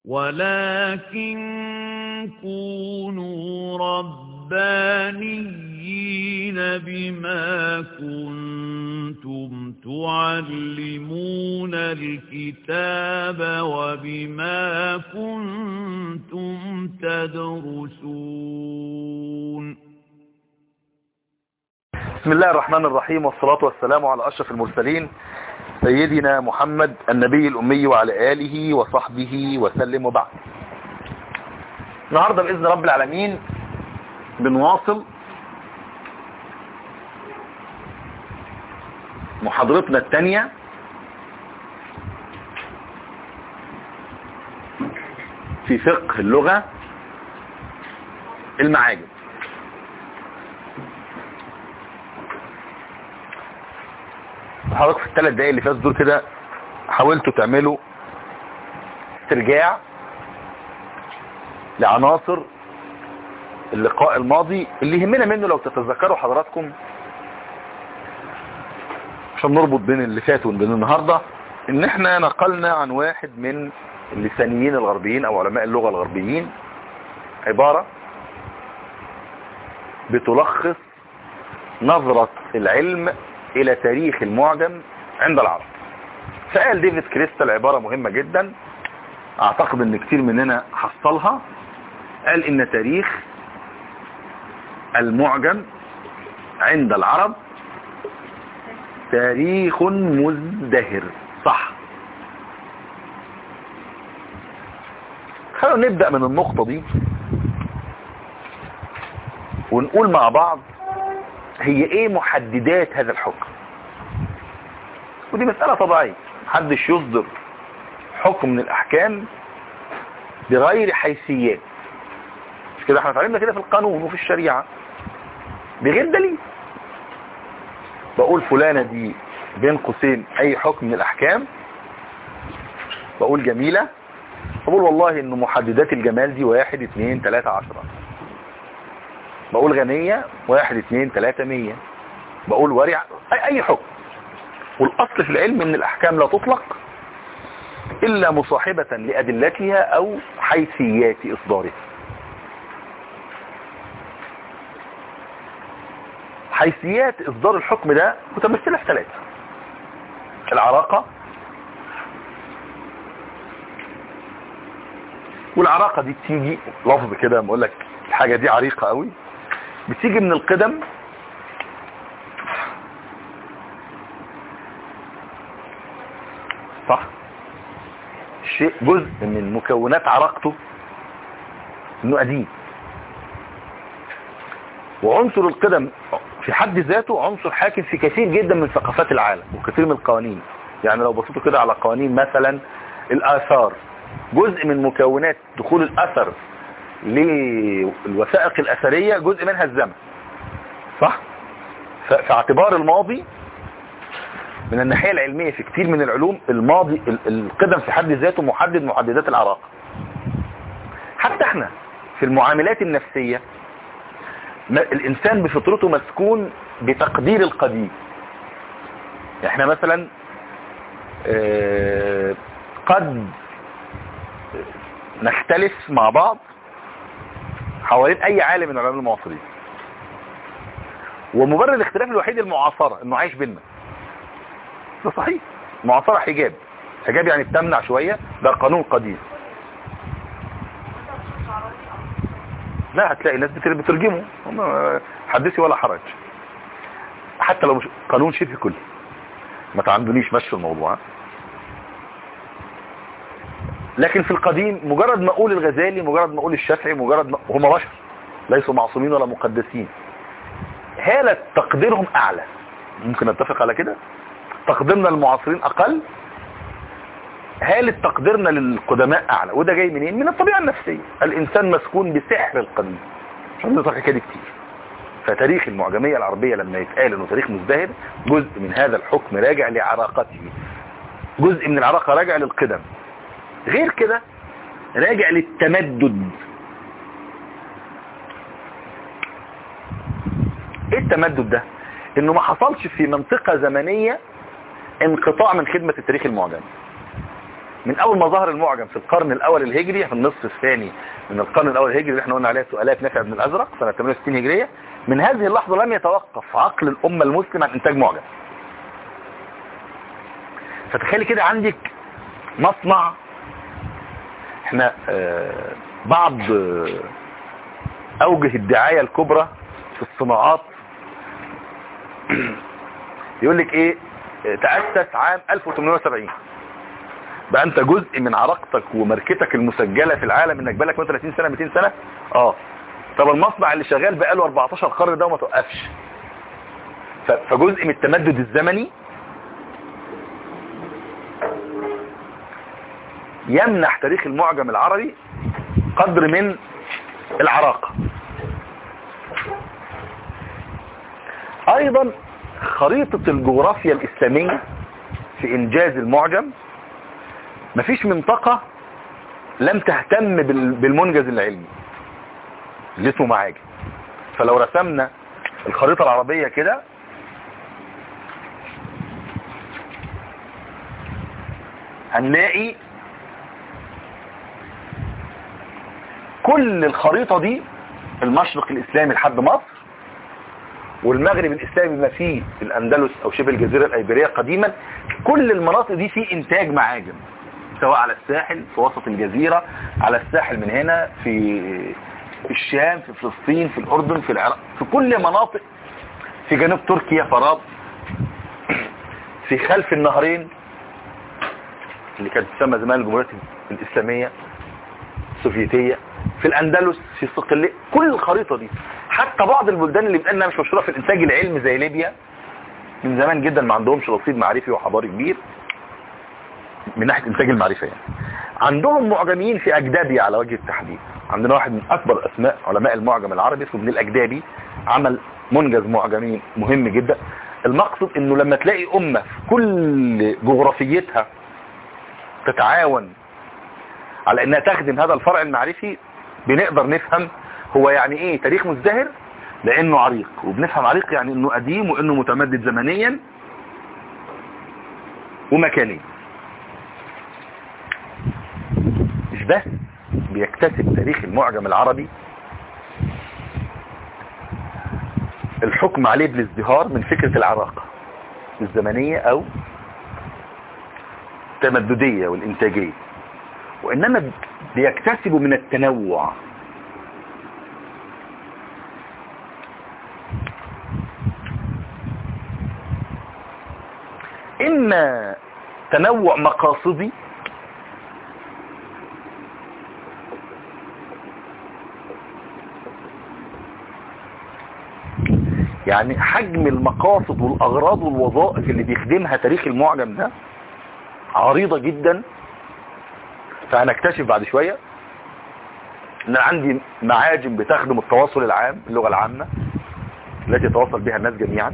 ولكن كونوا ربانيين بما كنتم تعلمون الكتاب وبما كنتم تدرسون بسم الله الرحمن الرحيم والصلاة والسلام على أشرف المرسلين سيدنا محمد النبي الأمي وعلى آله وصحبه وسلم وبعد النهاردة بإذن رب العالمين بنواصل محاضرتنا الثانية في فقه اللغة المعاجم حضرتك في الثلاث دقايق اللي فاتوا دول كده حاولتوا تعملوا استرجاع لعناصر اللقاء الماضي اللي يهمنا منه لو تتذكروا حضراتكم عشان نربط بين اللي فات وبين النهاردة ان احنا نقلنا عن واحد من اللسانيين الغربيين او علماء اللغة الغربيين عبارة بتلخص نظرة العلم الى تاريخ المعجم عند العرب فقال ديفيد كريستال عبارة مهمة جدا اعتقد ان كتير مننا حصلها قال ان تاريخ المعجم عند العرب تاريخ مزدهر صح خلونا نبدأ من النقطة دي ونقول مع بعض هي ايه محددات هذا الحكم ودي مسألة طبيعية محدش يصدر حكم من الاحكام بغير حيثيات مش كده احنا اتعلمنا كده في القانون وفي الشريعة بغير دليل بقول فلانة دي بين قوسين اي حكم من الاحكام بقول جميلة بقول والله ان محددات الجمال دي واحد اتنين تلاتة عشرة بقول غنية واحد اتنين تلاتة مية بقول ورع اي, أي حكم والاصل في العلم ان الاحكام لا تطلق الا مصاحبة لادلتها او حيثيات اصدارها حيثيات اصدار الحكم ده متمثلة في ثلاثة العراقة والعراقة دي بتيجي لفظ كده بقول لك الحاجة دي عريقة قوي بتيجي من القدم صح شيء جزء من مكونات عراقته انه قديم وعنصر القدم في حد ذاته عنصر حاكم في كثير جدا من ثقافات العالم وكثير من القوانين يعني لو بصيتوا كده على قوانين مثلا الآثار جزء من مكونات دخول الأثر للوثائق الأثرية جزء منها الزمن صح؟ في اعتبار الماضي من الناحية العلمية في كثير من العلوم الماضي القدم في حد ذاته محدد محددات العراق حتى احنا في المعاملات النفسية الانسان بفطرته مسكون بتقدير القديم احنا مثلا اه قد نختلف مع بعض حوالين اي عالم من العلماء المعاصرين ومبرر الاختلاف الوحيد المعاصرة انه عايش بينا ده صحيح معاصرة حجاب حجاب يعني بتمنع شوية ده قانون قديم لا هتلاقي ناس بترجمه حدثي ولا حرج حتى لو مش قانون شبه كلي ما تعمدونيش مشي الموضوع لكن في القديم مجرد ما اقول الغزالي مجرد ما اقول الشافعي مجرد ما هم بشر ليسوا معصومين ولا مقدسين هالة تقديرهم اعلى ممكن نتفق على كده تقديرنا للمعاصرين اقل هالة تقديرنا للقدماء اعلى وده جاي منين من الطبيعة النفسية الانسان مسكون بسحر القديم عشان نطلق كده كتير فتاريخ المعجمية العربية لما يتقال انه تاريخ مزدهر جزء من هذا الحكم راجع لعراقته جزء من العراقة راجع للقدم غير كده راجع للتمدد ايه التمدد ده انه ما حصلش في منطقة زمنية انقطاع من خدمة التاريخ المعجمي من اول ما ظهر المعجم في القرن الاول الهجري في النصف الثاني من القرن الاول الهجري اللي احنا قلنا عليه سؤالات نافع بن الازرق سنة 68 هجرية من هذه اللحظة لم يتوقف عقل الامة المسلمة عن انتاج معجم فتخيلي كده عندك مصنع احنا آه بعض آه اوجه الدعاية الكبرى في الصناعات يقول لك ايه تأسس عام 1870 بقى انت جزء من عراقتك وماركتك المسجلة في العالم انك بالك 30 سنة 200 سنة اه طب المصنع اللي شغال بقاله 14 قرن ده وما توقفش فجزء من التمدد الزمني يمنح تاريخ المعجم العربي قدر من العراقة ايضا خريطة الجغرافيا الاسلامية في انجاز المعجم مفيش منطقة لم تهتم بالمنجز العلمي اللي اسمه معاجم فلو رسمنا الخريطة العربية كده هنلاقي كل الخريطة دي المشرق الاسلامي لحد مصر والمغرب الاسلامي بما فيه الاندلس او شبه الجزيرة الايبيرية قديما كل المناطق دي فيه انتاج معاجم سواء على الساحل في وسط الجزيرة على الساحل من هنا في في الشام في فلسطين في الاردن في العراق في كل مناطق في جنوب تركيا فراب في خلف النهرين اللي كانت تسمى زمان الجمهورية الاسلامية السوفيتية في الاندلس في صقلية كل الخريطة دي حتى بعض البلدان اللي بتقالنا مش مشهورة في الانتاج العلمي زي ليبيا من زمان جدا ما عندهمش رصيد معرفي وحضاري كبير من ناحية انتاج المعرفة يعني عندهم معجمين في اجدابي على وجه التحديد عندنا واحد من اكبر اسماء علماء المعجم العربي اسمه ابن الاجدابي عمل منجز معجمي مهم جدا المقصد انه لما تلاقي امة في كل جغرافيتها تتعاون على انها تخدم هذا الفرع المعرفي بنقدر نفهم هو يعني ايه تاريخ مزدهر لانه عريق وبنفهم عريق يعني انه قديم وانه متمدد زمنيا ومكانيا مش بس بيكتسب تاريخ المعجم العربي الحكم عليه بالازدهار من فكرة العراقة الزمنية او التمددية والانتاجية وانما بيكتسب من التنوع اما تنوع مقاصدي يعني حجم المقاصد والاغراض والوظائف اللي بيخدمها تاريخ المعجم ده عريضة جدا فهنكتشف بعد شوية ان عندي معاجم بتخدم التواصل العام اللغة العامة التي يتواصل بها الناس جميعا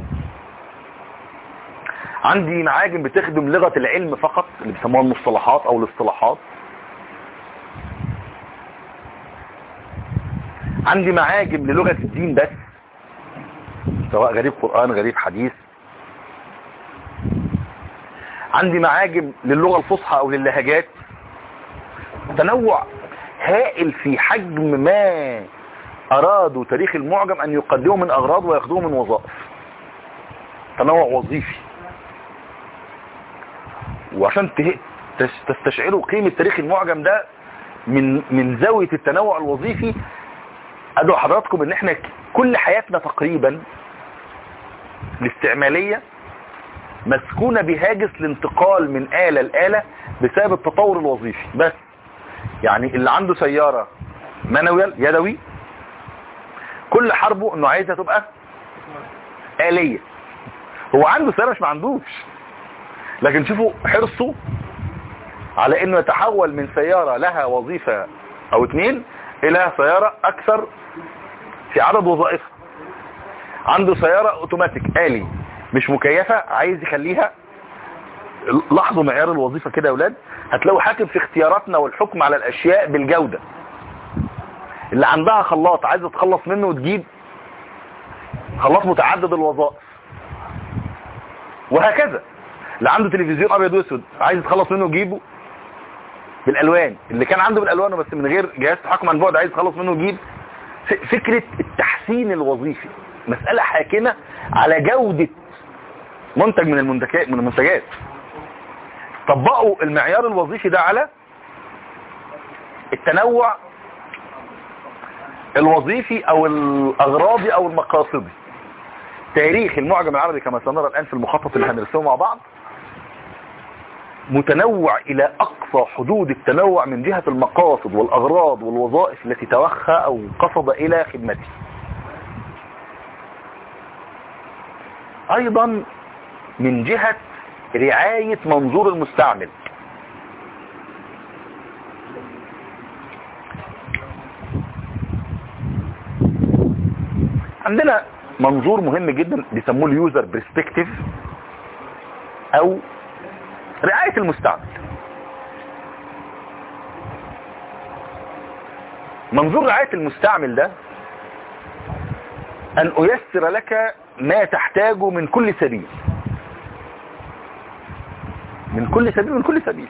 عندي معاجم بتخدم لغة العلم فقط اللي بيسموها المصطلحات او الاصطلاحات عندي معاجم للغة الدين بس سواء غريب قرآن غريب حديث عندي معاجم للغة الفصحى او للهجات تنوع هائل في حجم ما ارادوا تاريخ المعجم ان يقدموا من اغراض وياخذوه من وظائف تنوع وظيفي وعشان تستشعروا قيمة تاريخ المعجم ده من من زاوية التنوع الوظيفي ادعو حضراتكم ان احنا كل حياتنا تقريبا الاستعمالية مسكونة بهاجس الانتقال من آلة لآلة بسبب التطور الوظيفي بس يعني اللي عنده سيارة مانويال يدوي كل حربه انه عايزها تبقى آلية هو عنده سيارة مش ما عندوش لكن شوفوا حرصه على انه يتحول من سيارة لها وظيفة او اتنين الى سيارة اكثر في عدد وظائفها عنده سيارة اوتوماتيك آلي مش مكيفة عايز يخليها لاحظوا معيار الوظيفة كده يا اولاد هتلاقوا حاكم في اختياراتنا والحكم على الاشياء بالجودة اللي عندها خلاط عايزة تخلص منه وتجيب خلاط متعدد الوظائف وهكذا اللي عنده تلفزيون ابيض واسود عايز يتخلص منه ويجيبه بالالوان اللي كان عنده بالالوان بس من غير جهاز تحكم عن بعد عايز يخلص منه يجيب ف- فكرة التحسين الوظيفي مسألة حاكمة على جودة منتج من المنتجات من المنتجات طبقوا المعيار الوظيفي ده على التنوع الوظيفي او الاغراضي او المقاصدي تاريخ المعجم العربي كما سنرى الان في المخطط اللي هندرسه مع بعض متنوع الى اقصى حدود التنوع من جهة المقاصد والاغراض والوظائف التي توخى او قصد الى خدمته ايضا من جهة رعاية منظور المستعمل عندنا منظور مهم جدا بيسموه اليوزر برسبكتيف او رعاية المستعمل منظور رعاية المستعمل ده ان ايسر لك ما تحتاجه من كل سبيل من كل سبيل من كل سبيل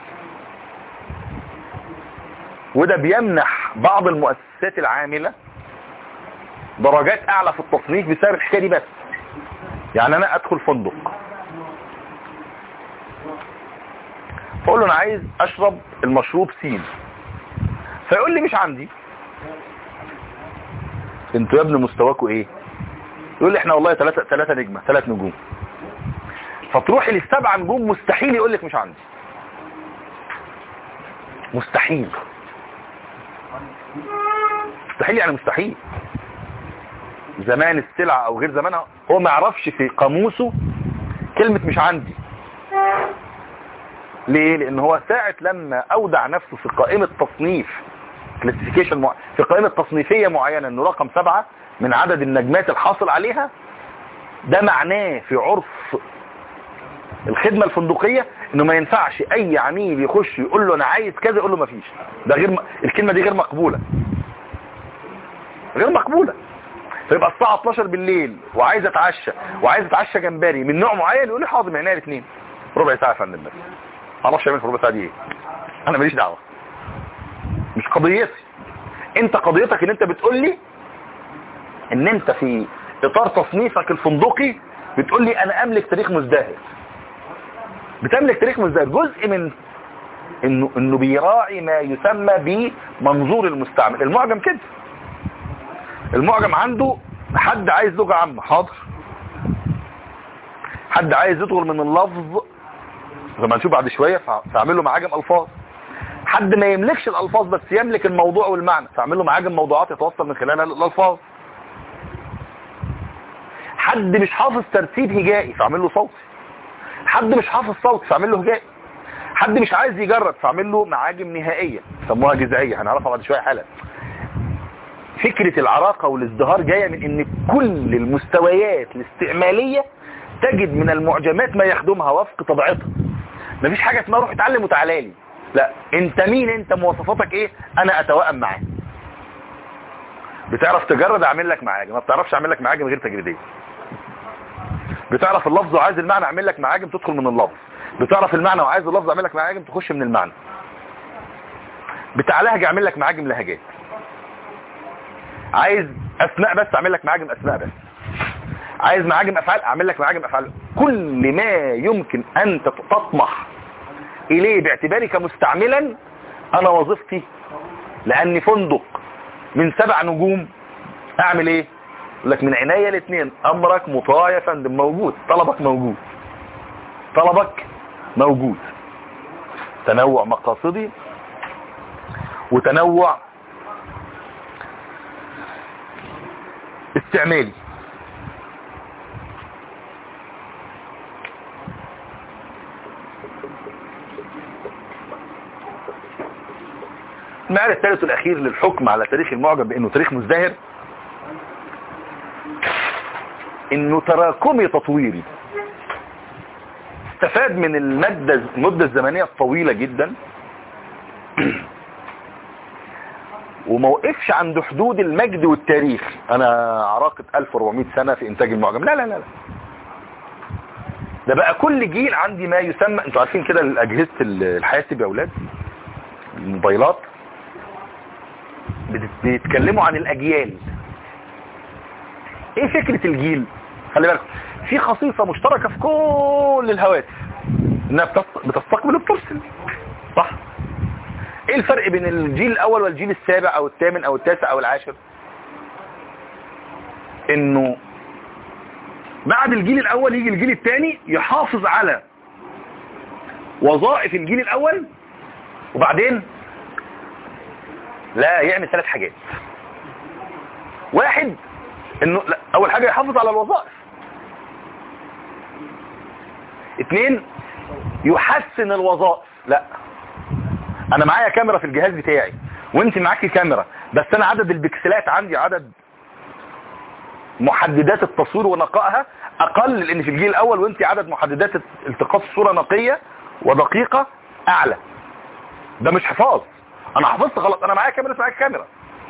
وده بيمنح بعض المؤسسات العاملة درجات اعلى في التصنيف بسبب الحكايه دي بس يعني انا ادخل فندق فاقول له انا عايز اشرب المشروب سين فيقول لي مش عندي انتوا يا ابني مستواكوا ايه يقول لي احنا والله ثلاثة ثلاثة نجمة ثلاث نجوم فتروحي للسبع نجوم مستحيل يقول لك مش عندي مستحيل مستحيل يعني مستحيل زمان السلعة او غير زمانها هو ما يعرفش في قاموسه كلمة مش عندي ليه لان هو ساعة لما اودع نفسه في قائمة تصنيف كلاسيفيكيشن مع... في قائمة تصنيفية معينة انه رقم سبعة من عدد النجمات الحاصل عليها ده معناه في عرف الخدمة الفندقية انه ما ينفعش اي عميل يخش يقول له انا عايز كذا يقول له ما فيش ده غير م... الكلمة دي غير مقبولة غير مقبولة فيبقى الساعة 12 بالليل وعايز اتعشى وعايز اتعشى جمبري من نوع معين يقول لي حاضر من عينيا الاثنين ربع ساعة يا فندم بس معرفش اعمل في ربع ساعة دي ايه انا ماليش دعوة مش قضيتي انت قضيتك ان انت بتقول لي ان انت في اطار تصنيفك الفندقي بتقول لي انا املك تاريخ مزدهر بتملك تاريخ مزدهر جزء من انه انه بيراعي ما يسمى بمنظور المستعمل المعجم كده المعجم عنده حد عايز لغة عامة حاضر حد عايز يدخل من اللفظ زي ما نشوف بعد شوية فاعمل له معاجم الفاظ حد ما يملكش الالفاظ بس يملك الموضوع والمعنى فاعمل له معاجم موضوعات يتوصل من خلالها الالفاظ حد مش حافظ ترتيب هجائي فاعمل له صوتي حد مش حافظ صوتي فاعمل له هجائي حد مش عايز يجرد فاعمل له معاجم نهائية سموها جزائية هنعرفها بعد شوية حالا فكرة العراقة والازدهار جاية من ان كل المستويات الاستعمالية تجد من المعجمات ما يخدمها وفق طبيعتها مفيش حاجة اسمها روح اتعلم وتعالى لي لا انت مين انت مواصفاتك ايه انا اتوائم معاه بتعرف تجرد اعمل لك معاجم ما بتعرفش اعمل لك معاجم غير تجريديه بتعرف اللفظ وعايز المعنى اعمل لك معاجم تدخل من اللفظ بتعرف المعنى وعايز اللفظ اعمل لك معاجم تخش من المعنى بتاع لهجه اعمل لك معاجم لهجات عايز اسماء بس اعمل لك معاجم اسماء بس عايز معاجم افعال اعمل لك معاجم افعال كل ما يمكن ان تطمح اليه باعتبارك مستعملا انا وظيفتي لاني فندق من سبع نجوم اعمل ايه لك من عناية الاثنين امرك مطاع يا فندم موجود طلبك موجود طلبك موجود تنوع مقاصدي وتنوع استعمالي المعيار الثالث الاخير للحكم على تاريخ المعجم بانه تاريخ مزدهر انه تراكمي تطويري استفاد من المادة المدة الزمنية الطويلة جدا وما وقفش عند حدود المجد والتاريخ انا عراقة 1400 سنة في انتاج المعجم لا لا لا لا ده بقى كل جيل عندي ما يسمى انتوا عارفين كده الاجهزة الحاسب يا اولاد الموبايلات بت- بيتكلموا عن الاجيال ايه فكرة الجيل خلي بالك في خصيصة مشتركة في كل الهواتف انها بتست- بتستقبل وبترسل صح ايه الفرق بين الجيل الاول والجيل السابع او الثامن او التاسع او العاشر انه بعد الجيل الاول يجي الجيل الثاني يحافظ على وظائف الجيل الاول وبعدين لا يعمل ثلاث حاجات واحد انه لا اول حاجة يحافظ على الوظائف اتنين يحسن الوظائف لا انا معايا كاميرا في الجهاز بتاعي وانت معاكي كاميرا بس انا عدد البكسلات عندي عدد محددات التصوير ونقائها اقل لان في الجيل الاول وانت عدد محددات التقاط الصورة نقية ودقيقة اعلى ده مش حفاظ انا حفظت غلط انا معايا كاميرا معايا كاميرا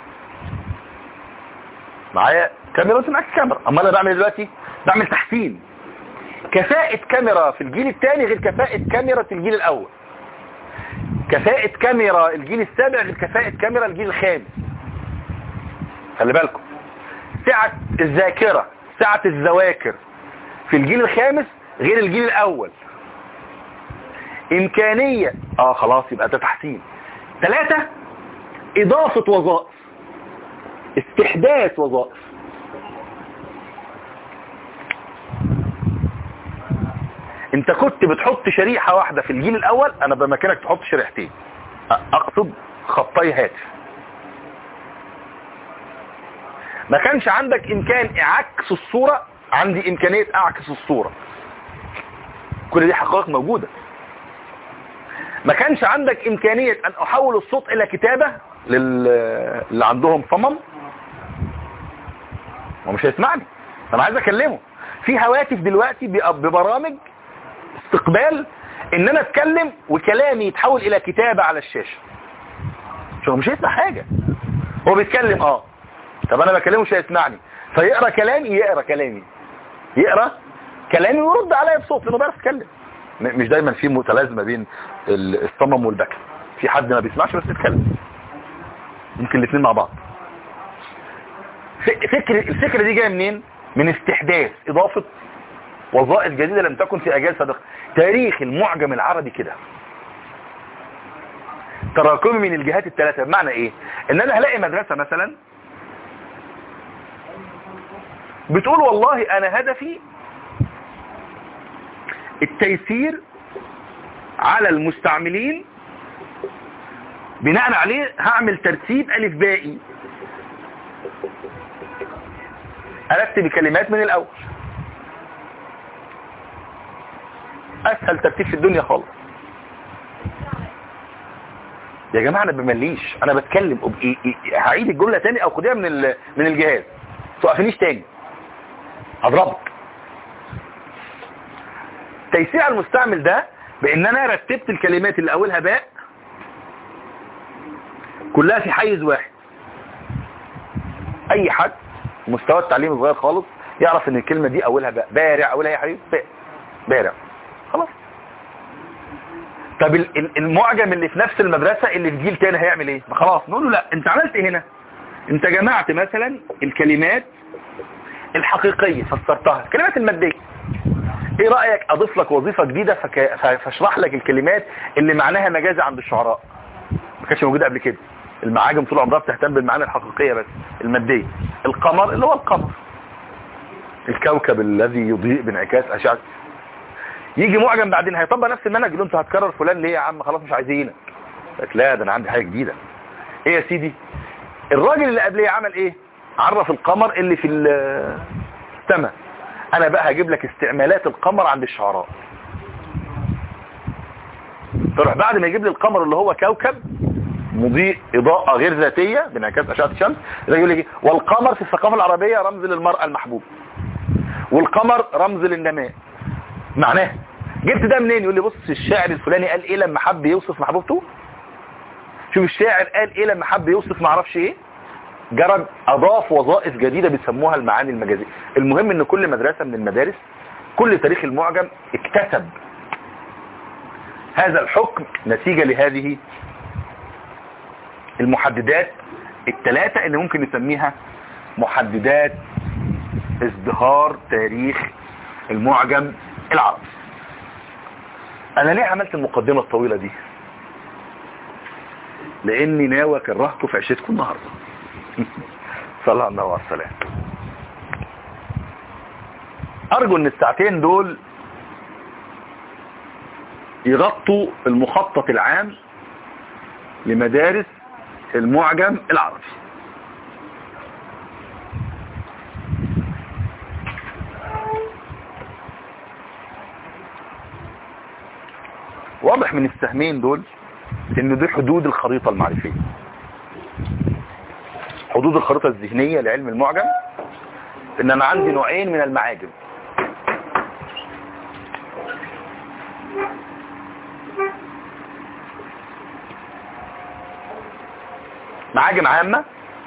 معايا كاميرا وانت معاك كاميرا اما انا بعمل إيه دلوقتي بعمل تحسين كفاءة كاميرا في الجيل الثاني غير كفاءة كاميرا في الجيل الاول كفاءة كاميرا الجيل السابع غير كفاءة كاميرا الجيل الخامس خلي بالكم سعة الذاكرة سعة الذواكر في الجيل الخامس غير الجيل الاول امكانية اه خلاص يبقى ده تحسين ثلاثة اضافة وظائف استحداث وظائف انت كنت بتحط شريحة واحدة في الجيل الاول انا بمكانك تحط شريحتين أ- اقصد خطي هاتف ما كانش عندك امكان اعكس الصورة عندي امكانية اعكس الصورة كل دي حقائق موجودة ما كانش عندك امكانية ان احول الصوت الى كتابة لل... اللي عندهم صمم هو مش هيسمعني انا عايز اكلمه في هواتف دلوقتي بي- ببرامج استقبال ان انا اتكلم وكلامي يتحول الى كتابة على الشاشة مش هو مش هيسمع حاجة هو بيتكلم اه طب انا بكلمه مش هيسمعني فيقرا كلامي يقرا كلامي يقرا كلامي ويرد عليا بصوت لانه بيعرف يتكلم م- مش دايما في متلازمه بين ال- الصمم والبكم في حد ما بيسمعش بس بيتكلم يمكن الاثنين مع بعض ف- فكر الفكره دي جايه منين من استحداث اضافه وظائف جديده لم تكن في اجيال سابقه تاريخ المعجم العربي كده تراكمي من الجهات الثلاثه بمعنى ايه ان انا هلاقي مدرسه مثلا بتقول والله انا هدفي التيسير على المستعملين بناء عليه هعمل ترتيب الف بائي ارتب كلمات من الاول اسهل ترتيب في الدنيا خالص يا جماعه انا بمليش انا بتكلم أب- إيه- إيه- هعيد الجمله تاني او خديها من ال- من الجهاز توقفنيش تاني هضربك تيسير على المستعمل ده بان انا رتبت الكلمات اللي اولها باء كلها في حيز واحد اي حد مستوى التعليم صغير خالص يعرف ان الكلمة دي اولها باء بارع اولها يا حبيبي باء بارع خلاص طب ال- ال- المعجم اللي في نفس المدرسة اللي في جيل تاني هيعمل ايه ما خلاص نقول له لا انت عملت ايه هنا انت جمعت مثلا الكلمات الحقيقية فسرتها الكلمات المادية ايه رأيك اضيف لك وظيفة جديدة فك... ف- فاشرح لك الكلمات اللي معناها مجازي عند الشعراء ما كانتش موجودة قبل كده المعاجم طول عمرها بتهتم بالمعاني الحقيقية بس المادية القمر اللي هو القمر الكوكب الذي يضيء بانعكاس اشعة يجي معجم بعدين هيطبق نفس المنهج يقول له انت هتكرر فلان ليه يا عم خلاص مش عايزينك لك لا ده انا عندي حاجة جديدة ايه يا سيدي الراجل اللي قبليه عمل ايه عرف القمر اللي في ال- السماء انا بقى هجيب لك استعمالات القمر عند الشعراء تروح بعد ما يجيب لي القمر اللي هو كوكب مضيء اضاءة غير ذاتية بانعكاس اشعة الشمس ده يقول لي إيه؟ والقمر في الثقافة العربية رمز للمرأة المحبوبة والقمر رمز للنماء معناه جبت ده منين يقول لي بص الشاعر الفلاني قال ايه لما حب يوصف محبوبته شوف الشاعر قال ايه لما حب يوصف معرفش ايه جرب اضاف وظائف جديدة بيسموها المعاني المجازية المهم ان كل مدرسة من المدارس كل تاريخ المعجم اكتسب هذا الحكم نتيجة لهذه المحددات الثلاثة اللي ممكن نسميها محددات ازدهار تاريخ المعجم العربي انا ليه عملت المقدمة الطويلة دي لاني ناوي كرهته في عشتكم النهاردة صلى على النبي عليه السلام ارجو ان الساعتين دول يغطوا المخطط العام لمدارس المعجم العربي واضح من السهمين دول ان دي حدود الخريطة المعرفية حدود الخريطة الذهنية لعلم المعجم ان انا عندي نوعين من المعاجم معاجم عامة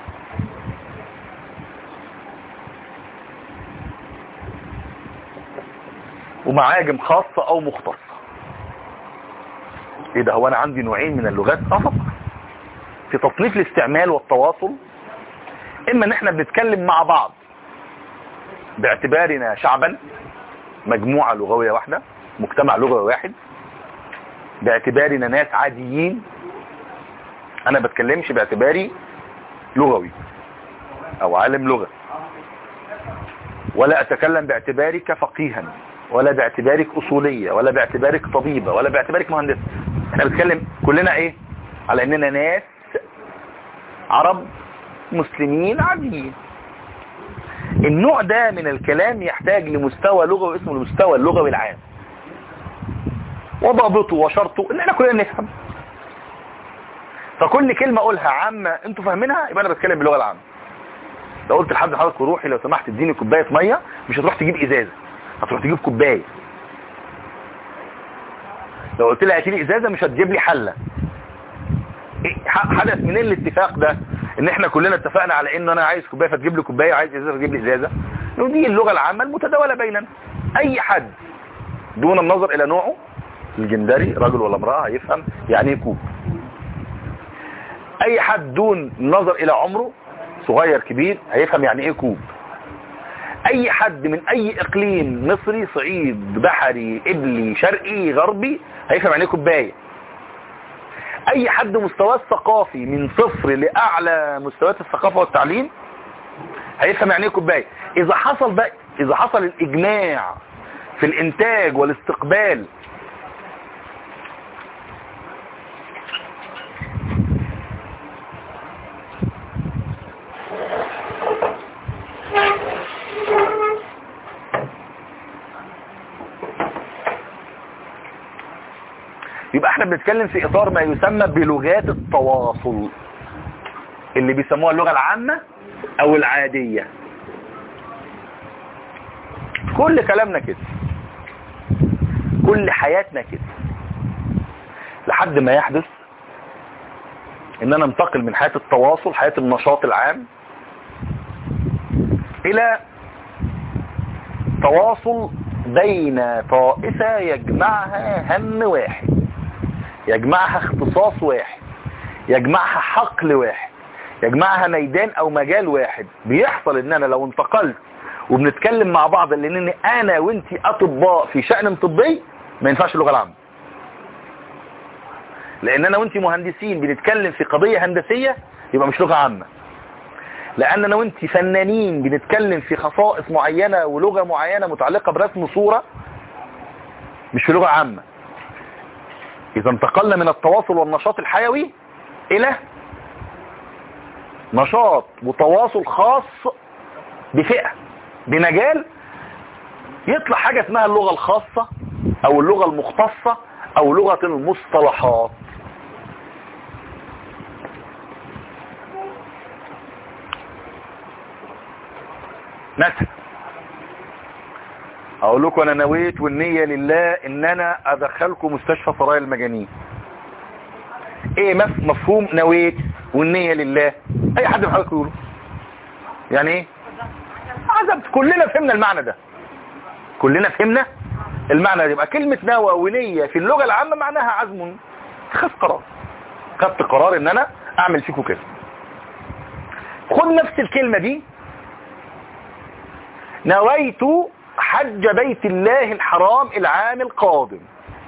ومعاجم خاصة او مختصة ايه ده هو انا عندي نوعين من اللغات فقط في تصنيف الاستعمال والتواصل اما ان احنا بنتكلم مع بعض باعتبارنا شعبا مجموعة لغوية واحدة مجتمع لغوي واحد باعتبارنا ناس عاديين انا بتكلمش باعتباري لغوي او عالم لغة ولا اتكلم باعتبارك فقيها ولا باعتبارك اصولية ولا باعتبارك طبيبة ولا باعتبارك مهندس احنا بنتكلم كلنا ايه على اننا ناس عرب مسلمين عاديين النوع ده من الكلام يحتاج لمستوى لغوي اسمه المستوى اللغوي العام وضابطه وشرطه ان احنا كلنا نفهم فكل كلمة اقولها عامة انتوا فاهمينها يبقى انا بتكلم باللغة العامة لو قلت لحد حضرتك روحي لو سمحت اديني كوباية مية مش هتروح تجيب ازازة هتروح تجيب كوباية لو قلت لها هاتي لي ازازة مش هتجيب لي حلة إيه حدث منين الاتفاق ده ان احنا كلنا اتفقنا على ان انا عايز كوبايه فتجيب لي كوبايه وعايز ازازه تجيب لي ازازه دي اللغه العامه المتداوله بيننا اي حد دون النظر الى نوعه الجندري رجل ولا امراه هيفهم يعني ايه كوب اي حد دون النظر الى عمره صغير كبير هيفهم يعني ايه كوب اي حد من اي اقليم مصري صعيد بحري قبلي شرقي غربي هيفهم يعني ايه كوبايه اي حد مستواه الثقافي من صفر لاعلى مستويات الثقافة والتعليم هيفهم يعني ايه كوبايه اذا حصل بقى اذا حصل الاجماع في الانتاج والاستقبال يبقى احنا بنتكلم في اطار ما يسمى بلغات التواصل اللي بيسموها اللغة العامة او العادية كل كلامنا كده كل حياتنا كده لحد ما يحدث ان انا انتقل من حياة التواصل حياة النشاط العام الى تواصل بين طائفة يجمعها هم واحد يجمعها اختصاص واحد يجمعها حقل واحد يجمعها ميدان او مجال واحد بيحصل ان انا لو انتقلت وبنتكلم مع بعض لان انا وانتي اطباء في شأن طبي ما ينفعش اللغة العامة لان انا وانتي مهندسين بنتكلم في قضية هندسية يبقى مش لغة عامة لان انا وانتي فنانين بنتكلم في خصائص معينة ولغة معينة متعلقة برسم صورة مش في لغة عامة اذا انتقلنا من التواصل والنشاط الحيوي الى نشاط وتواصل خاص بفئة بمجال يطلع حاجة اسمها اللغة الخاصة او اللغة المختصة او لغة المصطلحات مثلا اقول لكم انا نويت والنية لله ان انا ادخلكم مستشفى سرايا المجانين ايه مفهوم نويت والنية لله اي حد من حضرتك يقوله يعني ايه عزبت كلنا فهمنا المعنى ده كلنا فهمنا المعنى ده يبقى كلمة نوى ونية في اللغة العامة معناها عزم خذ قرار خدت قرار ان انا اعمل فيكم كده خد نفس الكلمة دي نويت حج بيت الله الحرام العام القادم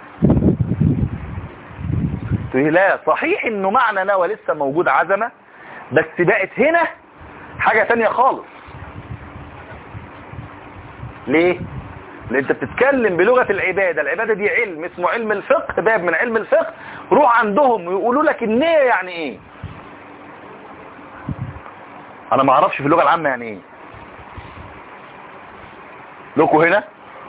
تقول لا صحيح انه معنى نوى لسه موجود عزمة بس بقت هنا حاجة تانية خالص ليه لان انت بتتكلم بلغة العبادة العبادة دي علم اسمه علم الفقه باب من علم الفقه روح عندهم ويقولوا لك النية يعني ايه انا ما اعرفش في اللغة العامة يعني ايه لكم هنا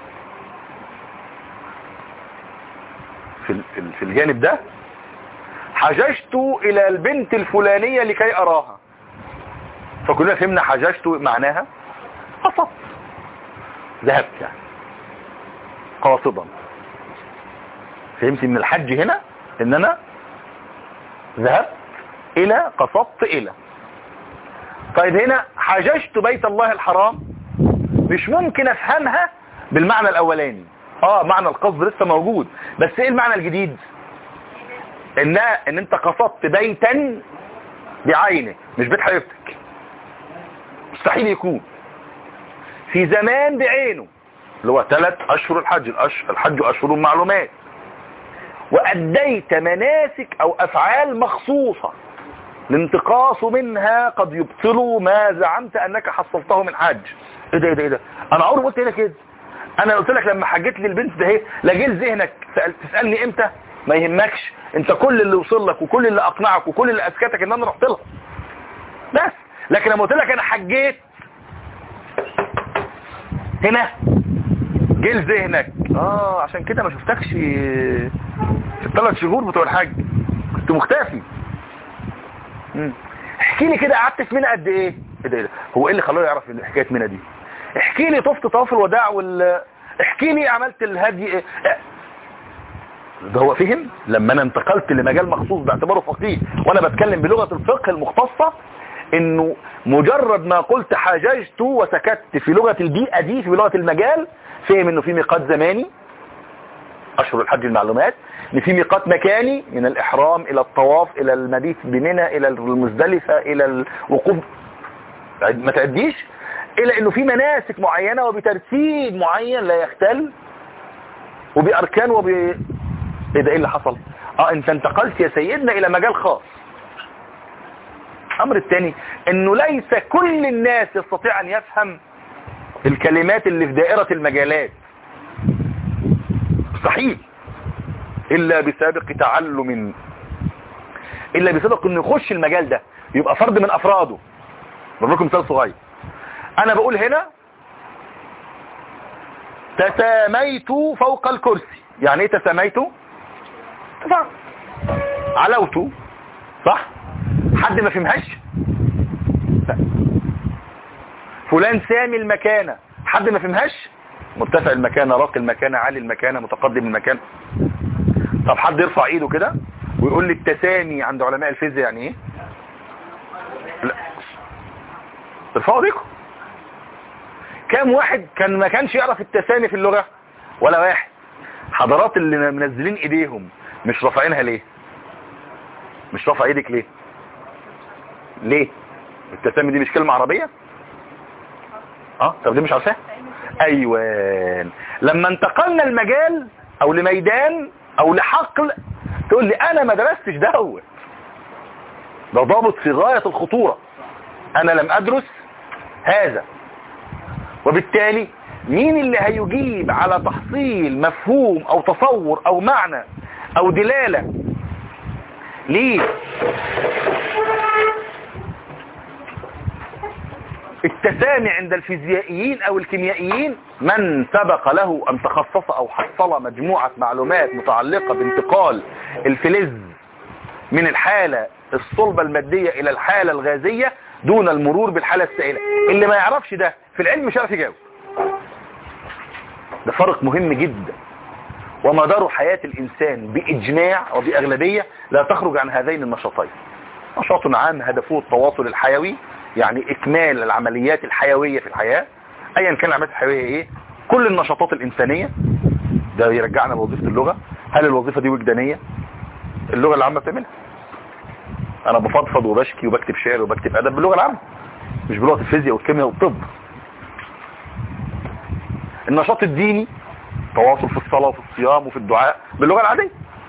في ال- في الجانب ده حججت الى البنت الفلانية لكي اراها فكلنا فهمنا حججت معناها قصدت ذهبت يعني قاصدا فهمت من الحج هنا ان انا ذهبت الى قصدت الى طيب هنا حججت بيت الله الحرام مش ممكن افهمها بالمعنى الاولاني اه معنى القصد لسه موجود بس ايه المعنى الجديد ان ان انت قصدت بيتا بعينه مش بيت حبيبتك مستحيل يكون في زمان بعينه اللي هو ثلاث اشهر الحج الأش... الحج اشهر معلومات واديت مناسك او افعال مخصوصة الانتقاص منها قد يبطل ما زعمت انك حصلته من حج ايه ده ايه ده ايه ده انا عمري ما قلت هنا كده انا قلت لك لما حجيت لي البنت ده اهي لا جه لذهنك سأل... تسالني امتى ما يهمكش انت كل اللي وصل لك وكل اللي اقنعك وكل اللي اسكتك ان انا رحت لها بس لكن لما قلت لك انا حجيت هنا جه لذهنك اه عشان كده ما شفتكش في الثلاث شهور بتوع الحج كنت مختفي مم. احكي لي كده قعدت في منى قد ايه ايه ده ايه ده هو ايه اللي خلاه يعرف حكايه منى دي احكي لي طفت طواف الوداع وال احكي لي عملت الهدي إيه؟ ده هو فهم لما انا انتقلت لمجال مخصوص باعتباره فقيه وانا بتكلم بلغة الفقه المختصة انه مجرد ما قلت حاججت وسكت في لغة البيئة دي في لغة المجال فهم انه في ميقات زماني اشهر الحج المعلومات ان في ميقات مكاني من الاحرام الى الطواف الى المبيت بمنى الى المزدلفة الى الوقوف ما تعديش الى انه في مناسك معينة وبترتيب معين لا يختل وباركان وب ايه ده ايه اللي حصل اه انت انتقلت يا سيدنا الى مجال خاص الامر الثاني انه ليس كل الناس يستطيع ان يفهم الكلمات اللي في دائرة المجالات مستحيل الا بسابق تعلم الا بسابق انه يخش المجال ده يبقى فرد من افراده بضرب لكم مثال صغير انا بقول هنا تساميت فوق الكرسي يعني ايه تساميت تفهم علوت صح حد ما فهمهاش لا. فلان سامي المكانة حد ما فهمهاش مرتفع المكانة راقي المكانة عالي المكانة متقدم المكان طب حد يرفع ايده كده ويقول لي التسامي عند علماء الفيزياء يعني ايه لا ارفعوا ايديكم كام واحد كان ما كانش يعرف التسامي في اللغة ولا واحد حضرات اللي منزلين ايديهم مش رافعينها ليه مش رافع ايدك ليه ليه التسامي دي مش كلمة عربية اه طب دي مش عارفاها ايوان لما انتقلنا المجال او لميدان او لحقل تقول لي انا ما درستش دوت ده ضابط في غاية الخطورة انا لم ادرس هذا وبالتالي مين اللي هيجيب على تحصيل مفهوم او تصور او معنى او دلالة ليه التسامي عند الفيزيائيين او الكيميائيين من سبق له ان تخصص او حصل مجموعة معلومات متعلقة بانتقال الفلز من الحالة الصلبة المادية الى الحالة الغازية دون المرور بالحالة السائلة اللي ما يعرفش ده في العلم مش عارف يجاوب ده فرق مهم جدا ومدار حياة الإنسان بإجماع وبأغلبية لا تخرج عن هذين النشاطين نشاط عام هدفه التواصل الحيوي يعني إكمال العمليات الحيوية في الحياة أيا كان العمليات الحيوية إيه كل النشاطات الإنسانية ده يرجعنا لوظيفة اللغة هل الوظيفة دي وجدانية اللغة العامة بتعملها انا بفضفض وبشكي وبكتب شعر وبكتب ادب باللغه العامه مش بلغه الفيزياء والكيمياء والطب النشاط الديني تواصل في الصلاه وفي الصيام وفي الدعاء باللغه العاديه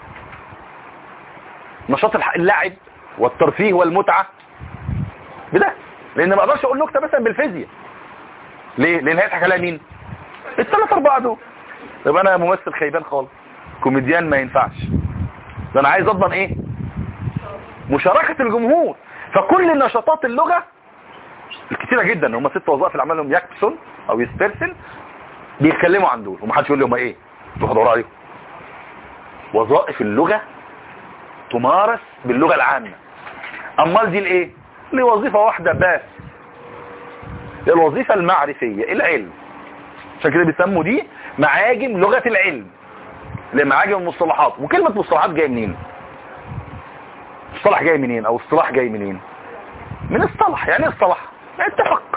نشاط الح- اللعب والترفيه والمتعه بده لان ما اقدرش اقول نكته مثلا بالفيزياء ليه لان هيضحك عليها مين الثلاث اربعه دول يبقى انا ممثل خيبان خالص كوميديان ما ينفعش ده انا عايز اضمن ايه مشاركة الجمهور فكل نشاطات اللغة الكتيرة جدا هم ست وظائف اللي عملهم يكسون او يسترسل بيتكلموا عن دول ومحدش يقول لي هم ايه تروح ادور عليهم وظائف اللغة تمارس باللغة العامة امال دي الايه لوظيفة واحدة بس الوظيفة المعرفية العلم عشان كده بيسموا دي معاجم لغة العلم لمعاجم المصطلحات وكلمة مصطلحات جاية منين مصطلح جاي منين او اصطلاح جاي منين من اصطلح يعني ايه اصطلح يعني اتفق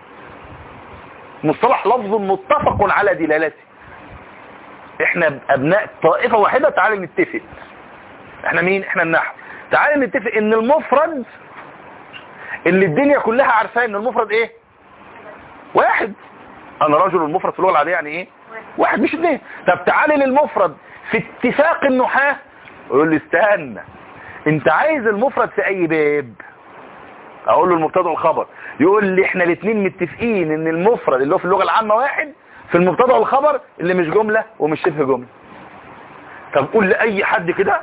مصطلح لفظ متفق على دلالته احنا ابناء طائفة واحدة تعالى نتفق احنا مين احنا النحو تعالى نتفق ان المفرد اللي الدنيا كلها عارفاه ان المفرد ايه واحد انا رجل المفرد في اللغه العاديه يعني ايه واحد مش اثنين طب تعالى للمفرد في اتفاق النحاة يقول لي استنى انت عايز المفرد في اي باب اقول له المبتدا والخبر يقول لي احنا الاثنين متفقين ان المفرد اللي هو في اللغه العامه واحد في المبتدا والخبر اللي مش جمله ومش شبه جمله طب قول لاي حد كده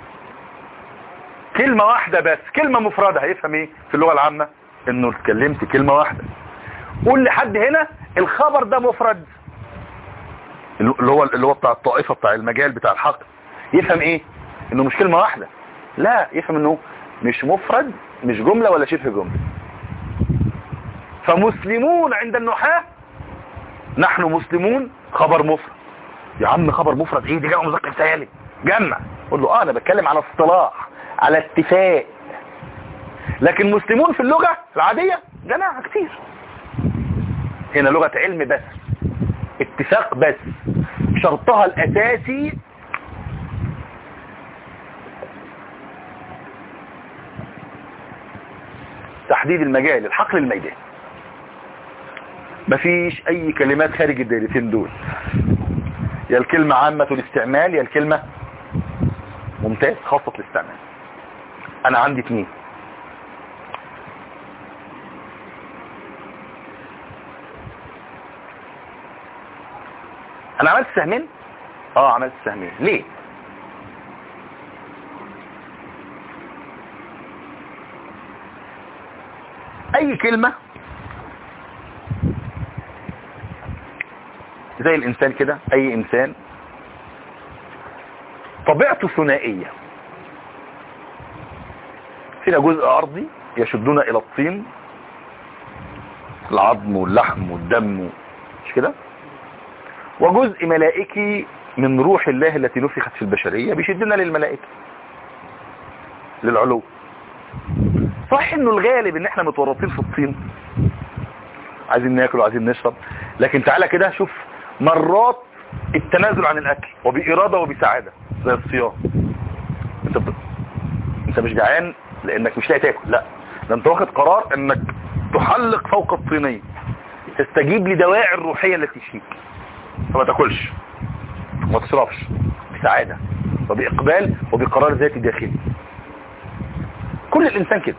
كلمه واحده بس كلمه مفرده هيفهم ايه في اللغه العامه انه اتكلمت كلمه واحده قول لحد هنا الخبر ده مفرد اللي هو اللي هو بتاع الطائفه بتاع المجال بتاع الحق يفهم ايه انه مش كلمه واحده لا يفهم انه مش مفرد مش جمله ولا شبه جمله فمسلمون عند النحاة نحن مسلمون خبر مفرد يا عم خبر مفرد ايه دي جمع مذكر سالم جمع قول له اه انا بتكلم على اصطلاح على اتفاق لكن مسلمون في اللغة العادية جماعة كتير هنا لغة علم بس اتفاق بس شرطها الاساسي تحديد المجال الحقل الميدان مفيش اي كلمات خارج الدائرتين دول يا الكلمة عامة الاستعمال يا الكلمة ممتاز خاصة الاستعمال انا عندي اتنين انا عملت سهمين اه عملت سهمين ليه اي كلمة زي الانسان كده اي انسان طبيعته ثنائية فينا جزء ارضي يشدنا الى الطين العظم واللحم والدم مش كده وجزء ملائكي من روح الله التي نفخت في البشرية بيشدنا للملائكة للعلو صح انه الغالب ان احنا متورطين في الطين عايزين ناكل وعايزين نشرب لكن تعالى كده شوف مرات التنازل عن الاكل وبإرادة وبسعادة زي الصيام انت بت... انت مش جعان لانك مش لاقي تاكل لا ده انت واخد قرار انك تحلق فوق الطينية تستجيب لدواعي الروحية التي فيك فما تاكلش وما تشربش بسعادة وبإقبال وبقرار ذاتي داخلي كل الإنسان كده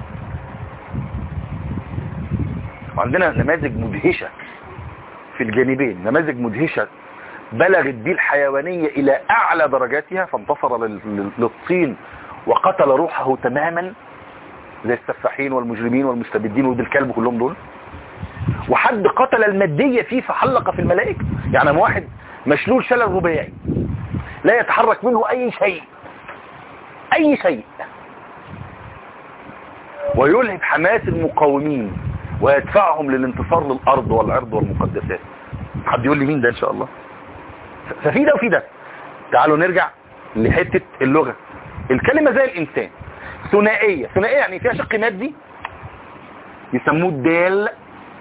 وعندنا نماذج مدهشة في الجانبين نماذج مدهشة بلغت دي الحيوانية إلى أعلى درجاتها فانتصر لل- للطين وقتل روحه تماما زي السفاحين والمجرمين والمستبدين ودي الكلب كلهم دول وحد قتل المادية فيه فحلق في الملائكة يعني أما واحد مشلول شلل رباعي لا يتحرك منه أي شيء أي شيء ويلهب حماس المقاومين ويدفعهم للانتصار للأرض والعرض والمقدسات حد يقول لي مين ده إن شاء الله ف- ففي ده وفي ده تعالوا نرجع لحتة اللغة الكلمة زي الإنسان ثنائية ثنائية يعني فيها شق مادي يسموه الدال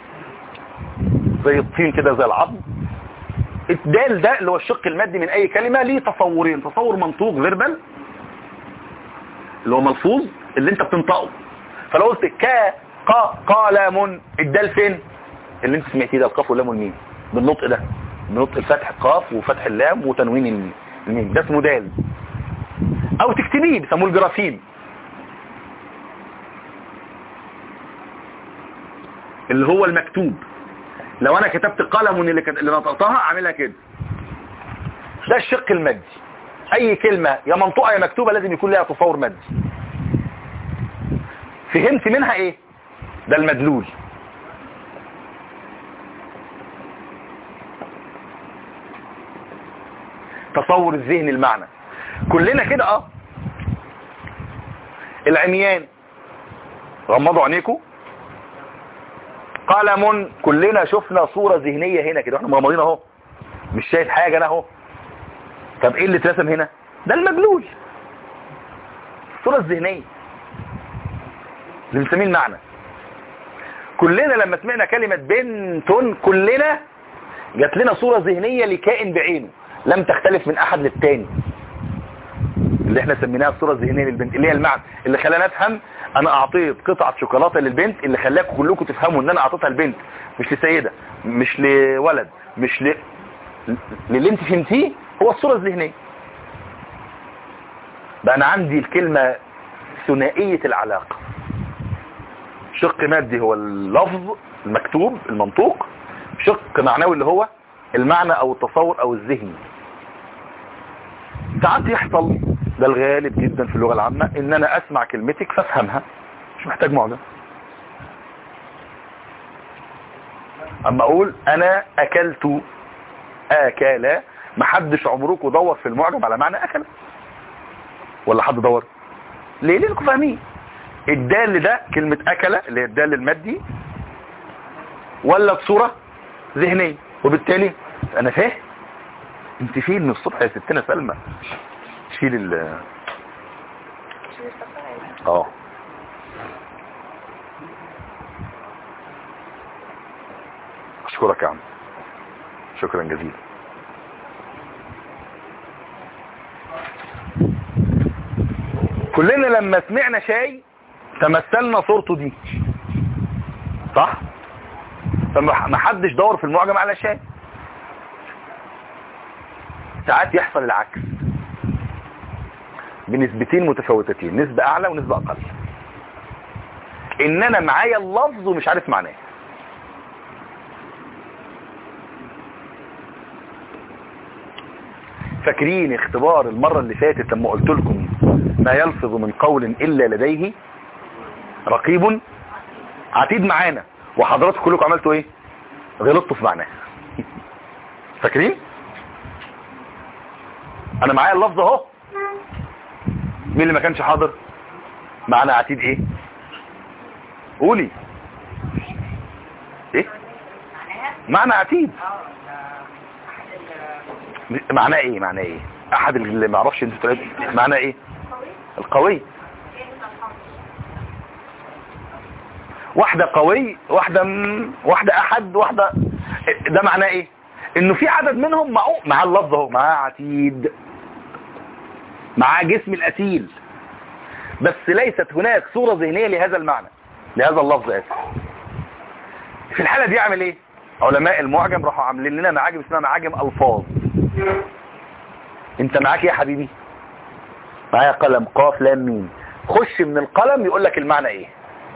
زي الطين كده زي العظم الدال ده اللي هو الشق المادي من اي كلمة ليه تصورين تصور منطوق فيربال اللي هو ملفوظ اللي انت بتنطقه فلو قلت ك ق قلم الدال فين اللي انت سمعتيه ده القاف واللام والميم بالنطق ده بنطق الفتح القاف وفتح اللام وتنوين الميم الميم ده اسمه دال او تكتبيه بيسموه الجرافيم اللي هو المكتوب لو انا كتبت قلم اللي كت... اللي نطقتها اعملها كده ده الشق المادي اي كلمة يا منطوقة يا مكتوبة لازم يكون لها تصور مادي فهمت منها ايه ده المدلول تصور الذهن المعنى كلنا كده اه العميان غمضوا عينيكم قلم كلنا شفنا صورة ذهنية هنا كده احنا مغمضين اهو مش شايف حاجة انا اهو طب ايه اللي اترسم هنا ده المدلول الصورة الذهنية اللي بنسميه المعنى كلنا لما سمعنا كلمة بنت كلنا جات لنا صورة ذهنية لكائن بعينه لم تختلف من احد للتاني اللي احنا سميناها الصورة الذهنية للبنت اللي هي المعنى اللي خلانا نفهم انا اعطيت قطعة شوكولاتة للبنت اللي خلاكم كلكم تفهموا ان انا اعطيتها لبنت مش لسيدة مش لولد مش ل... للي انت فهمتيه هو الصورة الذهنية بقى انا عندي الكلمة ثنائية العلاقة شق مادي هو اللفظ المكتوب المنطوق شق معنوي اللي هو المعنى او التصور او الذهن ساعات يحصل ده الغالب جدا في اللغة العامة ان انا اسمع كلمتك فافهمها مش محتاج معجم اما اقول انا اكلت اكل محدش عمركم دور في المعجم على معنى اكل ولا حد دور ليه لانكم فاهمين الدال ده كلمة اكل اللي هي الدال المادي ولا بصورة ذهنية وبالتالي انا فاهم انت فين من الصبح يا ستنا سلمى شيل ال اه اشكرك يا عم شكرا جزيلا كلنا لما سمعنا شاي تمثلنا صورته دي صح فما حدش دور في المعجم على شاي ساعات يحصل العكس بنسبتين متفاوتتين نسبة اعلى ونسبة اقل ان انا معايا اللفظ ومش عارف معناه فاكرين اختبار المرة اللي فاتت لما قلت لكم ما يلفظ من قول الا لديه رقيب عتيد معانا وحضراتكم كلكم عملتوا ايه غلطتوا في معناه فاكرين انا معايا اللفظ اهو مين اللي ما كانش حاضر معنى عتيد ايه قولي ايه معنى عتيد معناه ايه معناه ايه احد اللي ما يعرفش انتوا معناه ايه القوي واحدة قوي واحدة م... واحدة احد واحدة ده معناه ايه انه في عدد منهم معه مع اللفظ اهو معاه عتيد معاه جسم الاسيل بس ليست هناك صورة ذهنية لهذا المعنى لهذا اللفظ اسف في الحالة دي اعمل ايه علماء المعجم راحوا عاملين لنا معاجم اسمها معاجم الفاظ انت معاك ايه يا حبيبي معايا قلم قاف لام ميم خش من القلم يقول لك المعنى ايه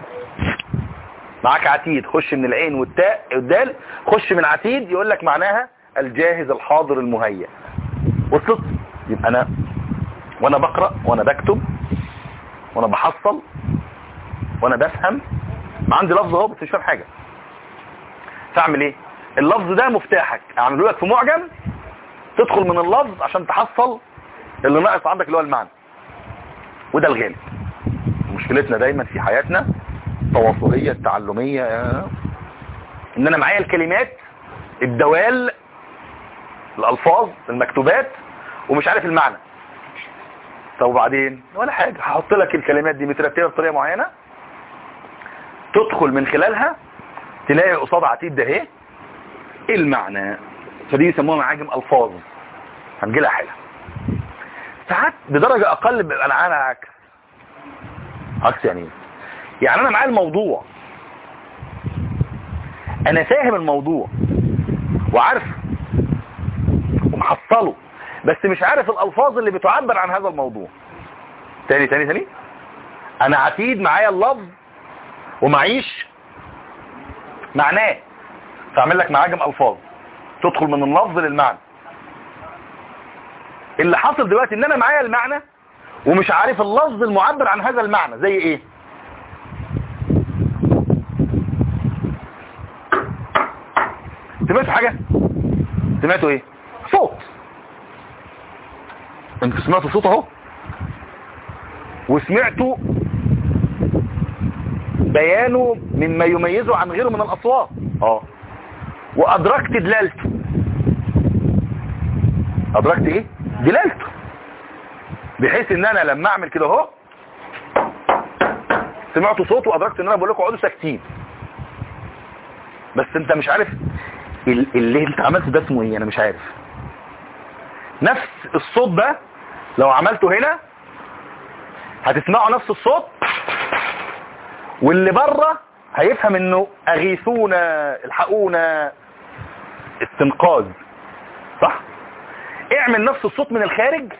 معاك عتيد خش من العين والتاء والدال خش من عتيد يقول لك معناها الجاهز الحاضر المهيأ وصلت يبقى انا وانا بقرأ وانا بكتب وانا بحصل وانا بفهم ما عندي لفظ اهو بس مش فاهم حاجه فاعمل ايه اللفظ ده مفتاحك اعمله لك في معجم تدخل من اللفظ عشان تحصل اللي ناقص عندك اللي هو المعنى وده الغالب مشكلتنا دايما في حياتنا التواصلية التعلمية ان انا معايا الكلمات الدوال الالفاظ المكتوبات ومش عارف المعنى طب وبعدين ولا حاجة هحط لك الكلمات دي مترتبة بطريقة معينة تدخل من خلالها تلاقي قصاد عتيد ده ايه المعنى فدي يسموها معاجم الفاظ هنجي لها حاجه ساعات بدرجه اقل بيبقى انا انا عكس عكس يعني ايه يعني انا معايا الموضوع انا فاهم الموضوع وعارف ومحصله بس مش عارف الالفاظ اللي بتعبر عن هذا الموضوع تاني تاني تاني انا عتيد معايا اللفظ ومعيش معناه فاعمل لك معاجم الفاظ تدخل من اللفظ للمعنى اللي حاصل دلوقتي ان انا معايا المعنى ومش عارف اللفظ المعبر عن هذا المعنى زي ايه سمعتوا حاجة سمعتوا ايه صوت انتوا سمعتوا صوت اهو وسمعتوا بيانه مما يميزه عن غيره من الاصوات اه وادركت دلالته ادركت ايه دلالته بحيث ان انا لما اعمل كده اهو سمعتوا صوت وادركت ان انا بقول لكم اقعدوا ساكتين بس انت مش عارف ال- اللي انت عملته ده اسمه ايه انا مش عارف نفس الصوت ده لو عملته هنا هتسمعوا نفس الصوت واللي بره هيفهم انه اغيثونا الحقونا استنقاذ صح اعمل نفس الصوت من الخارج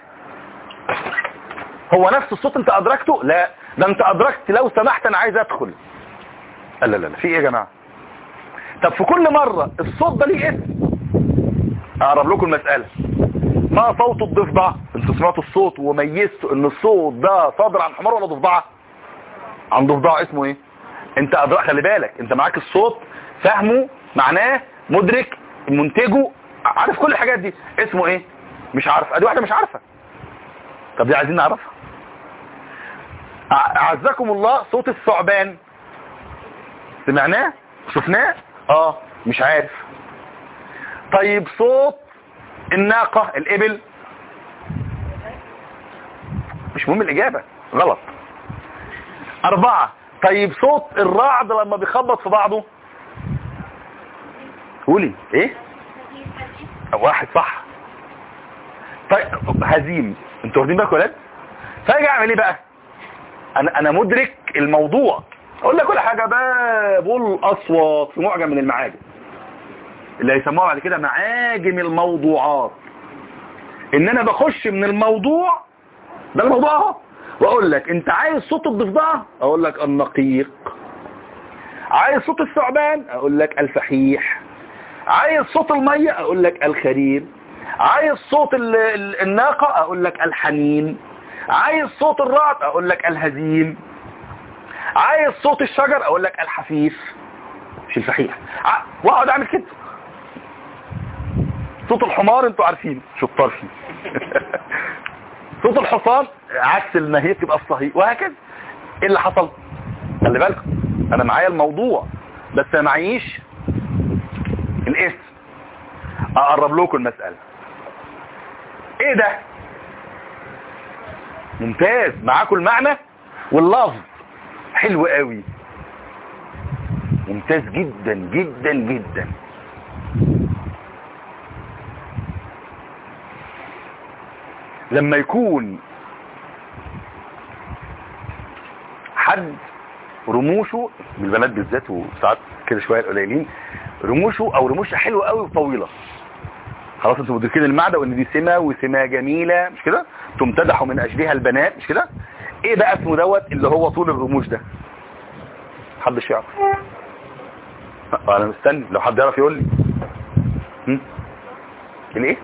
هو نفس الصوت انت ادركته لا ده انت ادركت لو سمحت انا عايز ادخل لا لا لا في ايه يا جماعه طب في كل مرة الصوت ده ليه اسم اقرب لكم المسألة ما صوت الضفدع انتوا سمعتوا الصوت وميزتوا ان الصوت ده صادر عن حمار ولا ضفدعة عن ضفدعة اسمه ايه انت أدرك خلي بالك انت معاك الصوت فهمه معناه مدرك منتجه عارف كل الحاجات دي اسمه ايه مش عارف ادي واحدة مش عارفة طب دي عايزين نعرفها أع- اعزكم الله صوت الثعبان سمعناه شفناه اه مش عارف طيب صوت الناقة الابل مش مهم الاجابة غلط اربعة طيب صوت الرعد لما بيخبط في بعضه قولي ايه واحد صح طيب هزيم انتوا واخدين بالكم يا ولاد فاجي اعمل ايه بقى انا انا مدرك الموضوع اقول لك كل حاجه باب الاصوات في معجم من المعاجم اللي هيسموها بعد كده معاجم الموضوعات ان انا بخش من الموضوع ده الموضوع اهو واقول لك انت عايز صوت الضفدعه اقول لك النقيق عايز صوت الثعبان اقول لك الفحيح عايز صوت الميه اقول لك الخرير عايز صوت ال- ال- الناقه اقول لك الحنين عايز صوت الرعد اقول لك الهزيم عايز صوت الشجر اقول لك الحفيف مش الفحيح ع- واقعد اعمل كده صوت الحمار انتوا عارفين شطار فيه صوت الحصان عكس النهيق يبقى الصهيق وهكذا ايه اللي حصل خلي بالكم انا معايا الموضوع بس ما معيش الاسم اقرب لكم المسألة ايه ده ممتاز معاكم المعنى واللفظ حلو قوي ممتاز جدا جدا جدا لما يكون حد رموشه بالبنات بالذات وساعات كده شويه القليلين رموشه او رموشها حلوه قوي وطويله خلاص انتوا مدركين المعنى وان دي سمه وسمه جميله مش كده تمتدح من اجلها البنات مش كده ايه بقى اسمه دوت اللي هو طول الرموش ده محدش يعرف انا مستني لو حد يعرف يقول لي هم؟ الايه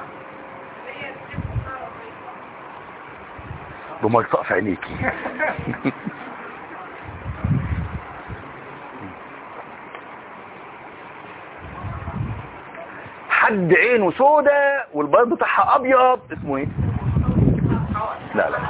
رمال سقف عينيكي حد عينه سودة والبيض بتاعها ابيض اسمه ايه لا لا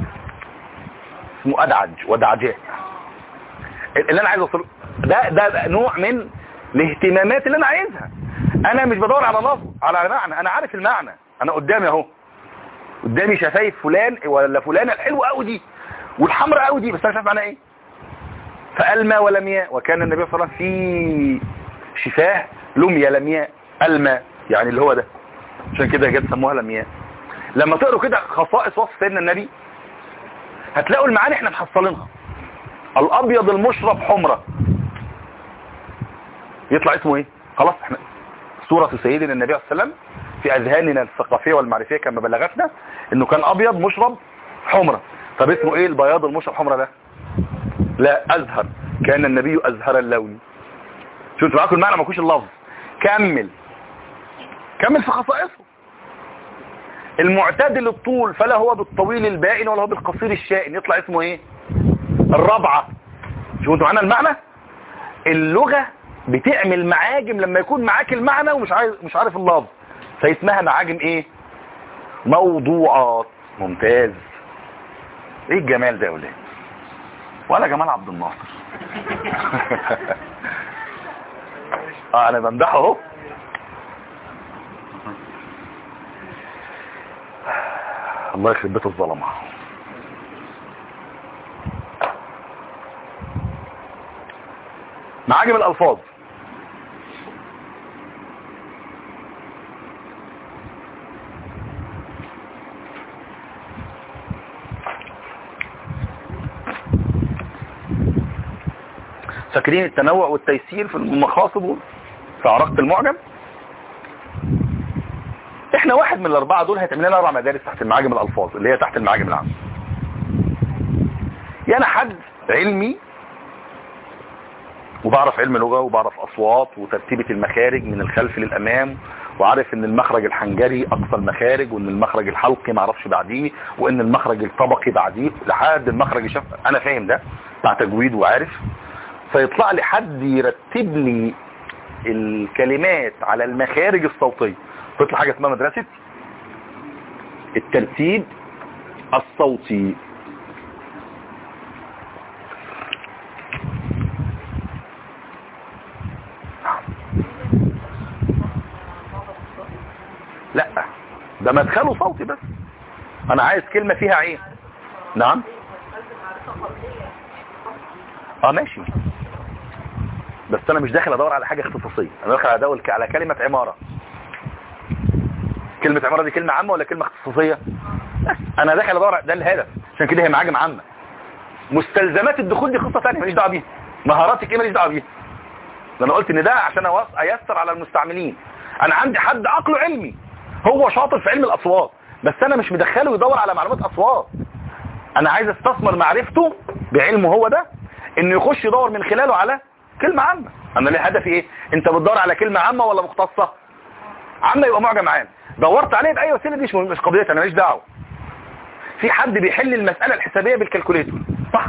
اسمه ادعج ودعجاء اللي انا عايز اوصله ده ده نوع من الاهتمامات اللي انا عايزها انا مش بدور على لفظ على معنى انا عارف المعنى انا قدامي اهو قدامي شفايف فلان ولا فلانه الحلوه قوي دي والحمراء قوي دي بس انا مش عارف معناها ايه فالمى ولمياء وكان النبي صلى الله عليه وسلم في شفاه لميا لمياء المى يعني اللي هو ده عشان كده جت سموها لمياء لما تقروا كده خصائص وصف سيدنا النبي هتلاقوا المعاني احنا محصلينها الابيض المشرب حمرة يطلع اسمه ايه خلاص احنا صورة سيدنا النبي صلى الله عليه وسلم في اذهاننا الثقافية والمعرفية كما بلغتنا انه كان ابيض مشرب حمرة طب اسمه ايه البياض المشرب حمرة ده لا ازهر كان النبي ازهر اللون شو انتوا معاكم المعنى ما كوش اللفظ كمل كمل في خصائصه المعتدل الطول فلا هو بالطويل البائن ولا هو بالقصير الشائن يطلع اسمه ايه الرابعة شو انتوا معانا المعنى اللغة بتعمل معاجم لما يكون معاك المعنى ومش عارف مش عارف اللفظ فاسمها معاجم ايه موضوعات ممتاز ايه الجمال ده يا ولاد ولا جمال عبد الناصر اه انا بمدحه اهو الله يخرب بيت الظلمه معاجم الالفاظ فاكرين التنوع والتيسير في المخاطب في عراقة المعجم احنا واحد من الاربعة دول هيتعمل لنا اربع مدارس تحت المعاجم الالفاظ اللي هي تحت المعاجم العامة يعني حد علمي وبعرف علم لغة وبعرف اصوات وترتيبة المخارج من الخلف للامام وعارف ان المخرج الحنجري اقصى المخارج وان المخرج الحلقي معرفش بعديه وان المخرج الطبقي بعديه لحد المخرج الشف انا فاهم ده بتاع تجويد وعارف فيطلع لي حد يرتب لي الكلمات على المخارج الصوتية تطلع حاجة اسمها مدرسة الترتيب الصوتي لا ده مدخله صوتي بس انا عايز كلمة فيها عين نعم اه ماشي بس انا مش داخل ادور على حاجة اختصاصية انا داخل ادور على كلمة عمارة كلمة عمارة دي كلمة عامة ولا كلمة اختصاصية بس انا داخل ادور ده الهدف عشان كده هي معاجم عامة مستلزمات الدخول دي قصة ثانيه ماليش دعوه بيها مهاراتك ايه ماليش دعوه بيها ده انا قلت ان ده عشان أوص- ايسر على المستعملين انا عندي حد عقله علمي هو شاطر في علم الاصوات بس انا مش مدخله يدور على معلومات اصوات انا عايز استثمر معرفته بعلمه هو ده انه يخش يدور من خلاله على كلمة عامة انا ليه هدفي ايه انت بتدور على كلمة عامة ولا مختصة عامة يبقى معجم عام دورت عليه باي وسيله دي مش مش قضيتي انا ماليش دعوه في حد بيحل المسألة الحسابية بالكالكوليتور صح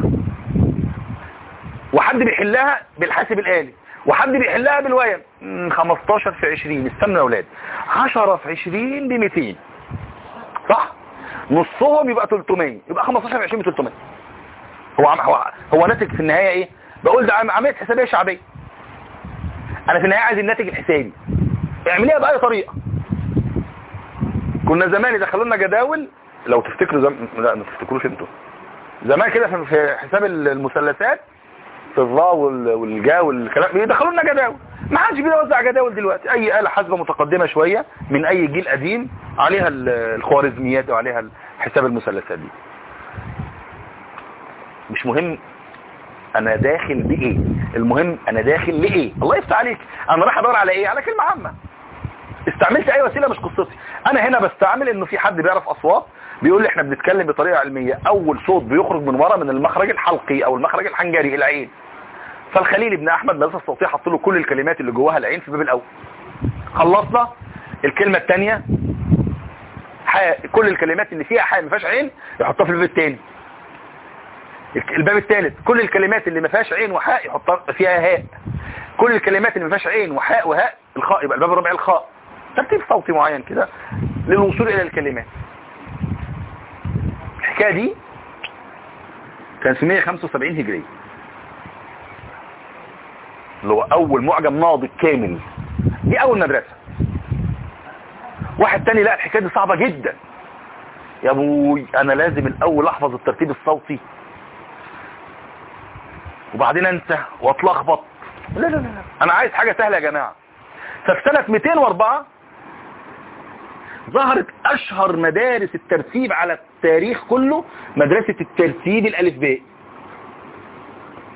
وحد بيحلها بالحاسب الآلي وحد بيحلها بالويم مم، 15 في 20 استنوا يا اولاد 10 في 20 ب 200 صح نصهم يبقى 300 يبقى 15 في 20 ب 300 هو عم هو هو ناتج في النهاية ايه بقول ده عم- عملية حسابية شعبية انا في النهاية عايز الناتج الحسابي اعمليها بأي طريقة كنا زمان يدخلوا لنا جداول لو تفتكروا زم... لا ما تفتكروش انتوا زمان كده في- في حساب المثلثات في الظا وال- والجا والكلام بيدخلوا لنا جداول ما حدش بيوزع جداول دلوقتي اي آلة حاسبة متقدمة شوية من اي جيل قديم عليها ال- الخوارزميات وعليها حساب المثلثات دي مش مهم انا داخل بايه المهم انا داخل لايه الله يفتح عليك انا رايح ادور على ايه على كلمة عامة استعملت اي وسيلة مش قصتي انا هنا بستعمل انه في حد بيعرف اصوات بيقول لي احنا بنتكلم بطريقة علمية اول صوت بيخرج من ورا من المخرج الحلقي او المخرج الحنجري العين فالخليل ابن احمد مدرسة الصوتية حط له كل الكلمات اللي جواها العين في الباب الاول خلصنا الكلمة الثانية حاء كل الكلمات اللي فيها حاء ما فيهاش عين يحطها في الباب الثاني الباب الثالث كل الكلمات اللي ما فيهاش عين وحاء يحطها فيها هاء كل الكلمات اللي ما فيهاش عين وحاء وهاء الخاء يبقى الباب الرابع الخاء ترتيب صوتي معين كده للوصول الى الكلمات الحكايه دي كان في 175 هجريه اللي هو اول معجم ناضج كامل دي اول مدرسه واحد تاني لا الحكايه دي صعبه جدا يا ابوي انا لازم الاول احفظ الترتيب الصوتي وبعدين انسى واتلخبط لا لا لا لا. انا عايز حاجه سهله يا جماعه ففي سنه 204 ظهرت اشهر مدارس الترتيب على التاريخ كله مدرسة الترتيب الالفبائي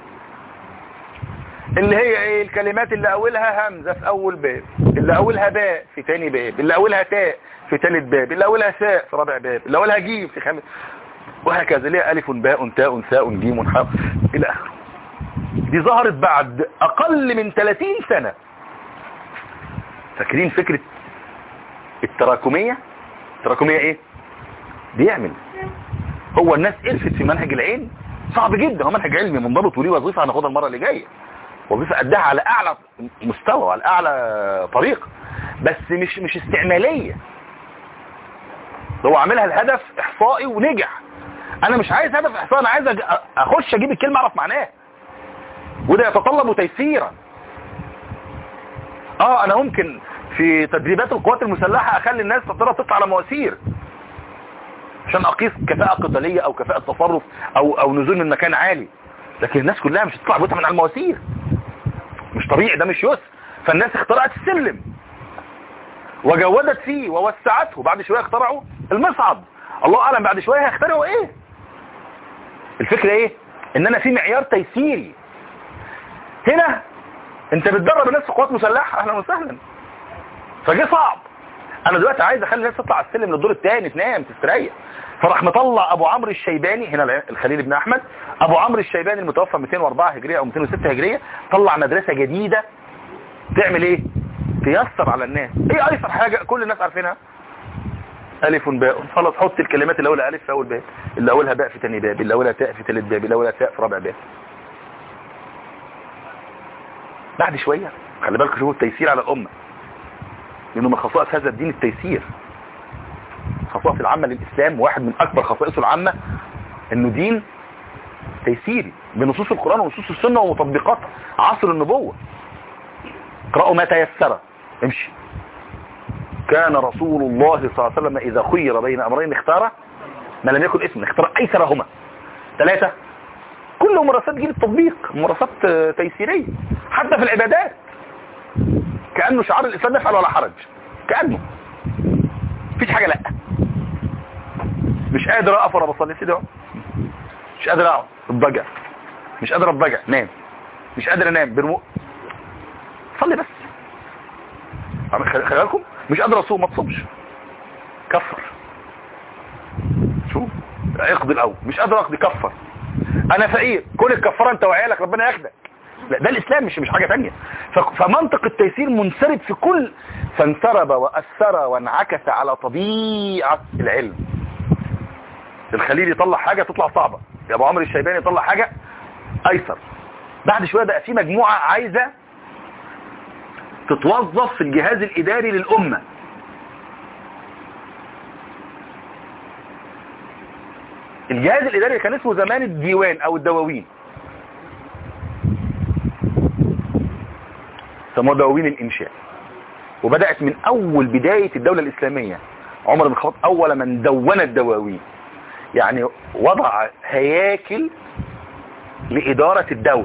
اللي هي ايه الكلمات اللي اولها همزة في اول باب اللي اولها باء في تاني باب اللي اولها تاء في تالت باب اللي اولها ثاء في رابع باب اللي اولها جيم في خامس وهكذا ليه الف باء تاء ثاء جيم حاء الى اخره دي ظهرت بعد اقل من 30 سنة فاكرين فكرة التراكمية التراكمية ايه بيعمل هو الناس قرفت في منهج العلم صعب جدا هو منهج علمي منضبط وليه وظيفة هناخدها المرة اللي جاية وظيفة قدها على اعلى مستوى وعلى اعلى طريقة بس مش مش استعمالية هو عاملها الهدف احصائي ونجح انا مش عايز هدف احصائي انا عايز أج- اخش اجيب الكلمة اعرف معناها وده يتطلب تيسيرا اه انا ممكن في تدريبات القوات المسلحة اخلي الناس تقدر تطلع على مواسير عشان اقيس كفاءة قتالية او كفاءة تصرف او او نزول من مكان عالي لكن الناس كلها مش هتطلع بيوتها من على المواسير مش طبيعي ده مش يسر فالناس اخترعت السلم وجودت فيه ووسعته بعد شوية اخترعوا المصعد الله اعلم بعد شوية هيخترعوا ايه الفكرة ايه ان انا في معيار تيسيري هنا انت بتدرب الناس في قوات مسلحة اهلا وسهلا فجه صعب انا دلوقتي عايز اخلي الناس تطلع على السلم للدور الثاني تنام تستريح فراح مطلع ابو عمرو الشيباني هنا الخليل بن احمد ابو عمرو الشيباني المتوفى 204 هجريه او 206 هجريه طلع مدرسه جديده تعمل ايه تيسر على الناس ايه ايسر حاجه كل الناس عارفينها الف باء خلاص حط الكلمات اللي اولها الف في اول باب اللي اولها باء في ثاني باب اللي اولها تاء في ثالث باب اللي اولها تاء في رابع باب بعد شويه خلي بالكم شوفوا التيسير على الامه لانه من خصائص هذا الدين التيسير خصائص العامة للإسلام واحد من أكبر خصائصه العامة أنه دين تيسيري بنصوص القرآن ونصوص السنة ومطبقاتها عصر النبوة اقرأوا ما تيسر امشي كان رسول الله صلى الله عليه وسلم إذا خير بين أمرين اختار ما لم يكن اسم اختار أيسرهما ثلاثة كل ممارسات جيل التطبيق ممارسات آه، تيسيرية حتى في العبادات كأنه شعار الإسلام يفعل ولا حرج كأنه مفيش حاجة لا مش قادر اقف وانا بصلي سيدي اهو. مش قادر اقعد اتضجع مش قادر اتضجع نام مش قادر انام برمو صلي بس عم- خلي خلي بالكم مش قادر اصوم ما تصومش كفر شوف اقضي الاول مش قادر اقضي كفر انا فقير كل الكفاره انت وعيالك ربنا ياخدك لا ده الاسلام مش مش حاجه ثانيه فمنطق التيسير منسرد في كل فانسرب واثر وانعكس على طبيعه العلم الخليل يطلع حاجه تطلع صعبه يا ابو عمرو الشيباني يطلع حاجه ايسر بعد شويه بقى في مجموعه عايزه تتوظف في الجهاز الاداري للامه الجهاز الاداري كان اسمه زمان الديوان او الدواوين سموه دواوين الانشاء وبدأت من اول بداية الدولة الاسلامية عمر بن الخطاب اول من دون الدواوين يعني وضع هياكل لادارة الدولة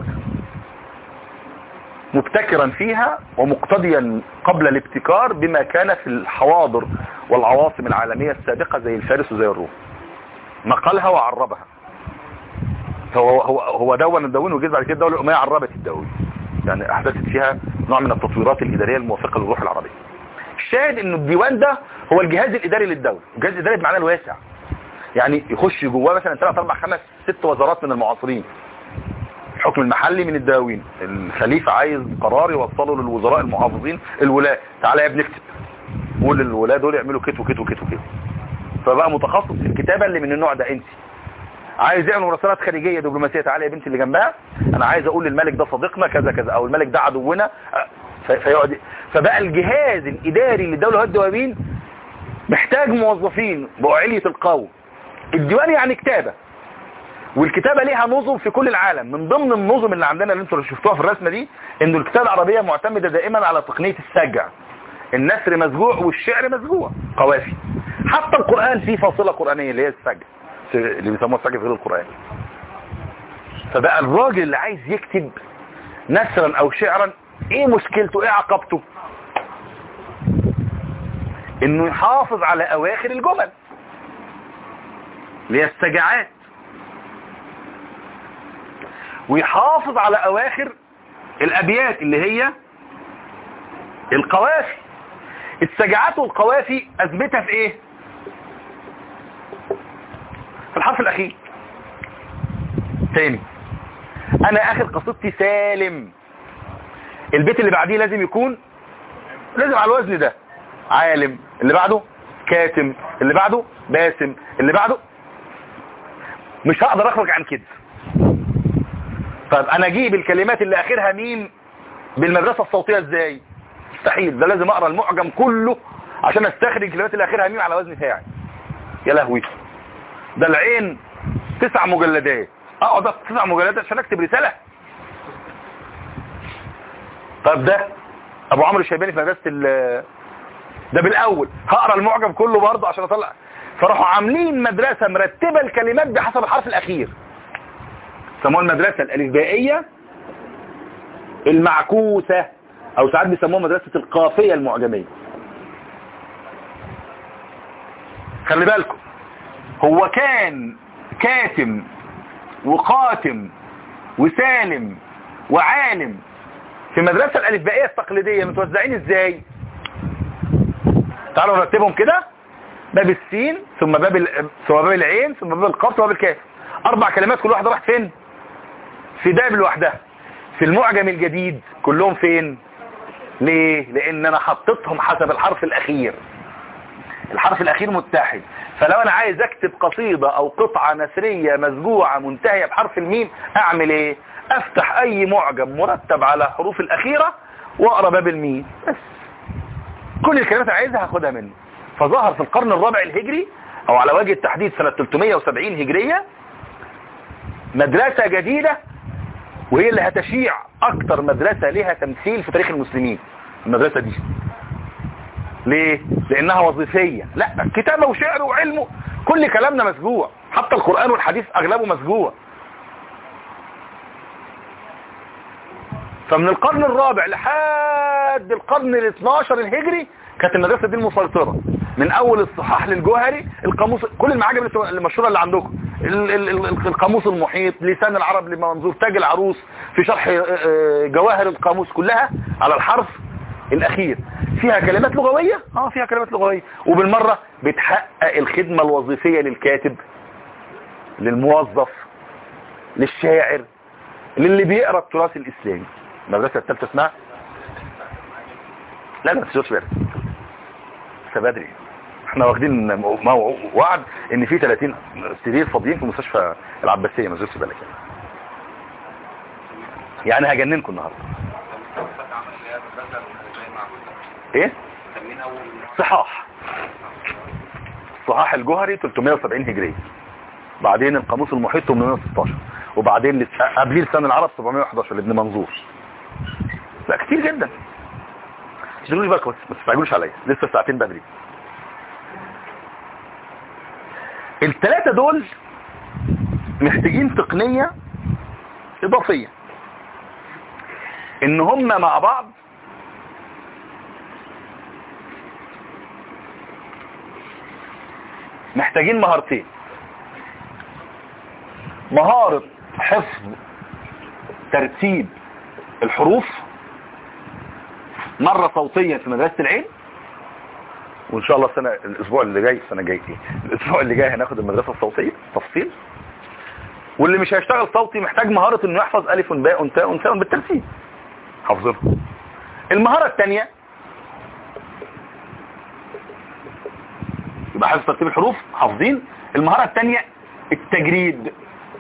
مبتكرا فيها ومقتديا قبل الابتكار بما كان في الحواضر والعواصم العالمية السابقة زي الفارس وزي الروم نقلها وعربها هو هو هو دون الدواوين وجيز بعد كده الدوله الامويه عربت الدواوين يعني احدثت فيها نوع من التطويرات الاداريه الموافقه للروح العربيه الشاهد انه الديوان ده هو الجهاز الاداري للدوله الجهاز الاداري بمعناه الواسع يعني يخش جواه مثلا 3 4 5 6 وزارات من المعاصرين الحكم المحلي من الدواوين الخليفه عايز قرار يوصله للوزراء المحافظين الولاة تعالى يا ابني اكتب قول للولاة دول يعملوا كت وكت وكت وكت فبقى متخصص في الكتابة اللي من النوع ده انت عايز يعمل مراسلات خارجية دبلوماسية تعالى يا بنتي اللي جنبها انا عايز اقول للملك ده صديقنا كذا كذا او الملك ده عدونا في- فيقعد فبقى الجهاز الاداري للدولة والدواوين محتاج موظفين بأعلية القوم الديوان يعني كتابة والكتابة ليها نظم في كل العالم من ضمن النظم اللي عندنا اللي انتوا شفتوها في الرسمة دي انه الكتابة العربية معتمدة دائما على تقنية السجع النثر مسجوع والشعر مسجوع قوافي حتى القرآن فيه فاصلة قرآنية اللي هي السجع اللي بيسموها السجع في غير القرآن فبقى الراجل اللي عايز يكتب نثرا او شعرا ايه مشكلته ايه عقبته انه يحافظ على اواخر الجمل اللي هي السجعات ويحافظ على اواخر الابيات اللي هي القوافي السجعات والقوافي اثبتها في ايه في الحرف الاخير تاني انا اخر قصيدتي سالم البيت اللي بعديه لازم يكون لازم على الوزن ده عالم اللي بعده كاتم اللي بعده باسم اللي بعده مش هقدر اخرج عن كده طيب انا اجيب الكلمات اللي اخرها ميم بالمدرسة الصوتية ازاي مستحيل ده لازم اقرا المعجم كله عشان استخرج الكلمات اللي اخرها ميم على وزن فاعل يا لهوي ده العين تسع مجلدات اقعد أكتب تسع مجلدات عشان اكتب رسالة طب ده ابو عمرو الشيباني في مدرسة ال- ده بالاول هقرا المعجم كله برضه عشان اطلع فراحوا عاملين مدرسة مرتبة الكلمات بحسب الحرف الاخير سموها المدرسة الالفبائية المعكوسة او ساعات بيسموها مدرسة القافية المعجمية خلي بالكم هو كان كاتم وقاتم وسالم وعالم في المدرسة الألفبائية التقليدية متوزعين ازاي تعالوا نرتبهم كده باب السين ثم باب ال... ثم باب العين ثم باب القاف ثم باب الكاف اربع كلمات كل واحدة راحت فين في باب لوحدها في المعجم الجديد كلهم فين ليه لان انا حطيتهم حسب الحرف الاخير الحرف الاخير متحد فلو انا عايز اكتب قصيدة او قطعة نثرية مسجوعة منتهية بحرف الميم اعمل ايه افتح اي معجم مرتب على حروف الاخيرة واقرا باب الميم بس كل الكلمات اللي عايزها هاخدها منه فظهر في القرن الرابع الهجري او على وجه التحديد سنة 370 هجرية مدرسة جديدة وهي اللي هتشيع اكتر مدرسة لها تمثيل في تاريخ المسلمين المدرسة دي ليه لانها وظيفية لا كتابة وشعر وعلم كل كلامنا مسجوع حتى القرآن والحديث اغلبه مسجوع فمن القرن الرابع لحد القرن ال 12 الهجري كانت المدرسة دي المسيطرة من اول الصحاح للجوهري القاموس كل المعاجم المشهورة اللي عندكم ال- ال- ال- القاموس المحيط لسان العرب لمنظور تاج العروس في شرح آه، جواهر القاموس كلها على الحرف الاخير فيها كلمات لغوية اه فيها كلمات لغوية وبالمرة بتحقق الخدمة الوظيفية للكاتب للموظف للشاعر للي بيقرأ التراث الاسلامي المدرسة الثالثة اسمها لا لا تشوفش بالك لسه بدري احنا واخدين مو- مو- وعد ان في 30 سرير فاضيين في مستشفى العباسية ما تشوفش بالك يعني يعني هجننكم النهارده ايه صحاح صحاح الجوهري 370 هجرية بعدين القاموس المحيط 816 وبعدين لس- قبليه لسان العرب 711 لابن منظور لا كتير جدا تشغلوش بالكم بس ما تستعجلوش عليا لسه ساعتين بدري الثلاثة دول محتاجين تقنية اضافية ان هم مع بعض محتاجين مهارتين مهارة حفظ ترتيب الحروف مرة صوتيا في مدرسة العين وان شاء الله السنة الاسبوع اللي جاي السنة الجاي ايه الاسبوع اللي جاي هناخد المدرسة الصوتية تفصيل واللي مش هيشتغل صوتي محتاج مهارة انه يحفظ الف باء تاء ثاء بالترتيب حافظينها المهارة الثانية يبقى حفظ ترتيب الحروف حافظين المهارة الثانية التجريد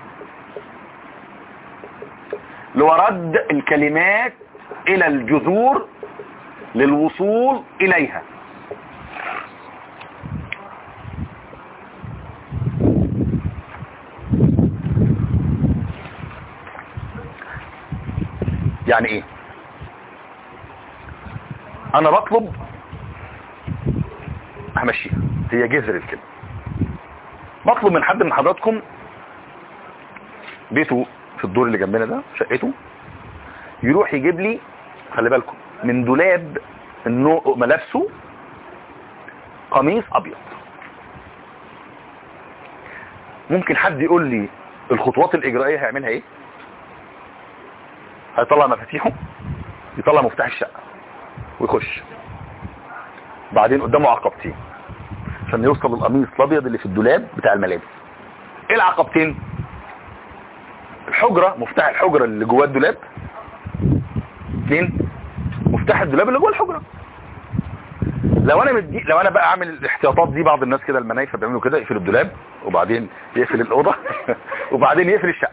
لورد الكلمات الى الجذور للوصول اليها يعني ايه انا بطلب همشيها هي جذر الكلمة بطلب من حد من حضراتكم بيته في الدور اللي جنبنا ده شقته يروح يجيب لي خلي بالكم من دولاب النوع ملابسه قميص ابيض ممكن حد يقول لي الخطوات الاجرائيه هيعملها ايه هيطلع مفاتيحه يطلع مفتاح الشقة ويخش بعدين قدامه عقبتين عشان يوصل للقميص الابيض اللي في الدولاب بتاع الملابس ايه العقبتين الحجرة مفتاح الحجرة اللي جوه الدولاب اثنين مفتاح الدولاب اللي جوه الحجرة لو انا مدي لو انا بقى عامل الاحتياطات دي بعض الناس كده المنايفه بيعملوا كده يقفل الدولاب وبعدين يقفل الاوضه وبعدين يقفل الشقه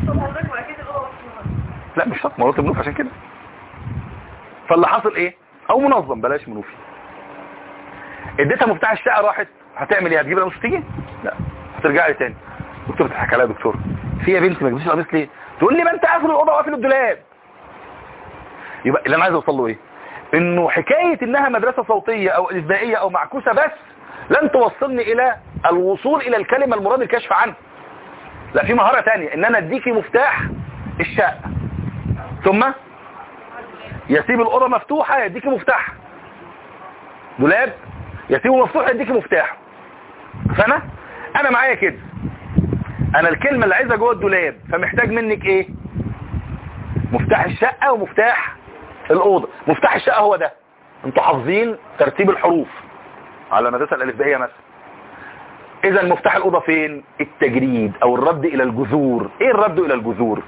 لا مش شرط مرات منوف عشان كده فاللي حصل ايه او منظم بلاش منوفي اديتها مفتاح الشقه راحت هتعمل ايه هتجيب القميص تيجي لا هترجع لي تاني دكتور بتضحك عليا يا دكتور في يا بنتي ما جبتيش القميص ليه تقول لي ما انت قافل الاوضه وقافل الدولاب يبقى اللي انا عايز اوصل له ايه انه حكايه انها مدرسه صوتيه او الزائيه او معكوسه بس لن توصلني الى الوصول الى الكلمه المراد الكشف عنها لا في مهاره ثانيه ان انا اديكي مفتاح الشقه ثم يسيب الأوضة مفتوحة يديكي مفتاح دولاب يسيبه مفتوح يديكي مفتاح فأنا أنا معايا كده أنا الكلمة اللي عايزها جوه الدولاب فمحتاج منك إيه مفتاح الشقة ومفتاح الأوضة مفتاح الشقة هو ده انتوا حافظين ترتيب الحروف على المدرسة الألفبائية مثلا إذا مفتاح الأوضة فين التجريد أو الرد إلى الجذور إيه الرد إلى الجذور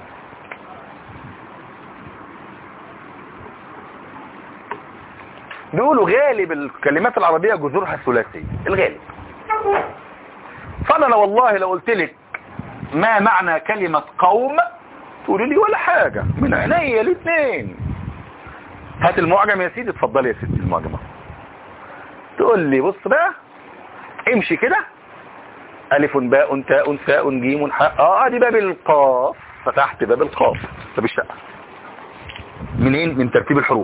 بيقولوا غالب الكلمات العربية جذورها ثلاثية الغالب فانا والله لو قلت لك ما معنى كلمة قوم تقولي لي ولا حاجة من عينيا الاثنين هات المعجم يا سيدي اتفضلي يا سيدي المعجم تقول لي بص بقى امشي كده الف باء تاء ثاء جيم حاء اه ادي باب القاف فتحت باب القاف باب الشقة منين من ترتيب الحروف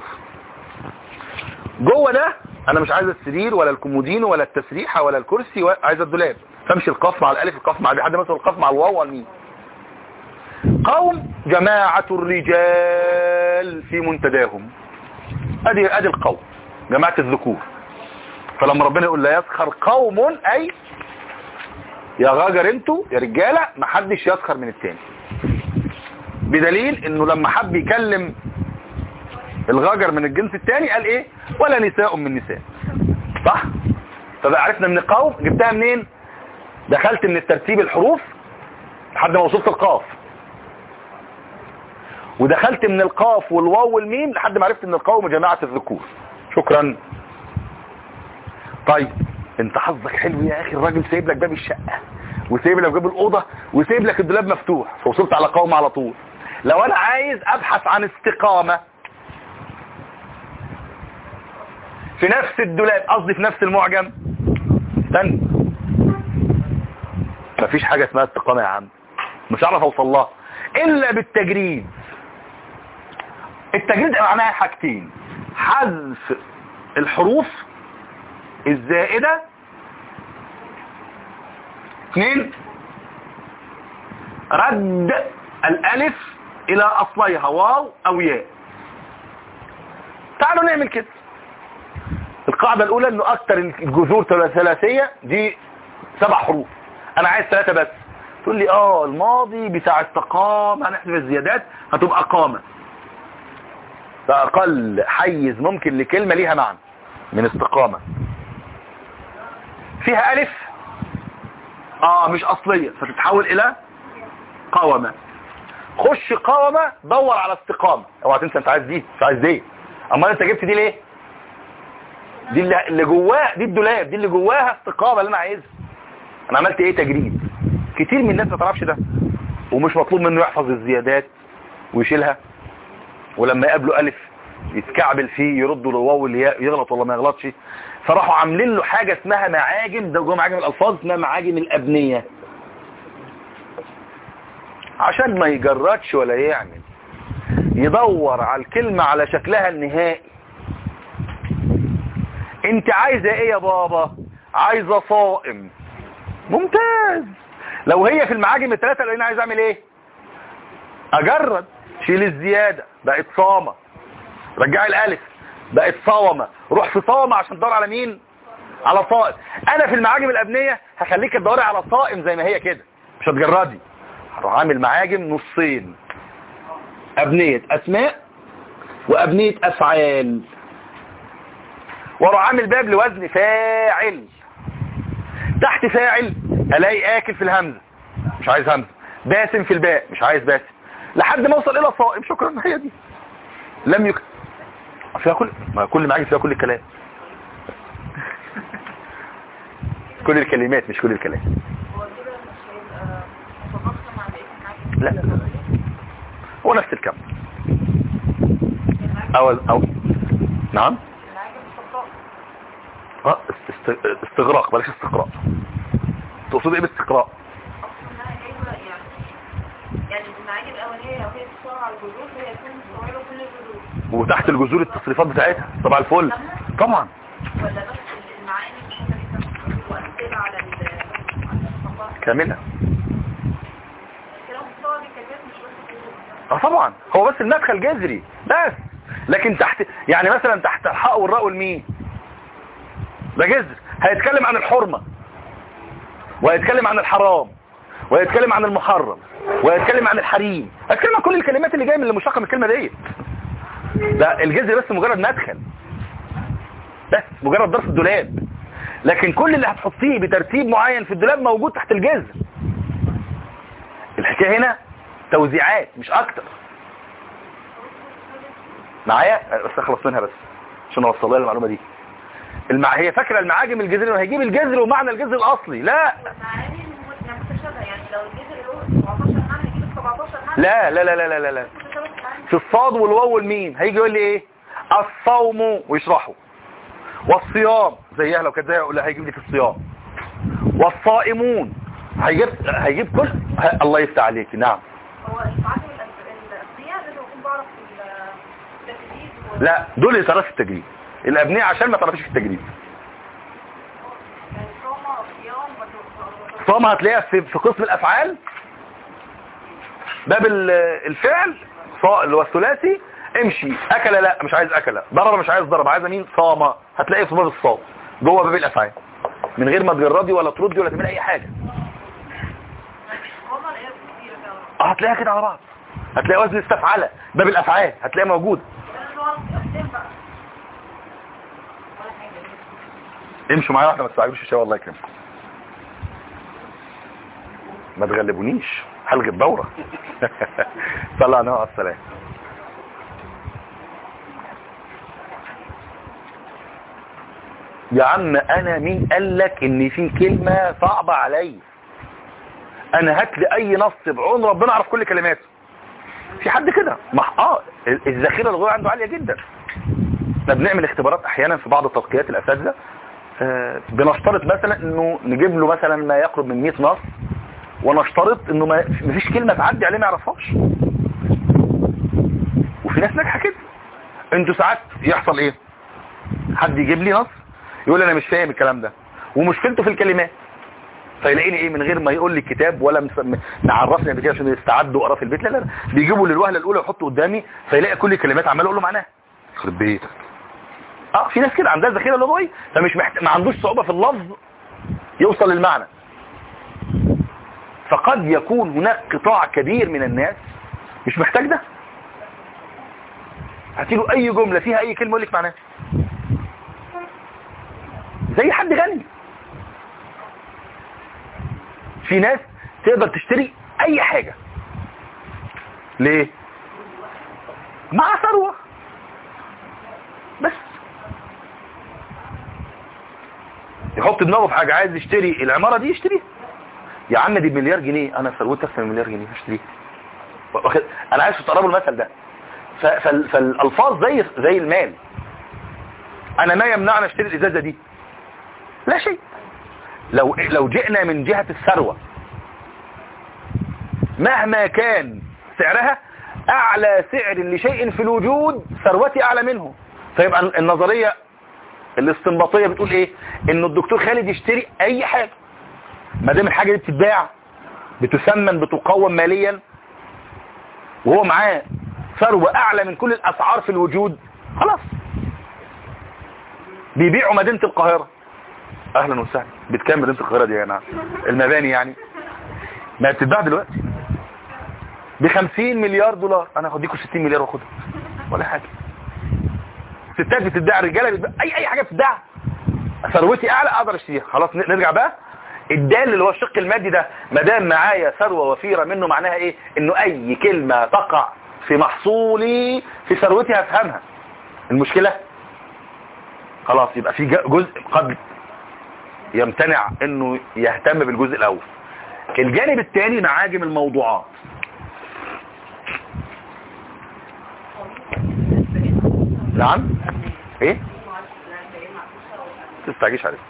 جوه ده انا مش عايز السرير ولا الكومودينو ولا التسريحه ولا الكرسي ولا عايز الدولاب فامشي القاف مع الالف القاف مع حد مثلا القاف مع الواو والميم قوم جماعة الرجال في منتداهم ادي ادي القوم جماعة الذكور فلما ربنا يقول لا يسخر قوم اي يا غاجر انتوا يا رجالة محدش يسخر من التاني بدليل انه لما حب يكلم الغاجر من الجنس الثاني قال ايه ولا نساء من نساء صح فبقى عرفنا من القوم جبتها منين دخلت من الترتيب الحروف لحد ما وصلت القاف ودخلت من القاف والواو والميم لحد ما عرفت ان القوم جماعة الذكور شكرا طيب انت حظك حلو يا اخي الراجل سايب لك باب الشقة وسايب لك باب الأوضة وسايب لك الدولاب مفتوح فوصلت على قوم على طول لو انا عايز ابحث عن استقامة في نفس الدولاب قصدي في نفس المعجم استنى مفيش حاجة اسمها استقامة يا عم مش هعرف اوصل لها الا بالتجريد التجريد معناها حاجتين حذف الحروف الزائدة اثنين رد الالف الى اصليها واو او ياء تعالوا نعمل كده القاعدة الاولى انه اكتر الجذور ثلاثية دي سبع حروف انا عايز ثلاثة بس تقول لي اه الماضي بتاع استقام هنحذف الزيادات هتبقى قامة ده اقل حيز ممكن لكلمة ليها معنى من استقامة فيها الف اه مش اصلية فتتحول الى قومة خش قومة دور على استقامة اوعى تنسى انت عايز دي مش عايز دي اما انت جبت دي ليه دي اللي اللي جواها دي الدولاب دي اللي جواها استقامة اللي انا عايزها انا عملت ايه تجريد كتير من الناس ما تعرفش ده ومش مطلوب منه يحفظ الزيادات ويشيلها ولما يقابله الف يتكعبل فيه يردوا للواو اللي يغلط ولا ما يغلطش فراحوا عاملين له حاجة اسمها معاجم ده جوه معاجم الالفاظ اسمها معاجم الابنية عشان ما يجردش ولا يعمل يدور على الكلمة على شكلها النهائي انت عايزة ايه يا بابا عايزة صائم ممتاز لو هي في المعاجم الثلاثة اللي انا عايز اعمل ايه اجرد شيل الزيادة بقت صامة رجعي الالف بقت صومة روح في صومة عشان تدور على مين على صائم انا في المعاجم الابنية هخليك تدوري على صائم زي ما هي كده مش هتجردي هروح عامل معاجم نصين أبنية أسماء وأبنية أفعال واروح عامل باب لوزن فاعل تحت فاعل الاقي اكل في الهمزه مش عايز همزه باسم في الباء مش عايز باسم لحد ما اوصل الى صائم شكرا هي دي لم يك فيها كل ما كل معاجم فيها كل الكلام كل الكلمات مش كل الكلام هو كده مش هيبقى متناقض مع بقية المعاجم لا هو نفس الكم او او نعم المعاجم الصفراء اه است- استغراق بلاش استقراء تقصد ايه باستقراء اصلا انها جايبه يعني يعني المعاجم الاوليه لو هي بتصور على الجذور فهي تكون صغيره كل الجذور وتحت الجذور التصريفات بتاعتها طبعا الفل طبعا ولا بس المعاني اللي وامثله على ال- على الصفراء كاملة كده مستوى الكلمات مش بس الجذور اه طبعا هو بس المدخل جذري بس لكن تحت يعني مثلا تحت الحاء والراء والميم ده جذر هيتكلم عن الحرمة وهيتكلم عن الحرام وهيتكلم عن المحرم وهيتكلم عن الحريم هيتكلم عن كل الكلمات اللي جايه من اللي مشتقه من الكلمه ديت ده الجذر بس مجرد مدخل بس مجرد ظرف الدولاب لكن كل اللي هتحطيه بترتيب معين في الدولاب موجود تحت الجذر الحكايه هنا توزيعات مش اكتر معايا بس اخلص منها بس عشان اوصل لها المعلومه دي المع... هي فاكره المعاجم الجذري انه هيجيب الجذر ومعنى الجذر الاصلي لا المعاني متشابهه يعني لو الجذر له 17 معنى يجيب 17 معنى لا لا لا لا لا لا, لا. متشابه المعاني في الصاد والواو والميم هيجي يقول لي ايه الصوم ويشرحه والصيام زيها لو كانت زيها يقول لها هيجيب لي في الصيام والصائمون هيجيب هيجيب كل ه- الله يفتح عليك نعم هو المعاجم الأب- الأبنية لازم أكون بعرف التجديد وال- لا دول اللي تعرفش في التجريد الابنيه عشان ما تعرفش في التجريد يعني صوم صيام وت- وت- صام هتلاقيها في في قسم الافعال باب ال- الفعل صا اللي هو الثلاثي امشي اكل لا مش عايز اكل ضرب مش عايز ضرب عايز مين صام هتلاقيه في باب الصاد جوه باب الافعال من غير ما تجردي ولا تردي ولا تعملي اي حاجه هما الآيات كتيرة فعلا اه هتلاقيها كده على بعض هتلاقي وزن استفعل باب الافعال هتلاقيها موجود لازم نقعد أقسم بقى ولا حاجة امشوا معايا واحده ما تستعجلوش الشاي الله يكرمكم ما تغلبونيش حلقة دورة صلى الله عليه وسلم يا عم انا مين قال لك ان في كلمة صعبة علي انا هات لي اي نص بعون ربنا اعرف كل كلماته في حد كده ما اه الذاكره اللغويه عنده عاليه جدا احنا بنعمل اختبارات احيانا في بعض التطبيقات الاساتذه آه، بنشترط مثلا انه نجيب له مثلا ما يقرب من 100 نص ونشترط انه ما فيش كلمه تعدي عليه ما يعرفهاش وفي ناس ناجحه كده انتوا ساعات يحصل ايه حد يجيب لي نص يقول لي انا مش فاهم الكلام ده ومشكلته في الكلمات فيلاقيني ايه من غير ما يقول لي الكتاب ولا مس- معرفني قبل كده عشان يستعد واقرا في البيت لا لا لا بيجيبوا للوهله الاولى ويحطوا قدامي فيلاقي كل الكلمات عمال اقول له معناها يخرب بيتك اه في ناس كده عندها ذخيره لغويه فمش محت... ما عندوش صعوبه في اللفظ يوصل للمعنى فقد يكون هناك قطاع كبير من الناس مش محتاج ده هاتيله اي جمله فيها اي كلمه يقول لك معناها زي حد غني في ناس تقدر تشتري اي حاجه ليه مع ثروه بس يحط دماغه في حاجة عايز يشتري العمارة دي يشتريها يا عم دي بمليار جنيه انا ثروتي اكثر من مليار جنيه هشتريها واخد- انا عايز تقربوا المثل ده ف- فال- فالالفاظ زي زي المال انا ما يمنعني اشتري الازازة دي لا شيء لو لو جئنا من جهة الثروة مهما كان سعرها اعلى سعر لشيء في الوجود ثروتي اعلى منه فيبقى النظرية الاستنباطية بتقول ايه انه الدكتور خالد يشتري اي حاجة ما دام الحاجة دي بتتباع بتثمن بتقوم ماليا وهو معاه ثروة اعلى من كل الاسعار في الوجود خلاص بيبيعوا مدينة القاهرة اهلا وسهلا بتكام مدينة القاهرة دي يا جماعه المباني يعني ما بتتباع دلوقتي ب 50 مليار دولار انا هديكوا 60 مليار واخدها ولا حاجه ستات بتدعي الرجاله بتدعي اي اي حاجه بتدعي ثروتي اعلى اقدر اشتريها خلاص ن- نرجع بقى الدال اللي هو الشق المادي ده ما دام معايا ثروه وفيره منه معناها ايه انه اي كلمه تقع في محصولي في ثروتي هفهمها المشكله خلاص يبقى في ج- جزء قد يمتنع انه يهتم بالجزء الاول الجانب الثاني معاجم الموضوعات نعم ايه تستعجيش عليك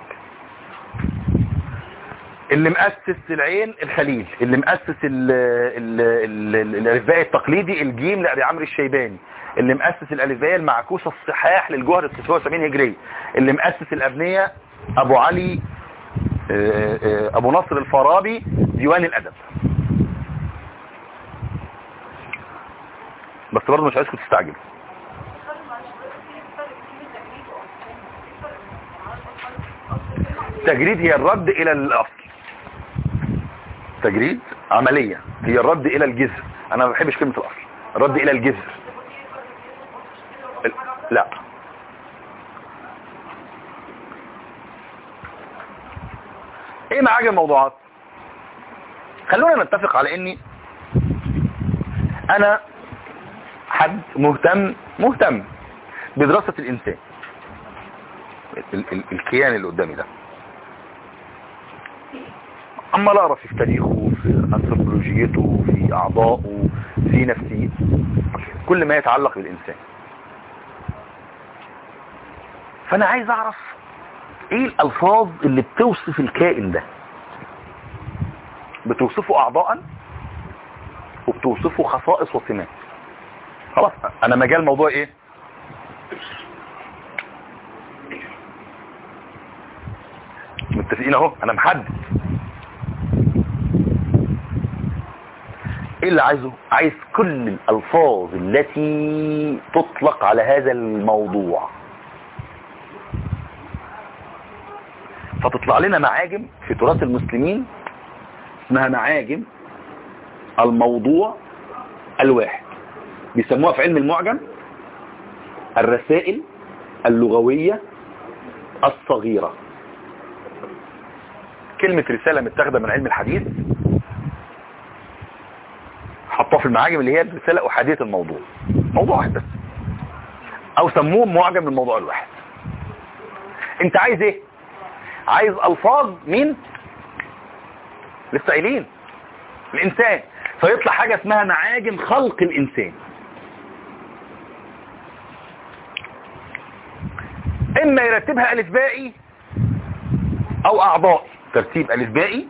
اللي مؤسس العين الخليل اللي مؤسس ال ال ال ال الالفباء التقليدي الجيم لأبي عمرو الشيباني اللي مؤسس الالفباء المعكوسه الصحاح للجوهر 76 هجري اللي مؤسس الابنيه ابو علي آه، آه، ابو نصر الفارابي ديوان الادب بس برضه مش عايزكم تستعجلوا التجريد هي الرد الى الاصل تجريد عملية هي الرد الى الجذر انا ما بحبش كلمة الاصل الرد الى الجذر ال- لا ايه معاجم الموضوعات خلونا نتفق على اني انا حد مهتم مهتم بدراسة الانسان ال ال الكيان اللي قدامي ده اما لا اعرف في تاريخه في انثروبولوجيته في اعضائه في نفسيته كل ما يتعلق بالانسان فانا عايز اعرف ايه الالفاظ اللي بتوصف الكائن ده بتوصفه اعضاء وبتوصفه خصائص وسمات خلاص انا مجال موضوع ايه متفقين اهو انا محدد ايه اللي عايزه عايز كل الالفاظ التي تطلق على هذا الموضوع فتطلع لنا معاجم في تراث المسلمين اسمها معاجم الموضوع الواحد بيسموها في علم المعجم الرسائل اللغوية الصغيرة كلمة رسالة متاخدة من علم الحديث حطوها في المعاجم اللي هي الرسالة أحادية الموضوع موضوع واحد بس أو سموه معجم من الموضوع الواحد أنت عايز إيه؟ عايز ألفاظ مين؟ لسه قايلين الإنسان فيطلع حاجة اسمها معاجم خلق الإنسان إما يرتبها ألفبائي أو أعضائي ترتيب ألفبائي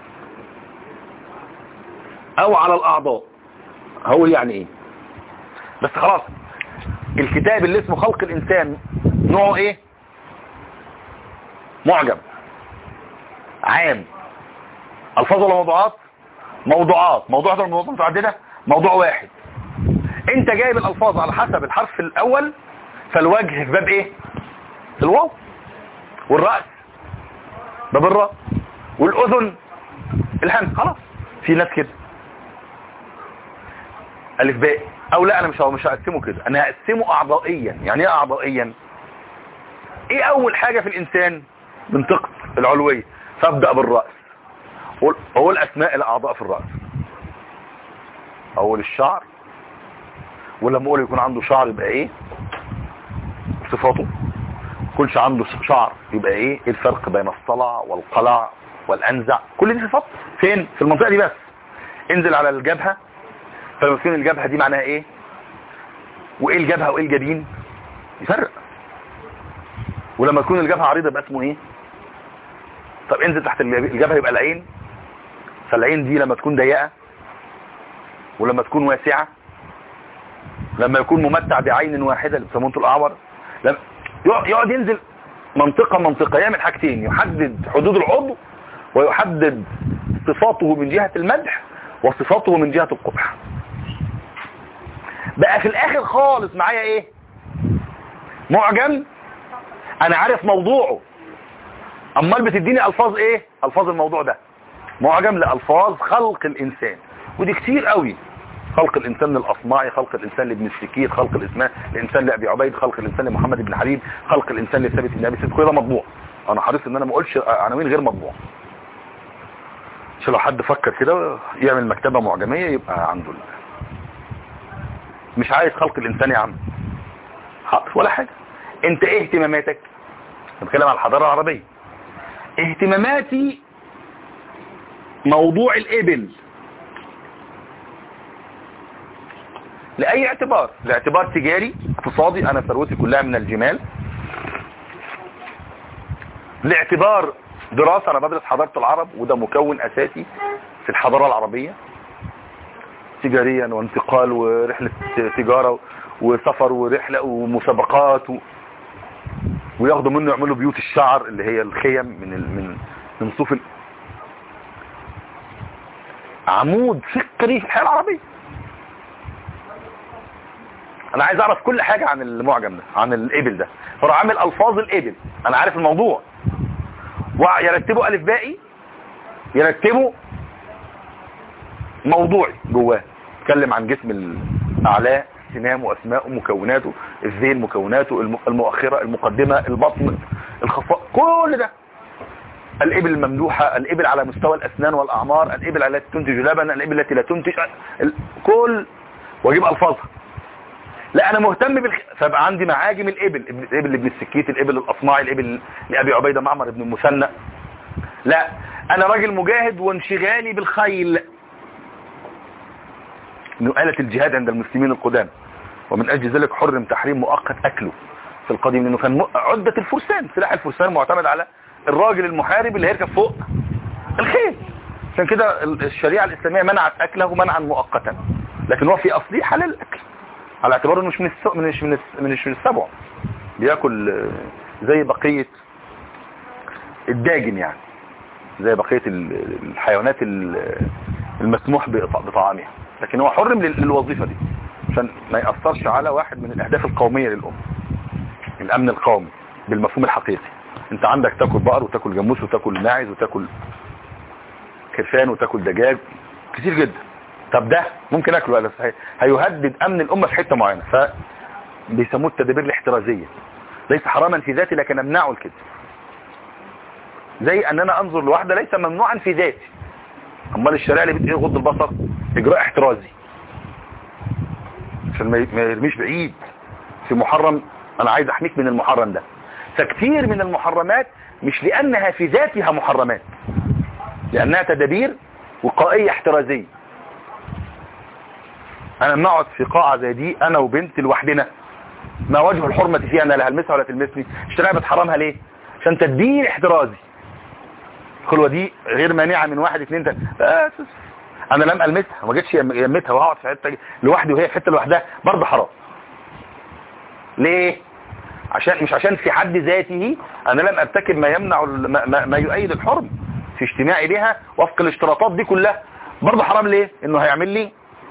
او على الاعضاء هقول يعني ايه بس خلاص الكتاب اللي اسمه خلق الانسان نوعه ايه معجم عام الفاظ ولا موضوعات موضوعات موضوعات ولا موضوعات متعدده موضوع واحد انت جايب الالفاظ على حسب الحرف الاول فالوجه في باب ايه الواو والراس باب الراء والاذن الهم خلاص في ناس كده الف باء او لا انا مش مش هقسمه كده انا هقسمه اعضائيا يعني ايه اعضائيا ايه اول حاجة في الانسان منطقة العلوية فابدأ بالرأس اقول اقول اسماء الاعضاء في الرأس اول الشعر ولما اقول يكون عنده شعر يبقى ايه صفاته كلش عنده شعر يبقى ايه ايه الفرق بين الصلع والقلع والانزع كل دي صفات فين في المنطقة دي بس انزل على الجبهة فين الجبهة دي معناها ايه وايه الجبهة وايه الجبين يفرق ولما تكون الجبهة عريضة يبقى اسمه ايه طب انزل تحت الجبهة يبقى العين فالعين دي لما تكون ضيقة ولما تكون واسعة لما يكون ممتع بعين واحدة اللي بيسموه الاعور لما يقعد ينزل منطقة منطقة يعمل حاجتين يحدد حدود العضو ويحدد صفاته من جهة المدح وصفاته من جهة القبح بقى في الاخر خالص معايا ايه معجم انا عارف موضوعه امال بتديني الفاظ ايه الفاظ الموضوع ده معجم لالفاظ خلق الانسان ودي كتير قوي خلق الانسان للاصمعي خلق الانسان لابن السكير خلق الانسان الانسان لابي عبيد خلق الانسان لمحمد بن حبيب خلق الانسان لثابت بن ابي سيد كل ده مطبوع انا حريص ان انا ما اقولش عناوين غير مطبوع عشان لو حد فكر كده يعمل مكتبة معجمية يبقى عنده ال- مش عايز خلق الانسان يا عم حاضر ولا حاجة انت ايه اهتماماتك بتكلم عن الحضارة العربية اهتماماتي موضوع الابل لأي اعتبار لاعتبار تجاري اقتصادي انا ثروتي كلها من الجمال لاعتبار دراسة انا بدرس حضارة العرب وده مكون اساسي في الحضارة العربية تجاريا وانتقال ورحلة تجارة وسفر ورحلة ومسابقات و... وياخدوا منه يعملوا بيوت الشعر اللي هي الخيم من ال... من من صوف ال... عمود فكري في الحياة العربية انا عايز اعرف كل حاجة عن المعجم ده عن الابل ده فراح عامل الفاظ الابل انا عارف الموضوع ويرتبوا الف بائي يرتبوا موضوعي جواه اتكلم عن جسم الاعلى سنام واسماء مكوناته الذيل مكوناته الم- المؤخرة المقدمة البطن الخفاء كل ده الابل الممدوحة الابل على مستوى الاسنان والاعمار الابل التي تنتج لبنا الابل التي لا تنتج ال- كل واجيب الفاظها لا انا مهتم بالخ... فبقى عندي معاجم الابل الابل لابن السكيت الابل الاصمعي الابل لابي عبيده معمر بن المثنى لا انا راجل مجاهد وانشغالي بالخيل انه آلة الجهاد عند المسلمين القدام ومن اجل ذلك حرم تحريم مؤقت اكله في القديم لانه كان م- عدة الفرسان سلاح الفرسان معتمد على الراجل المحارب اللي هيركب فوق الخيل عشان كده ال- الشريعة الاسلامية منعت اكله منعا مؤقتا لكن هو في اصله حلال الاكل على اعتباره انه مش من السوق مش من الس- مش من السبع بياكل آه، زي بقية الداجن يعني زي بقية ال- الحيوانات ال- المسموح بإط- بطعامها لكن هو حرم لل- للوظيفة دي عشان ما يأثرش على واحد من الأهداف القومية للأمة الأمن القومي بالمفهوم الحقيقي انت عندك تاكل بقر وتاكل جاموس وتاكل ماعز وتاكل خرفان وتاكل دجاج كتير جدا طب ده ممكن اكله بس هي- هيهدد امن الامه في حته معينه فبيسموه التدابير الاحترازيه ليس حراما في ذاتي لكن امنعه الكذب زي ان انا انظر لواحده ليس ممنوعا في ذاتي امال الشريعه اللي بتقول غض البصر اجراء احترازي عشان ما ي- ما يرميش بعيد في محرم انا عايز احميك من المحرم ده فكتير من المحرمات مش لانها في ذاتها محرمات لانها تدابير وقائيه احترازيه انا لما اقعد في قاعه زي دي انا وبنت لوحدنا ما وجه الحرمه فيها انا لا هلمسها ولا تلمسني الشريعه بتحرمها ليه عشان تدبير احترازي الخلوه دي غير مانعه من واحد اثنين تلاته بس انا لم المسها ما جيتش يم- يمتها وهقعد في حته لوحدي وهي في حته لوحدها برضه حرام ليه عشان مش عشان في حد ذاته انا لم ارتكب ما يمنع ال- ما, ما, ما يؤيد الحرم في اجتماعي بها وفق الاشتراطات دي كلها برضه حرام ليه انه هيعمل لي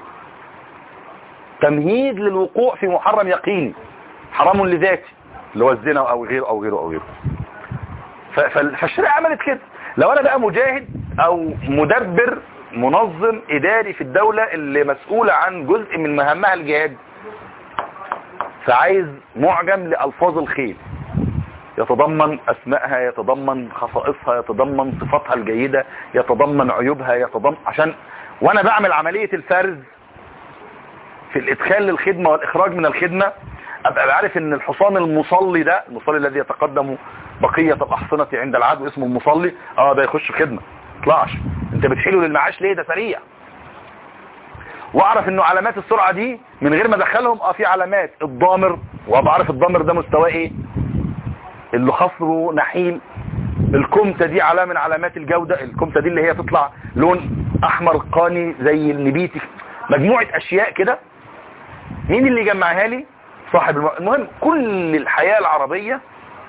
تمهيد للوقوع في محرم يقيني حرام لذاتي اللي هو الزنا او غيره او غيره او غيره ف- فال- فالشريعه عملت كده لو انا بقى مجاهد او مدبر منظم اداري في الدولة اللي مسؤولة عن جزء من مهامها الجهاد فعايز معجم لألفاظ الخيل يتضمن أسمائها يتضمن خصائصها يتضمن صفاتها الجيدة يتضمن عيوبها يتضمن عشان وانا بعمل عملية الفرز في الادخال للخدمة والاخراج من الخدمة ابقى بعرف ان الحصان المصلي ده المصلي الذي يتقدم بقية الاحصنة عند العدو اسمه المصلي اه ده يخش خدمة اطلعش انت بتحيله للمعاش ليه ده سريع واعرف انه علامات السرعة دي من غير ما ادخلهم اه في علامات الضامر وبعرف الضامر ده مستواه ايه اللي خصره نحيل الكمتة دي علامة من علامات الجودة الكمتة دي اللي هي تطلع لون احمر قاني زي النبيتي مجموعة اشياء كده مين اللي يجمعها لي صاحب الم... المهم كل الحياة العربية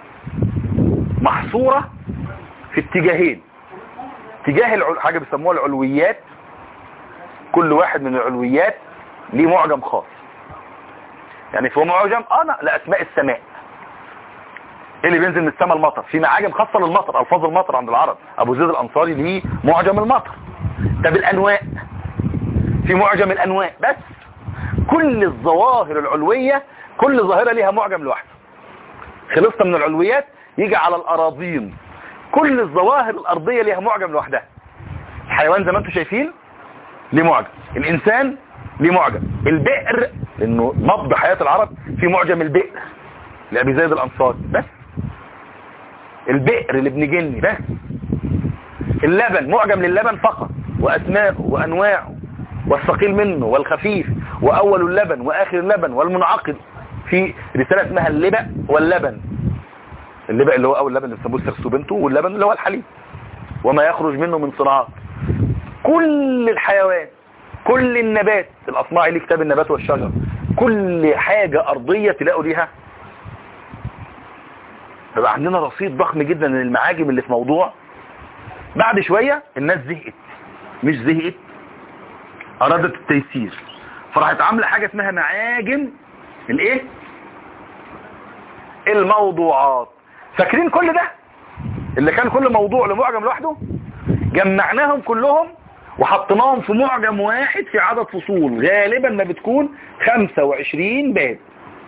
محصورة في اتجاهين اتجاه العل... حاجة بيسموها العلويات كل واحد من العلويات ليه معجم خاص يعني في معجم انا لاسماء السماء ايه اللي بينزل من السماء المطر في معاجم خاصة للمطر الفاظ المطر عند العرب ابو زيد الانصاري ليه معجم المطر طب الانواء في معجم الانواع بس كل الظواهر العلوية كل ظاهرة ليها معجم لوحده خلصنا من العلويات يجي على الاراضين كل الظواهر الارضية ليها معجم لوحدها الحيوان زي ما انتم شايفين ليه معجم الانسان ليه معجم البئر لانه نبض حياة العرب في معجم البئر لأبي زيد الأنصاري بس البئر لابن جني بس اللبن معجم للبن فقط وأسماءه وأنواعه والثقيل منه والخفيف وأول اللبن وآخر اللبن والمنعقد في رسالة اسمها اللبأ واللبن اللبأ اللي هو أول لبن اللي بيسموه السرسوبنتو واللبن اللي هو الحليب وما يخرج منه من صناعات كل الحيوان كل النبات الأصماعي اللي كتاب النبات والشجر كل حاجة أرضية تلاقوا ليها فبقى عندنا رصيد ضخم جدا من المعاجم اللي في موضوع بعد شوية الناس زهقت مش زهقت أرادت التيسير فراحت عاملة حاجة اسمها معاجم الايه الموضوعات فاكرين كل ده اللي كان كل موضوع لمعجم لوحده جمعناهم كلهم وحطيناهم في معجم واحد في عدد فصول غالبا ما بتكون 25 باب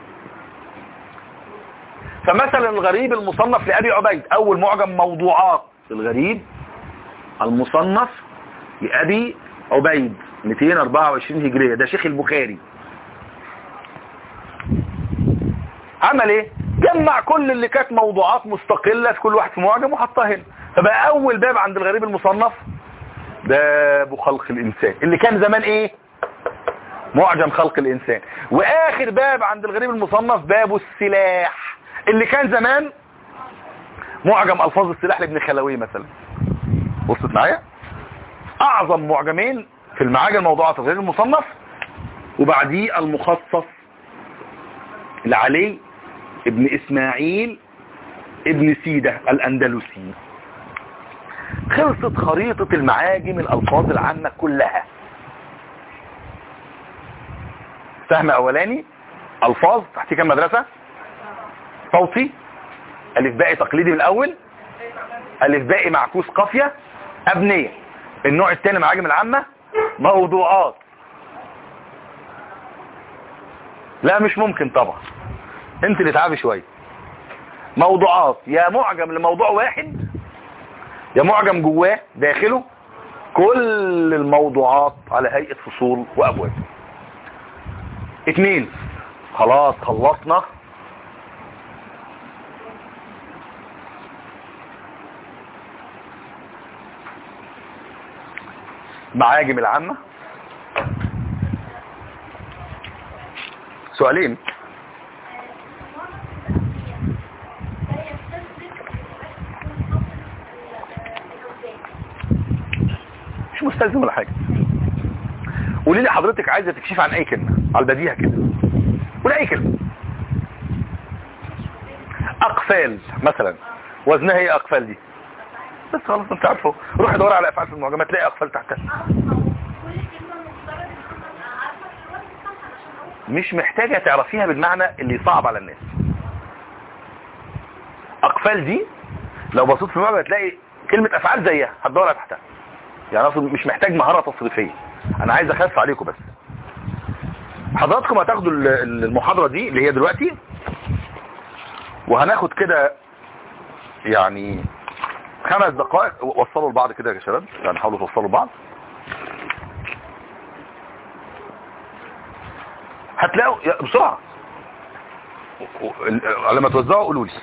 فمثلا الغريب المصنف لأبي عبيد أول معجم موضوعات الغريب المصنف لأبي عبيد 224 هجرية ده شيخ البخاري عمل ايه جمع كل اللي كانت موضوعات مستقلة في كل واحد في معجم وحطها هنا فبقى اول باب عند الغريب المصنف باب خلق الانسان اللي كان زمان ايه معجم خلق الانسان واخر باب عند الغريب المصنف باب السلاح اللي كان زمان معجم الفاظ السلاح لابن خلوي مثلا وصلت معايا اعظم معجمين في المعاجم موضوعات الغريب المصنف وبعديه المخصص لعلي ابن اسماعيل ابن سيدة الاندلسي خلصت خريطة المعاجم الالفاظ العامة كلها سهم اولاني الفاظ تحتيه كام مدرسة صوتي الف باء تقليدي من الاول الف باء معكوس قافية ابنية النوع الثاني معاجم العامة موضوعات لا مش ممكن طبعا انت اللي تعبي شوية موضوعات يا معجم لموضوع واحد يا معجم جواه داخله كل الموضوعات على هيئة فصول وابواب اتنين خلاص خلصنا معاجم العامة سؤالين مش مستلزم ولا حاجة قولي لي حضرتك عايزة تكشف عن اي كلمة على البديهة كده قولي اي كلمة اقفال مثلا وزنها ايه اقفال دي بس خلاص انت عارفه روح دور على افعال في المعجمات تلاقي اقفال تحتها مش محتاجة تعرفيها بالمعنى اللي صعب على الناس اقفال دي لو بصيت في المعجم هتلاقي كلمة افعال زيها هتدور على تحتها يعني اصلا مش محتاج مهارة تصريفية انا عايز اخف عليكم بس حضراتكم هتاخدوا المحاضرة دي اللي هي دلوقتي وهناخد كده يعني خمس دقائق وصلوا لبعض كده يا شباب يعني حاولوا توصلوا لبعض هتلاقوا بسرعة لما توزعوا قولوا لي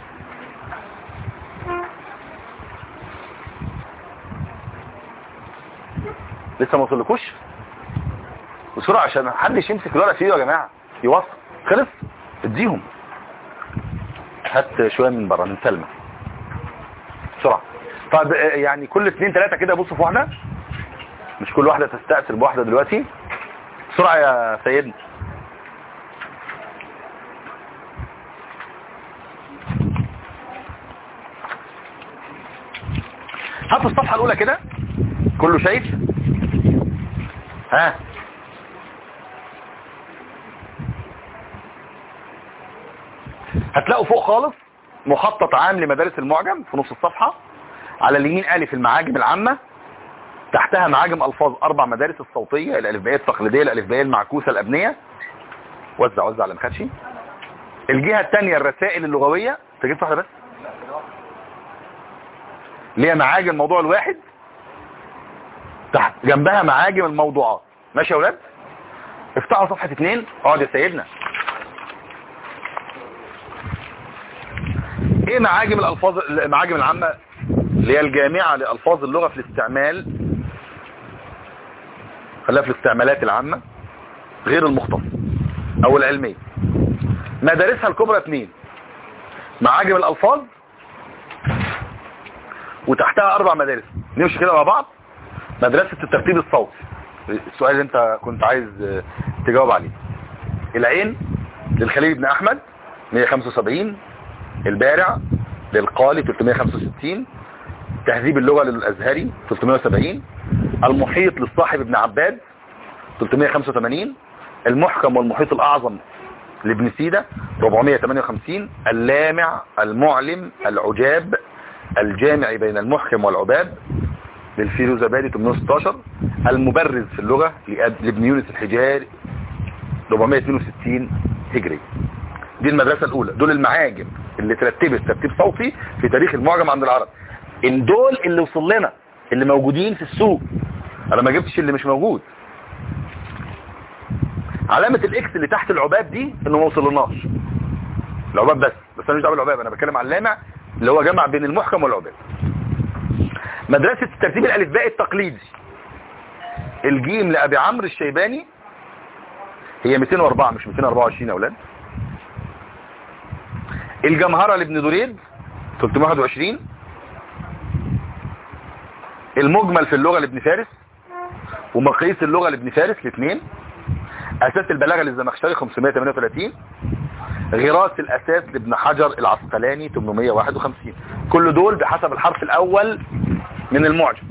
لسه ما وصلكوش بسرعة عشان محدش يمسك الورق في ايده يا جماعة يوصل خلص اديهم هات شوية من بره من سلمى بسرعة طب يعني كل اتنين تلاتة كده بصوا في واحدة مش كل واحدة تستأثر بواحدة دلوقتي بسرعة يا سيدنا هات الصفحة الأولى كده كله شايف ها هتلاقوا فوق خالص مخطط عام لمدارس المعجم في نص الصفحة على اليمين ألف المعاجم العامة تحتها معاجم الفاظ اربع مدارس الصوتيه الالفبائيه التقليديه الالفبائيه المعكوسه الابنيه وزع وزع اللي ما خدش الجهه الثانيه الرسائل اللغويه تجيب واحده بس اللي هي معاجم الموضوع الواحد تحت جنبها معاجم الموضوعات ماشي يا ولاد افتحوا صفحه اثنين اقعد يا سيدنا ايه معاجم الالفاظ المعاجم العامه اللي هي الجامعه لالفاظ اللغه في الاستعمال خليها في الاستعمالات العامه غير المختص او العلميه مدارسها الكبرى اثنين معاجم الالفاظ وتحتها اربع مدارس نمشي كده مع بعض مدرسه الترتيب الصوتي السؤال اللي انت كنت عايز اه، تجاوب عليه العين للخليل بن احمد 175 البارع للقالي 365 تهذيب اللغة للأزهري 370 المحيط للصاحب ابن عباد 385 المحكم والمحيط الأعظم لابن سيدة 458 اللامع المعلم العجاب الجامع بين المحكم والعباب للفيروزابادي 816 المبرز في اللغة لأب- لابن يونس الحجاري 462 هجري دي المدرسة الأولى دول المعاجم اللي ترتبت ترتيب صوتي في تاريخ المعجم عند العرب ان دول اللي وصل لنا اللي موجودين في السوق انا ما جبتش اللي مش موجود علامة الاكس اللي تحت العباب دي انه ما وصلناش العباب بس بس انا مش دعوه بالعباب انا بتكلم على اللامع اللي هو جمع بين المحكم والعباب مدرسة الترتيب الالفبائي التقليدي الجيم لابي عمرو الشيباني هي 204 مش 224 يا اولاد الجمهرة لابن دريد 321 المجمل في اللغة لابن فارس ومقاييس اللغة لابن فارس الاثنين اساس البلاغة للزمخشري 538 غراس الاساس لابن حجر العسقلاني 851 كل دول بحسب الحرف الاول من المعجم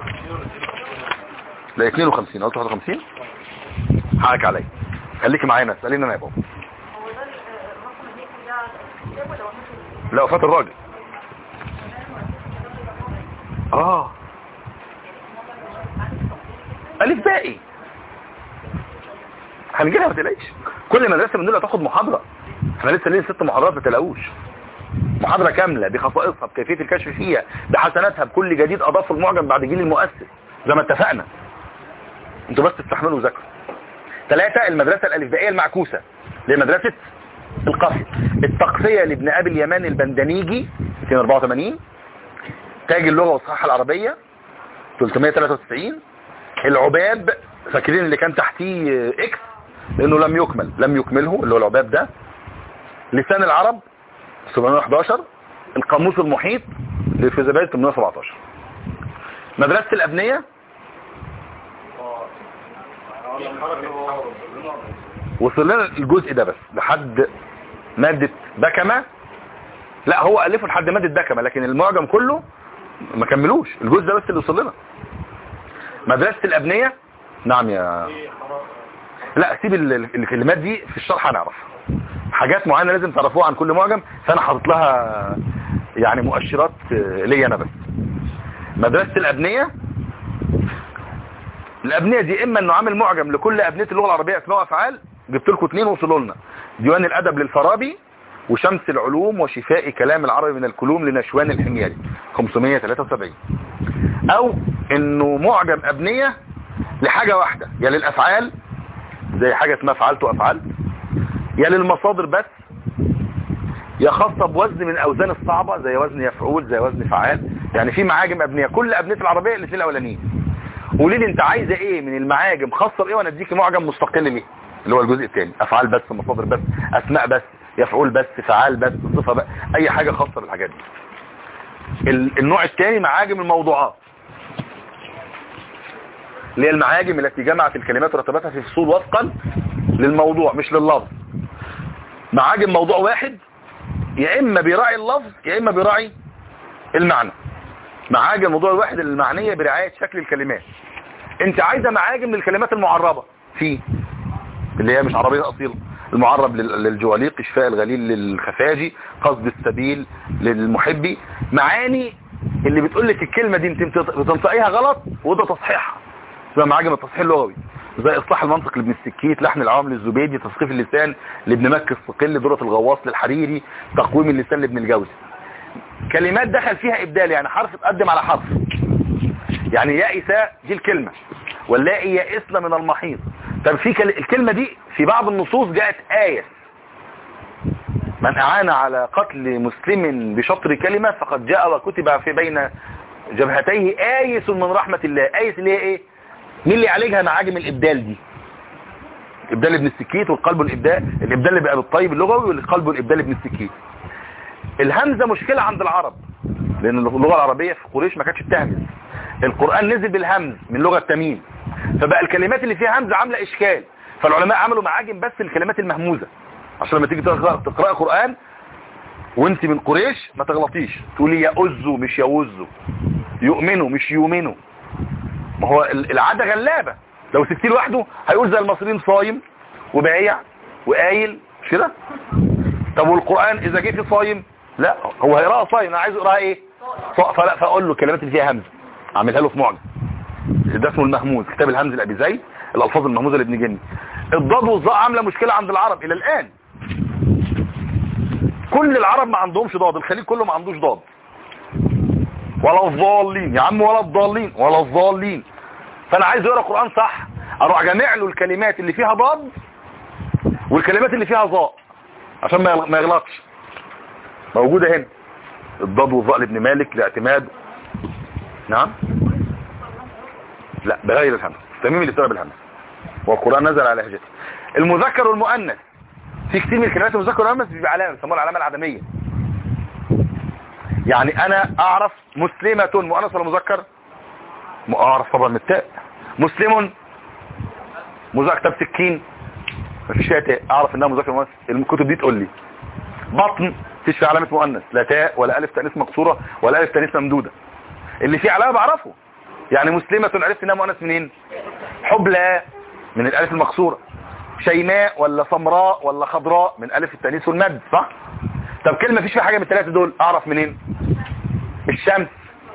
لا 52 قلت 51 حقك عليا خليكي معانا اساليني انا يا بابا هو ده الرقم اللي ده الكتاب ولا وفاة لا وفاة الراجل اه ألف باقي هنجيلها ما تلاقيش كل مدرسة من دول هتاخد محاضرة احنا لسه ليه ست محاضرات ما تلاقوش محاضرة كاملة بخصائصها بكيفية الكشف فيها بحسناتها بكل جديد أضافه المعجم بعد جيل المؤسس زي ما اتفقنا انتوا بس تستحملوا وذاكروا ثلاثة المدرسة الألفبائية المعكوسة اللي هي مدرسة القصر التقصية لابن أبي اليمان البندنيجي 284 تاج اللغة والصحة العربية 393 العباب فاكرين اللي كان تحتيه اكس لانه لم يكمل لم يكمله اللي هو العباب ده لسان العرب 711 القاموس المحيط للفيزيبات 817 مدرسة الأبنية وصل لنا الجزء ده بس لحد مادة بكمة لا هو ألفه لحد مادة بكمة لكن المعجم كله ما كملوش الجزء ده بس اللي وصل لنا مدرسة الأبنية نعم يا لا سيب ال- ال- الكلمات دي في الشرح هنعرف حاجات معينة لازم تعرفوها عن كل معجم فأنا حاطط لها يعني مؤشرات آه، ليا أنا بس مدرسة الأبنية الأبنية دي إما إنه عامل معجم لكل أبنية اللغة العربية أسماء وأفعال جبت لكم اثنين وصلوا لنا ديوان الأدب للفارابي وشمس العلوم وشفاء كلام العربي من الكلوم لنشوان الحميري 573 او انه معجم ابنية لحاجة واحدة يا للافعال زي حاجة اسمها فعلت وافعلت يا للمصادر بس يا خاصة بوزن من اوزان الصعبة زي وزن يفعول زي وزن فعال يعني في معاجم ابنية كل ابنية العربية الاثنين الاولانيين قولي لي انت عايزة ايه من المعاجم خاصة بايه وانا اديكي معجم مستقل ليه اللي هو الجزء الثاني افعال بس مصادر بس اسماء بس يفعول بس فعال بس صفة بس اي حاجة خاصة بالحاجات دي ال- النوع الثاني معاجم الموضوعات اللي هي المعاجم التي جمعت الكلمات ورتبتها في فصول وفقا للموضوع مش لللفظ معاجم موضوع واحد يا اما بيراعي اللفظ يا اما بيراعي المعنى معاجم الموضوع الواحد المعنية برعاية شكل الكلمات انت عايزة معاجم للكلمات المعربة في اللي هي مش عربية اصيلة المعرب لل- للجواليق شفاء الغليل للخفاجي قصد السبيل للمحبي معاني اللي بتقول لك الكلمة دي انت بتط- بتنطقيها غلط وده تصحيحها زي معاجم التصحيح اللغوي زي اصلاح المنطق لابن السكيت لحن العوام للزبيدي تثقيف اللسان لابن مكي الصقل درة الغواص للحريري تقويم اللسان لابن الجوزي كلمات دخل فيها ابدال يعني حرف اتقدم على حرف يعني يائس دي الكلمة واللائي يائسن من المحيط طب في كل... الكلمة دي في بعض النصوص جاءت آية من أعان على قتل مسلم بشطر كلمة فقد جاء وكتب في بين جبهتيه آيس من رحمة الله آيس اللي هي ايه مين اللي يعالجها معاجم الإبدال دي إبدال ابن السكيت والقلب الإبدال الإبدال اللي بقى بالطيب اللغوي والقلب الإبدال ابن السكيت الهمزة مشكلة عند العرب لأن اللغة العربية في قريش ما كانتش بتهمز القرآن نزل بالهمز من لغة تميم فبقى الكلمات اللي فيها همزة عاملة إشكال فالعلماء عملوا معاجم بس الكلمات المهموزة عشان لما تيجي تقرأ, تقرأ قرآن وانت من قريش ما تغلطيش تقولي يأزوا مش يوزوا يؤمنوا مش يؤمنوا ما هو ال- العادة غلابة لو سبتيه لوحده هيقول زي المصريين صايم وبايع وقايل مش كده طب والقرآن اذا جه فيه صايم لا هو هيقراها صايم انا عايز اقراها ايه صا- فلا فاقول له الكلمات اللي فيها همزه اعملها له في معجم ده اسمه المهموز كتاب الهمز لابي زيد الالفاظ المهموزه لابن جني الضاد والظاء عامله مشكله عند العرب الى الان كل العرب ما عندهمش ضاد الخليج كله ما عندوش ضاد ولا الضالين يا عم ولا الضالين ولا الضالين فانا عايز اقرا قران صح اروح جامع له الكلمات اللي فيها ضاد والكلمات اللي فيها ظاء عشان ما يغ- ما يغلطش موجوده هنا الضاد والظاء لابن مالك لاعتماد نعم لا بغير الهمس تميم اللي بالهمس والقرآن نزل على لهجته المذكر والمؤنث في كتير من الكلمات المذكر والمؤنث بيبقى علامه بيسموها العلامه العدميه يعني انا اعرف مسلمة مؤنث ولا مذكر م- اعرف طبعا من التاء مسلم مذكر طب سكين مفيش فيها تاء اعرف انها مذكر مؤنث الكتب دي تقول لي بطن مفيش فيها علامه مؤنث لا تاء ولا الف تانيث مكسوره ولا الف تانيث ممدوده اللي فيه علامه بعرفه يعني مسلمة عرفت انها مؤنث منين حبلى من الالف المكسوره شيماء ولا سمراء ولا خضراء من الف التانيث والمد صح طب كلمه مفيش فيها حاجه من الثلاثه دول اعرف منين الشمس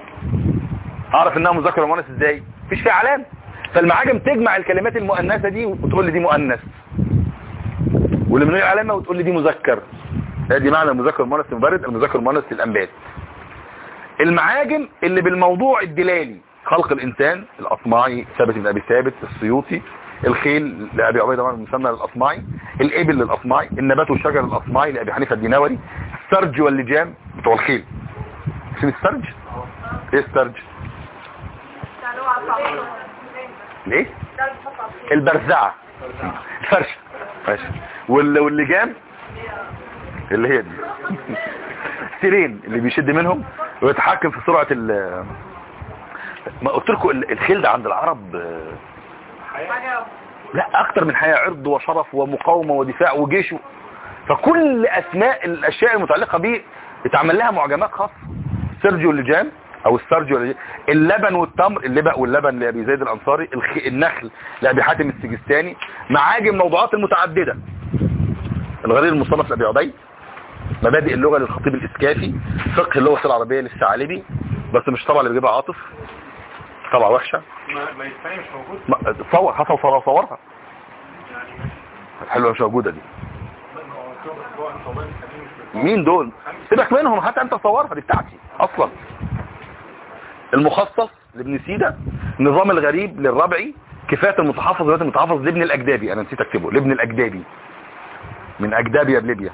اعرف انها مذكر ومؤنث ازاي مفيش فيها علامه فالمعاجم تجمع الكلمات المؤنثه دي وتقول لي دي مؤنث واللي من غير علامه وتقول لي دي مذكر ادي معنى المذكر المؤنث المبرد المذكر المؤنث للانبات المعاجم اللي بالموضوع الدلالي خلق الانسان الاصمعي ثابت بن ابي ثابت السيوطي الخيل لابي عبيده بن المثنى للاصمعي الابل للاصمعي النبات والشجر للاصمعي لابي حنيفه الديناوري السرج واللجام بتوع الخيل اسم السرج ايه السرج تعالوا على الطاولة. ليه ده بتحط على الطاولة. البرزعه الفرشه ماشي وال- واللجام اللي هي دي السيرين اللي بيشد منهم ويتحكم في سرعه ال ما قلت لكم ال- الخيل ده عند العرب آه، حاجة لا اكتر من حياة عرض وشرف ومقاومة ودفاع وجيش فكل اسماء الاشياء المتعلقة به اتعمل لها معجمات خاصة سيرجيو اللجام او السرجيو اللجام اللبن والتمر اللبن واللبن لابي زيد الانصاري الخ... النخل لابي حاتم السجستاني معاجم موضوعات المتعددة الغرير المصنف لابي عبيد مبادئ اللغة للخطيب الاسكافي فقه اللغة العربية للثعالبي بس مش طبعا اللي بيجيبها عاطف طبعا وحشة ما ما يتفهم مش موجود ما- تصور حصل صور صورها حلوة مش موجودة دي ما هو شغل اسبوع طوال خليني مش مين دول سيبك منهم حتى انت صورها دي بتاعتي اصلا المخصص لابن سيدة نظام الغريب للربعي كفاية المتحفظ ذات المتحفظ لابن الاجدابي انا نسيت اكتبه لابن الاجدابي من اجدابيا بليبيا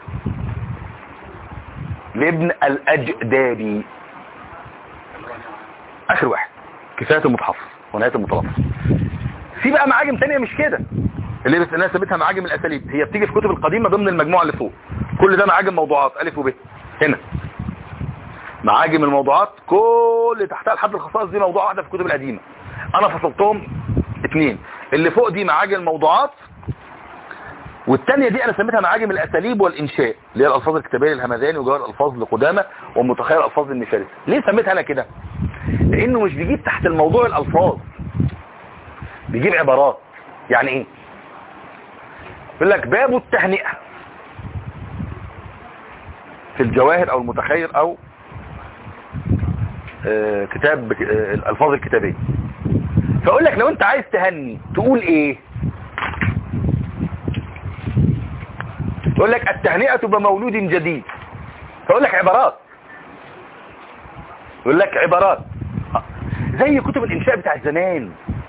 لابن الاجدابي اخر واحد كفاية المتحفظ ونهاية المتلفظ في بقى معاجم تانية مش كده اللي بس الناس سميتها معاجم الاساليب هي بتيجي في كتب القديمة ضمن المجموعة اللي فوق كل ده معاجم موضوعات الف وب هنا معاجم الموضوعات كل تحتها لحد الخصائص دي موضوع واحدة في الكتب القديمة انا فصلتهم اتنين اللي فوق دي معاجم الموضوعات والتانية دي انا سميتها معاجم الاساليب والانشاء اللي هي الالفاظ الكتابية للهمذاني وجوهر الالفاظ لقدامى ومتخيل الالفاظ للنفارس ليه سميتها انا كده لانه مش بيجيب تحت الموضوع الالفاظ بيجيب عبارات يعني ايه يقول لك باب التهنئة في الجواهر او المتخير او آه، كتاب آه، الالفاظ الكتابيه فاقول لك لو انت عايز تهني تقول ايه تقول لك التهنئه بمولود جديد فاقول لك عبارات يقول لك عبارات زي كتب الانشاء بتاع زمان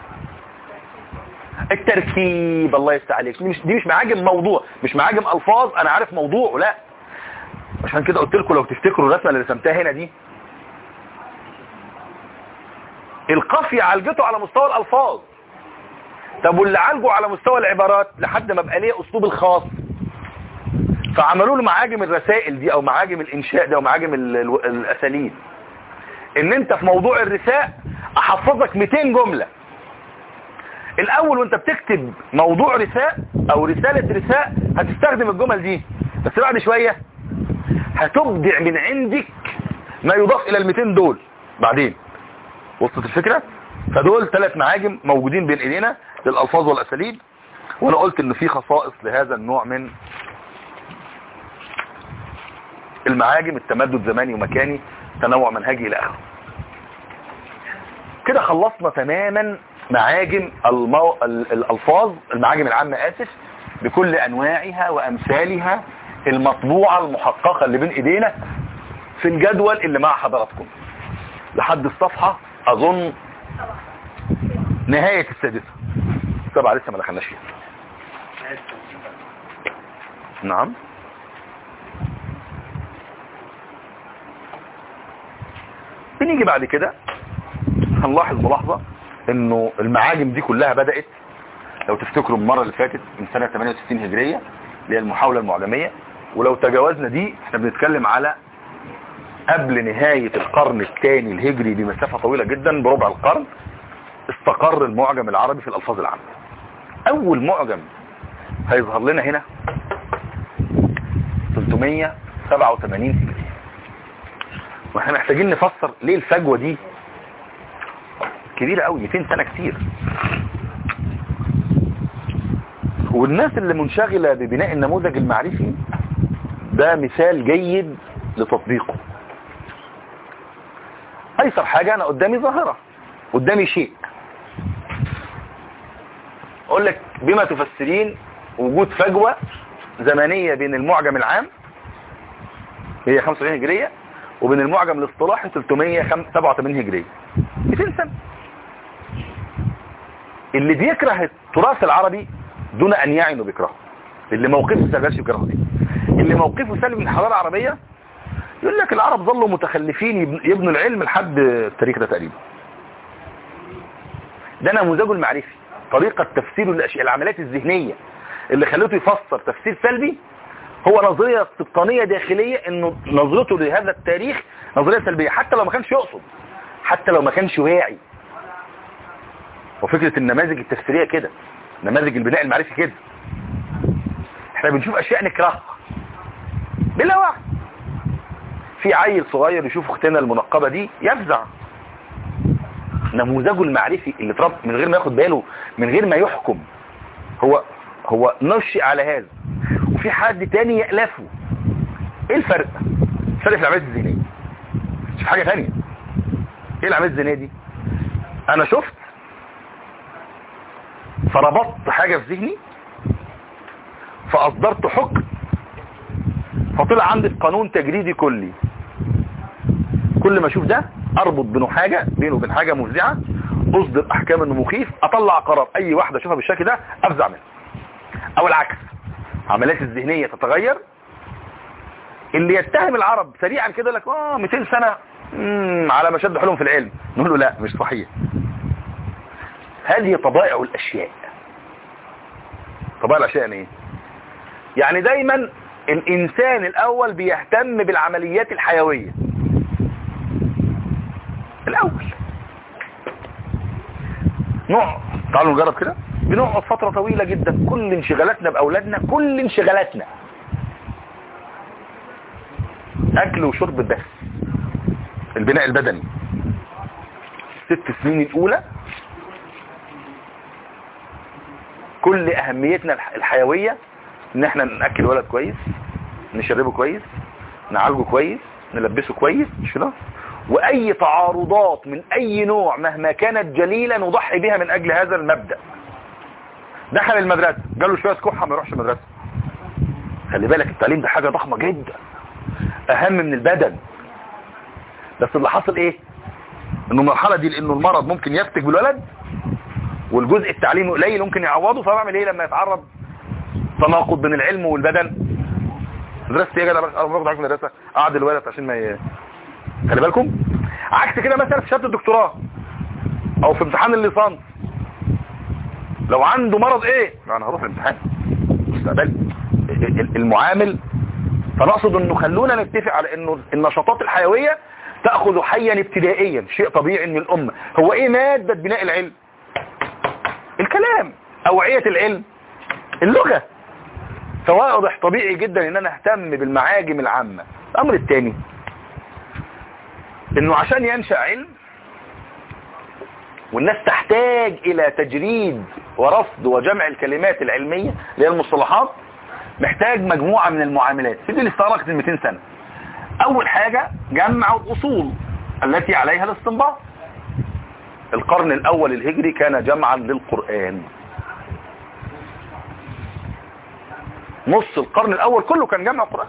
التركيب الله يفتح عليك دي مش دي مش معاجم موضوع مش معاجم الفاظ انا عارف موضوع لا عشان كده قلت لكم لو تفتكروا الرسمه اللي رسمتها هنا دي القافيه عالجته على مستوى الالفاظ طب واللي عالجه على مستوى العبارات لحد ما بقى ليه اسلوب الخاص فعملوا له معاجم الرسائل دي او معاجم الانشاء ده او معاجم ال- ال- الاساليب ان انت في موضوع الرثاء احفظك 200 جملة الاول وانت بتكتب موضوع رثاء او رسالة رثاء هتستخدم الجمل دي بس بعد شوية هتبدع من عندك ما يضاف الى ال 200 دول بعدين وصلت الفكرة فدول ثلاث معاجم موجودين بين ايدينا للالفاظ والاساليب وانا قلت ان في خصائص لهذا النوع من المعاجم التمدد زماني ومكاني تنوع منهجي الى اخره كده خلصنا تماما معاجم المو... ال- الالفاظ المعاجم العامة اسف بكل انواعها وامثالها المطبوعة المحققة اللي بين ايدينا في الجدول اللي مع حضراتكم لحد الصفحة اظن نهاية السادسة طبعا لسه ما دخلناش فيها نعم بنيجي بعد كده هنلاحظ ملاحظة انه المعاجم دي كلها بدأت لو تفتكروا المرة اللي فاتت من سنة 68 هجرية اللي هي المحاولة المعجمية ولو تجاوزنا دي احنا بنتكلم على قبل نهاية القرن الثاني الهجري بمسافة طويلة جدا بربع القرن استقر المعجم العربي في الألفاظ العامة أول معجم هيظهر لنا هنا 387 هجري واحنا محتاجين نفسر ليه الفجوة دي كبيرة قوي 200 سنة كتير والناس اللي منشغلة ببناء النموذج المعرفي ده مثال جيد لتطبيقه ايسر حاجة انا قدامي ظاهرة قدامي شيء اقول لك بما تفسرين وجود فجوة زمنية بين المعجم العام هي 75 هجرية وبين المعجم الاصطلاحي 387 هجرية 200 سنة اللي بيكره التراث العربي دون ان يعي انه بيكرهه اللي موقفه سلبي بيكرهه دي اللي موقفه سلبي من الحضاره العربيه يقول لك العرب ظلوا متخلفين يبن- يبنوا العلم لحد التاريخ ده تقريبا ده نموذجه المعرفي طريقه تفسيره للاشياء العمليات الذهنيه اللي خلته يفسر تفسير سلبي هو نظريه استبطانيه داخليه انه نظرته لهذا التاريخ نظريه سلبيه حتى لو ما كانش يقصد حتى لو ما كانش واعي وفكرة النماذج التفسيرية كده نماذج البناء المعرفي كده احنا بنشوف اشياء نكرهها بلا وعي في عيل صغير يشوف اختنا المنقبة دي يفزع نموذجه المعرفي اللي اتربى من غير ما ياخد باله من غير ما يحكم هو هو نشئ على هذا وفي حد تاني يألفه ايه الفرق الفرق في العمليات الذهنية مش حاجة تانية ايه العمليات الذهنية دي انا شفت فربطت حاجة في ذهني فأصدرت حكم فطلع عندي قانون تجريدي كلي كل ما اشوف ده اربط بينه حاجة بينه وبين حاجة مفزعة اصدر احكام انه مخيف اطلع قرار اي واحدة اشوفها بالشكل ده افزع منها او العكس عمليات الذهنية تتغير اللي يتهم العرب سريعا كده لك اه 200 سنة مم، على ما شد حلهم في العلم نقول له لا مش صحيح هذه طبائع الاشياء طبائع الاشياء يعني ايه يعني دايما الانسان الاول بيهتم بالعمليات الحيوية الاول نوع تعالوا نجرب كده بنقعد فترة طويلة جدا كل انشغالاتنا باولادنا كل انشغالاتنا اكل وشرب بس البناء البدني ست سنين الاولى كل اهميتنا الح- الحيوية ان احنا ناكل ولد كويس نشربه كويس نعالجه كويس نلبسه كويس مش كده واي تعارضات من اي نوع مهما كانت جليلة نضحي بها من اجل هذا المبدأ دخل المدرسة جاله شوية كحة ما يروحش المدرسة خلي بالك التعليم ده حاجة ضخمة جدا اهم من البدن بس اللي حصل ايه انه المرحلة دي لانه المرض ممكن يفتك بالولد والجزء التعليمي قليل ممكن يعوضه فبعمل ايه لما يتعرض تناقض بين العلم والبدن مدرستي يا جدع بس انا باخد حاجه في المدرسه اقعد الولد عشان ما ي... خلي بالكم عكس كده مثلا في شهاده الدكتوراه او في امتحان الليسانس لو عنده مرض ايه لا انا هروح الامتحان مستقبلي المعامل فنقصد انه خلونا نتفق على انه النشاطات الحيويه تاخذ حيا ابتدائيا شيء طبيعي من الامه هو ايه ماده بناء العلم الكلام اوعيه العلم اللغه فواضح طبيعي جدا ان انا اهتم بالمعاجم العامه الامر الثاني انه عشان ينشا علم والناس تحتاج الى تجريد ورصد وجمع الكلمات العلميه اللي هي المصطلحات محتاج مجموعه من المعاملات في دي اللي استغرقت 200 سنه اول حاجه جمع الاصول التي عليها الاستنباط القرن الاول الهجري كان جمعا للقران نص القرن الاول كله كان جمع قرآن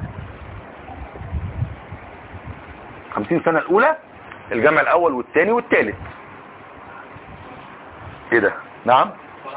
خمسين سنة الاولى الجمع الاول والثاني والثالث ايه ده نعم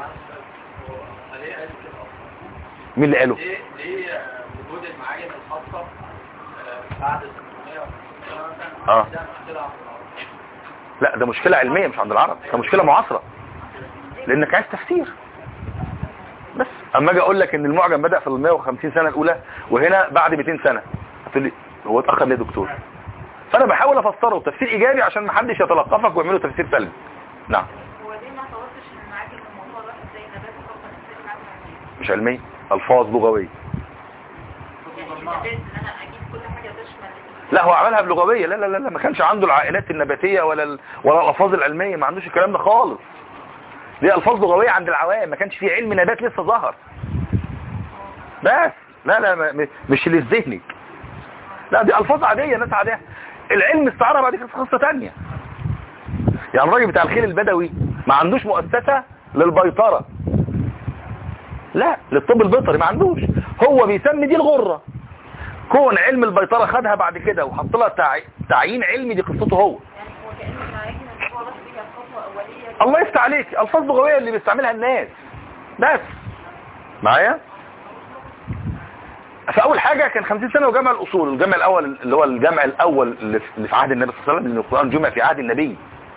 مين اللي قاله ليه ليه وجود المعاجم الخاصة آه، بعد 600 مثلا اه ده مشكلة عند العرب. لا ده مشكلة علمية مش عند العرب ده مشكلة معاصرة لانك عايز تفسير بس اما اجي اقول لك ان المعجم بدأ في ال 150 سنة الاولى وهنا بعد 200 سنة هتقول لي هو اتأخر ليه يا دكتور فانا بحاول افسره تفسير ايجابي عشان ما حدش يتلقفك ويعمله تفسير سلبي نعم هو ليه ما توصلش ان معاك الموضوع واحد زي نبات وفوق نفس المعنى مش علمية الفاظ لغوية يعني النبات ان انا اجيب كل حاجه تشمل لا هو عملها بلغوية لا لا لا لا، ما كانش عنده العائلات النباتية ولا ال... ولا الالفاظ العلمية ما عندوش الكلام ده خالص دي الفاظ لغوية عند العوام ما كانش في علم نبات لسه ظهر بس لا لا ما- م- مش اللي في ذهنك لا دي الفاظ عادية ناس عادية العلم استعارة بعد كده قصة تانية يعني الراجل بتاع الخيل البدوي ما عندوش مؤسسة للبيطرة لا للطب البيطري ما عندوش هو بيسمي دي الغرة كون علم البيطرة خدها بعد كده وحط لها تعي... تعيين علمي دي قصته هو يعني هو كأن المعاجم الموضوع بس دي كانت خطوه اوليه الله يفتح عليك الفاظ لغويه اللي بيستعملها الناس بس معايا فاول حاجه كان 50 سنه وجمع الاصول الجمع الاول اللي هو الجمع الاول اللي في اللي في عهد النبي صلى الله عليه وسلم لان القران جمع في عهد النبي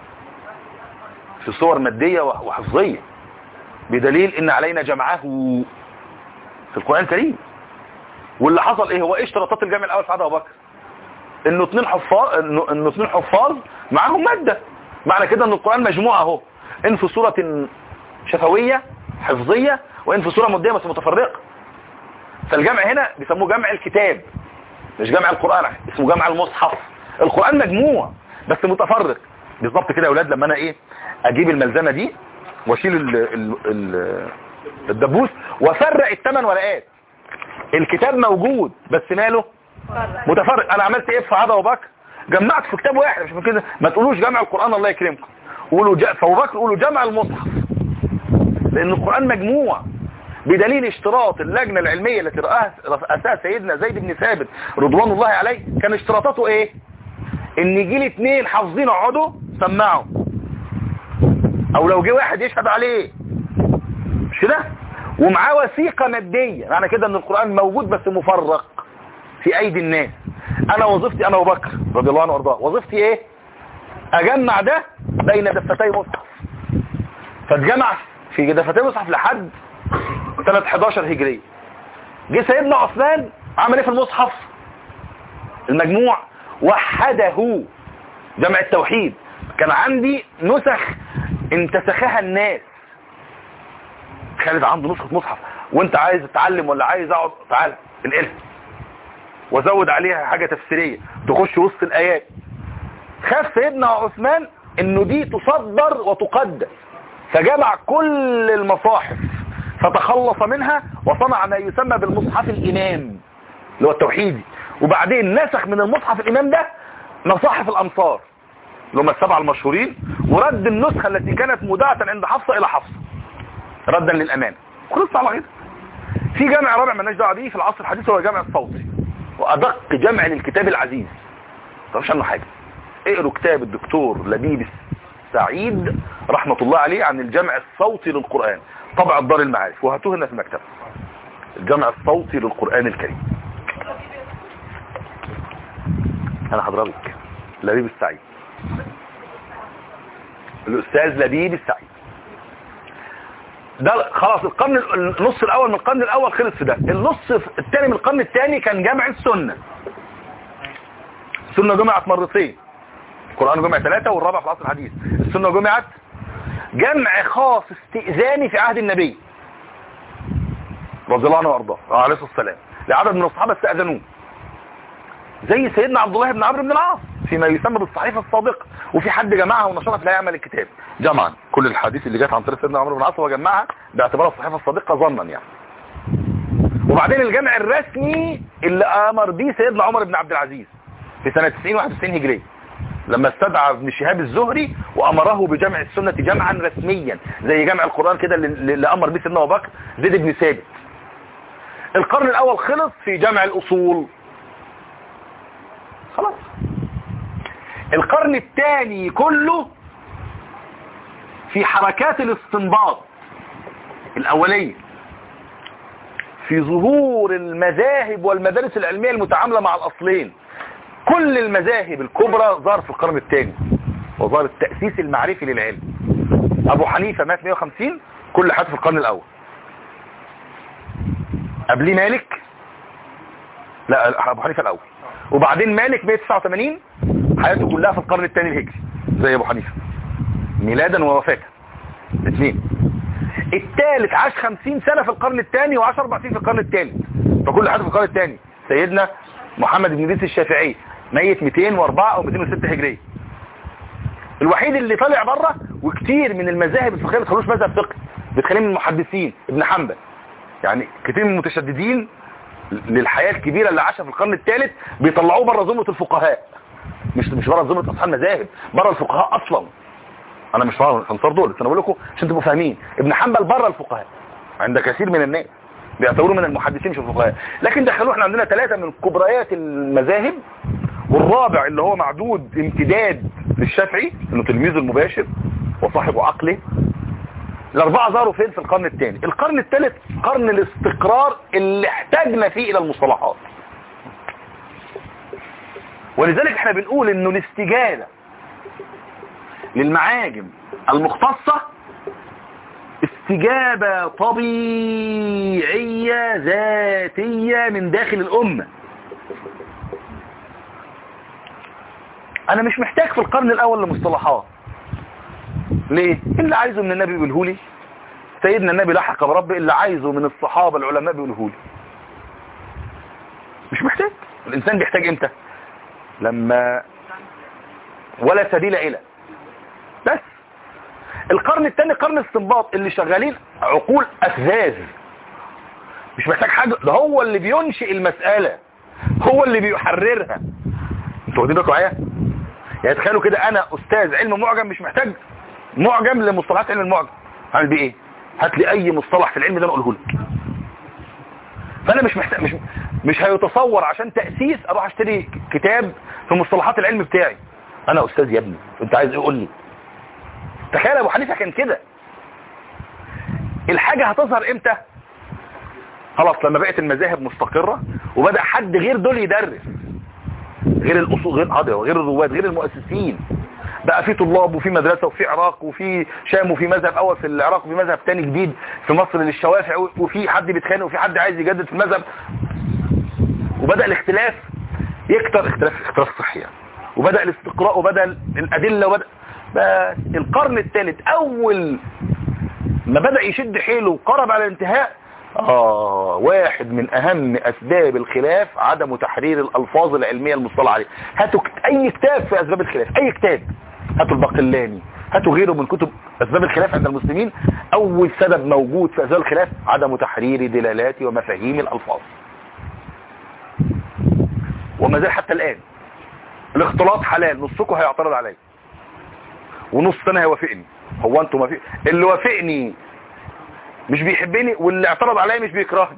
في صور ماديه وح- وحفظيه بدليل ان علينا جمعه في القران الكريم واللي حصل ايه هو ايه اشتراطات الجمع الاول في عهد ابو بكر انه اثنين حفاظ انه انه اثنين حفاظ معاهم ماده معنى كده ان القران مجموعه اهو ان في صوره شفويه حفظيه وان في صوره ماديه بس متفرقه فالجمع هنا بيسموه جمع الكتاب مش جمع القران اسمه جمع المصحف القران مجموع بس متفرق بالظبط كده يا اولاد لما انا ايه اجيب الملزمه دي واشيل ال ال ال الدبوس وافرق الثمان ورقات الكتاب موجود بس ماله متفرق انا عملت ايه في عدا ابو بكر جمعت في كتاب واحد مش كده ما تقولوش جمع القران الله يكرمكم قولوا ج... فابو بكر قولوا جمع المصحف لان القران مجموع بدليل اشتراط اللجنه العلميه التي رأها رأسها سيدنا زيد بن ثابت رضوان الله عليه كان اشتراطاته ايه ان يجي لي اثنين حافظين اقعدوا سمعوا او لو جه واحد يشهد عليه مش كده ومعاه وثيقه ماديه معنى كده ان القران موجود بس مفرق في ايدي الناس انا وظيفتي انا وبكر رضي الله عنه وارضاه وظيفتي ايه اجمع ده بين دفتي مصحف فاتجمع في دفتي مصحف لحد سنة 11 هجرية جه سيدنا عثمان عمل ايه في المصحف المجموع وحده جمع التوحيد كان عندي نسخ انتسخها الناس خالد عنده نسخة مصحف وانت عايز تتعلم ولا عايز اقعد تعال انقلها وزود عليها حاجة تفسيرية تخش وسط الآيات خاف سيدنا عثمان انه دي تصدر وتقدس فجمع كل المصاحف فتخلص منها وصنع ما يسمى بالمصحف الإمام اللي هو التوحيدي وبعدين نسخ من المصحف الإمام ده مصاحف الأمصار اللي هم السبعة المشهورين ورد النسخة التي كانت مودعة عند حفصة الى حفصة ردا للأمان خلصت على كده في جامع رابع مالناش دعوه بيه في العصر الحديث هو جامع الصوتي وأدق جمع للكتاب العزيز ما تعرفش عنه حاجة اقروا كتاب الدكتور لبيب سعيد رحمة الله عليه عن الجمع الصوتي للقرآن طبع دار المعارف وهاتوه هنا في المكتب الجمع الصوتي للقرآن الكريم انا هضربك لبيب السعيد الاستاذ لبيب السعيد ده خلاص القرن النص الاول من القرن الاول خلص في ده النص الثاني من القرن الثاني كان جمع السنة السنة جمعت مرتين القرآن جمع ثلاثة والرابع في العصر الحديث السنة جمعت جمع خاص استئذاني في عهد النبي رضي الله عنه وارضاه عليه الصلاة والسلام لعدد من الصحابة استأذنوه زي سيدنا عبد الله بن عمرو بن العاص فيما يسمى بالصحيفة الصادقة وفي حد جمعها ونشرها لا يعمل الكتاب جمعا كل الحديث اللي جت عن طريق سيدنا عمرو بن العاص هو جمعها باعتبارها الصحيفة الصادقة ظنا يعني وبعدين الجمع الرسمي اللي امر به سيدنا عمر بن عبد العزيز في سنة 90 91 هجرية لما استدعى ابن شهاب الزهري وامره بجمع السنة جمعا رسميا زي جمع القرآن كده اللي اللي امر به سيدنا ابو بكر زيد بن ثابت القرن الاول خلص في جمع الاصول خلاص القرن الثاني كله في حركات الاستنباط الاولية في ظهور المذاهب والمدارس العلمية المتعاملة مع الاصلين كل المذاهب الكبرى ظهر في القرن الثاني وظهر التأسيس المعرفي للعلم ابو حنيفة مات 150 كل حاجة في القرن الاول قبليه مالك لا ابو حنيفة الاول وبعدين مالك 189 حياته كلها في القرن الثاني الهجري زي ابو حنيفة ميلادا ووفاة اثنين الثالث عاش 50 سنة في القرن الثاني وعاش اربع سنين في القرن الثالث فكل حاجة في القرن الثاني سيدنا محمد بن ادريس الشافعي ميت 204 او 206 هجرية الوحيد اللي طالع بره وكتير من المذاهب الفقهيه ما بتخلوش مذهب فقهي بتخليه من المحدثين ابن حنبل يعني كتير من المتشددين للحياة الكبيرة اللي عاشها في القرن الثالث بيطلعوه بره زمرة الفقهاء مش مش بره زمرة اصحاب المذاهب بره الفقهاء اصلا انا مش فاهم الانصار دول بس انا بقول لكم عشان تبقوا فاهمين ابن حنبل بره الفقهاء عند كثير من الناس بيعتبروه من المحدثين مش الفقهاء لكن دخلوه احنا عندنا ثلاثة من كبريات المذاهب والرابع اللي هو معدود امتداد للشافعي انه تلميذه المباشر وصاحب عقله الاربعه ظهروا فين في القرن الثاني القرن الثالث قرن الاستقرار اللي احتاجنا فيه الى المصطلحات ولذلك احنا بنقول انه الاستجابه للمعاجم المختصة استجابة طبيعية ذاتية من داخل الأمة أنا مش محتاج في القرن الأول لمصطلحات ليه؟ اللي عايزه من النبي بيقوله لي سيدنا النبي لحق برب اللي عايزه من الصحابة العلماء بيقوله لي مش محتاج الإنسان بيحتاج إمتى؟ لما ولا سبيل إلى بس القرن الثاني قرن الاستنباط اللي شغالين عقول أفذاذ مش محتاج حاجة ده هو اللي بينشئ المسألة هو اللي بيحررها انتوا واخدين بالكم معايا يعني تخيلوا كده انا استاذ علم معجم مش محتاج معجم لمصطلحات علم المعجم هعمل بيه ايه هات لي اي مصطلح في العلم ده انا اقوله لك فانا مش محتاج مش مش هيتصور عشان تاسيس اروح اشتري كتاب في مصطلحات العلم بتاعي انا استاذ يا ابني انت عايز ايه قول لي تخيل ابو حنيفه كان كده الحاجه هتظهر امتى خلاص لما بقت المذاهب مستقره وبدا حد غير دول يدرس غير الاصول غير هذا غير الرواد غير المؤسسين بقى في طلاب وفي مدرسة وفي عراق وفي شام وفي مذهب اول في العراق وفي مذهب تاني جديد في مصر للشوافع وفي حد بيتخانق وفي حد عايز يجدد في المذهب وبدأ الاختلاف يكتر اختلاف اختلاف صحي يعني. وبدأ الاستقراء وبدأ الأدلة وبدأ بس القرن الثالث أول ما بدأ يشد حيله وقرب على الانتهاء آه واحد من أهم أسباب الخلاف عدم تحرير الألفاظ العلمية المصطلح عليه هاتوا أي كتاب في أسباب الخلاف أي كتاب هاتوا الباقلاني هاتوا غيره من كتب أسباب الخلاف عند المسلمين أول سبب موجود في أسباب الخلاف عدم تحرير دلالات ومفاهيم الألفاظ وما زال حتى الآن الاختلاط حلال نصكم هيعترض عليه ونص سنة هيوافقني هو انتوا ما في اللي وافقني مش بيحبني واللي اعترض عليا مش بيكرهني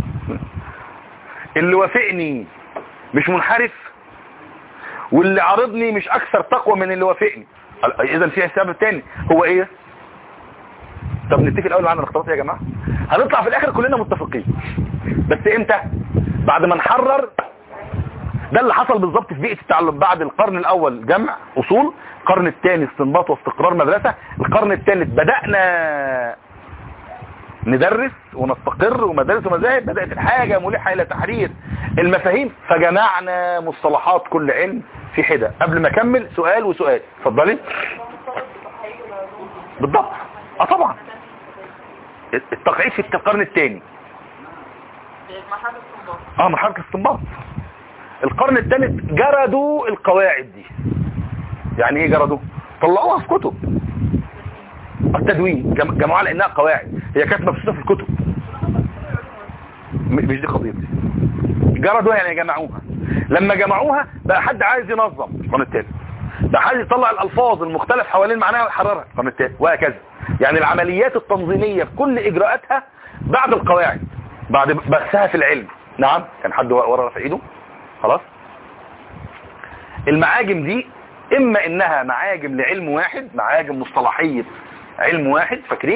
اللي وافقني مش منحرف واللي عارضني مش اكثر تقوى من اللي وافقني اذا في سبب تاني هو ايه طب نتفق الاول معانا الاختلاط يا جماعه هنطلع في الاخر كلنا متفقين بس امتى بعد ما نحرر ده اللي حصل بالظبط في بيئه التعلم بعد القرن الاول جمع اصول القرن الثاني استنباط واستقرار مدرسه القرن الثالث بدانا ندرس ونستقر ومدارس ومذاهب بدات الحاجه ملحه الى تحرير المفاهيم فجمعنا مصطلحات كل علم في حده قبل ما اكمل سؤال وسؤال اتفضلي بالضبط اه طبعا التقعيد في القرن الثاني مرحلة الصنباط اه مرحله الاستنباط القرن الثالث جردوا القواعد دي يعني ايه جردوا طلعوها في كتب التدوين جم- جمعوها لانها قواعد هي كانت مبسوطه في الكتب م- مش دي قضيتي جردوها يعني جمعوها لما جمعوها بقى حد عايز ينظم القرن الثالث بقى حد يطلع الالفاظ المختلف حوالين معناها ويحررها القرن الثالث وهكذا يعني العمليات التنظيميه في كل اجراءاتها بعد القواعد بعد بثها في العلم نعم كان حد ورا رافع ايده خلاص المعاجم دي اما انها معاجم لعلم واحد معاجم مصطلحية علم واحد فاكرين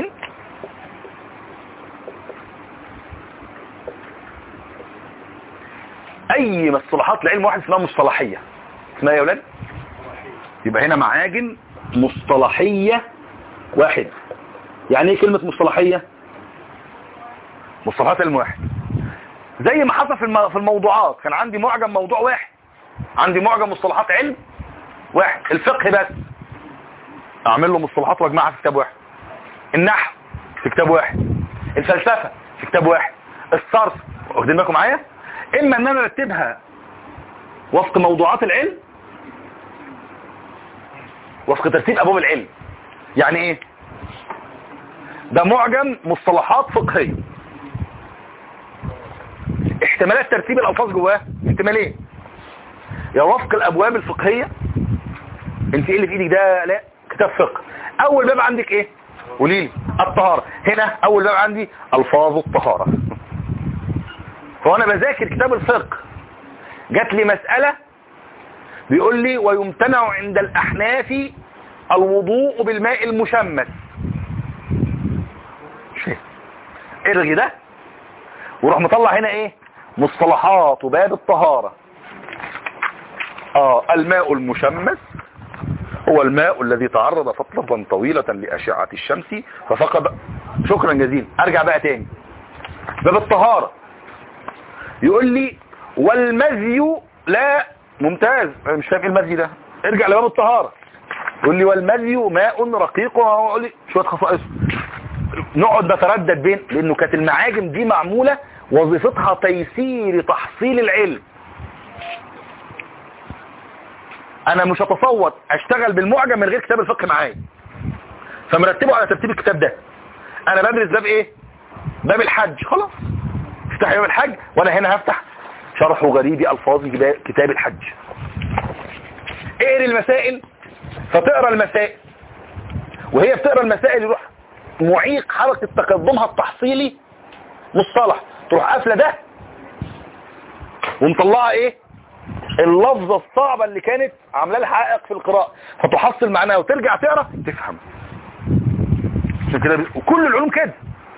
اي مصطلحات لعلم واحد اسمها مصطلحية اسمها إيه يا اولاد يبقى هنا معاجم مصطلحية واحد يعني ايه كلمة مصطلحية مصطلحات علم واحد زي ما حصل في الم- في الموضوعات كان عندي معجم موضوع واحد عندي معجم مصطلحات علم واحد الفقه بس اعمل له مصطلحات واجمعها في كتاب واحد النحو في كتاب واحد الفلسفة في كتاب واحد الصرف واخدين بالكم معايا اما ان انا ارتبها وفق موضوعات العلم وفق ترتيب ابواب العلم يعني ايه ده معجم مصطلحات فقهيه احتمالات ترتيب الالفاظ جواه احتمالين يا وفق الابواب الفقهيه انت ايه اللي في ايدك ده لا كتاب فقه اول باب عندك ايه قولي لي الطهاره هنا اول باب عندي الفاظ الطهاره فانا بذاكر كتاب الفقه جات لي مساله بيقول لي ويمتنع عند الاحناف الوضوء بالماء المشمس شيء ارغي ده وروح مطلع هنا ايه مصطلحات وباب الطهارة اه الماء المشمس هو الماء الذي تعرض فترة طويلة لأشعة الشمس ففقد شكرا جزيلا ارجع بقى تاني باب الطهارة يقول لي والمزي لا ممتاز أنا مش فاهم ايه المزي ده ارجع لباب الطهارة يقول لي والمزي ماء رقيق ويقول لي شوية خصائص نقعد نتردد بين لانه كانت المعاجم دي معمولة وظيفتها تيسير تحصيل العلم انا مش هتصور اشتغل بالمعجم من غير كتاب الفقه معايا فمرتبه على ترتيب الكتاب ده انا بدرس باب ايه باب الحج خلاص افتح باب الحج وانا هنا هفتح شرح غريب الفاظ جبا- كتاب الحج اقري المسائل فتقرا المسائل وهي بتقرا المسائل يروح معيق حركة تقدمها التحصيلي مصطلح تروح قافله ده ومطلعه ايه اللفظة الصعبة اللي كانت عامله لها حقائق في القراءة فتحصل معناها وترجع تقرا تفهم عشان كده بي- وكل العلوم كده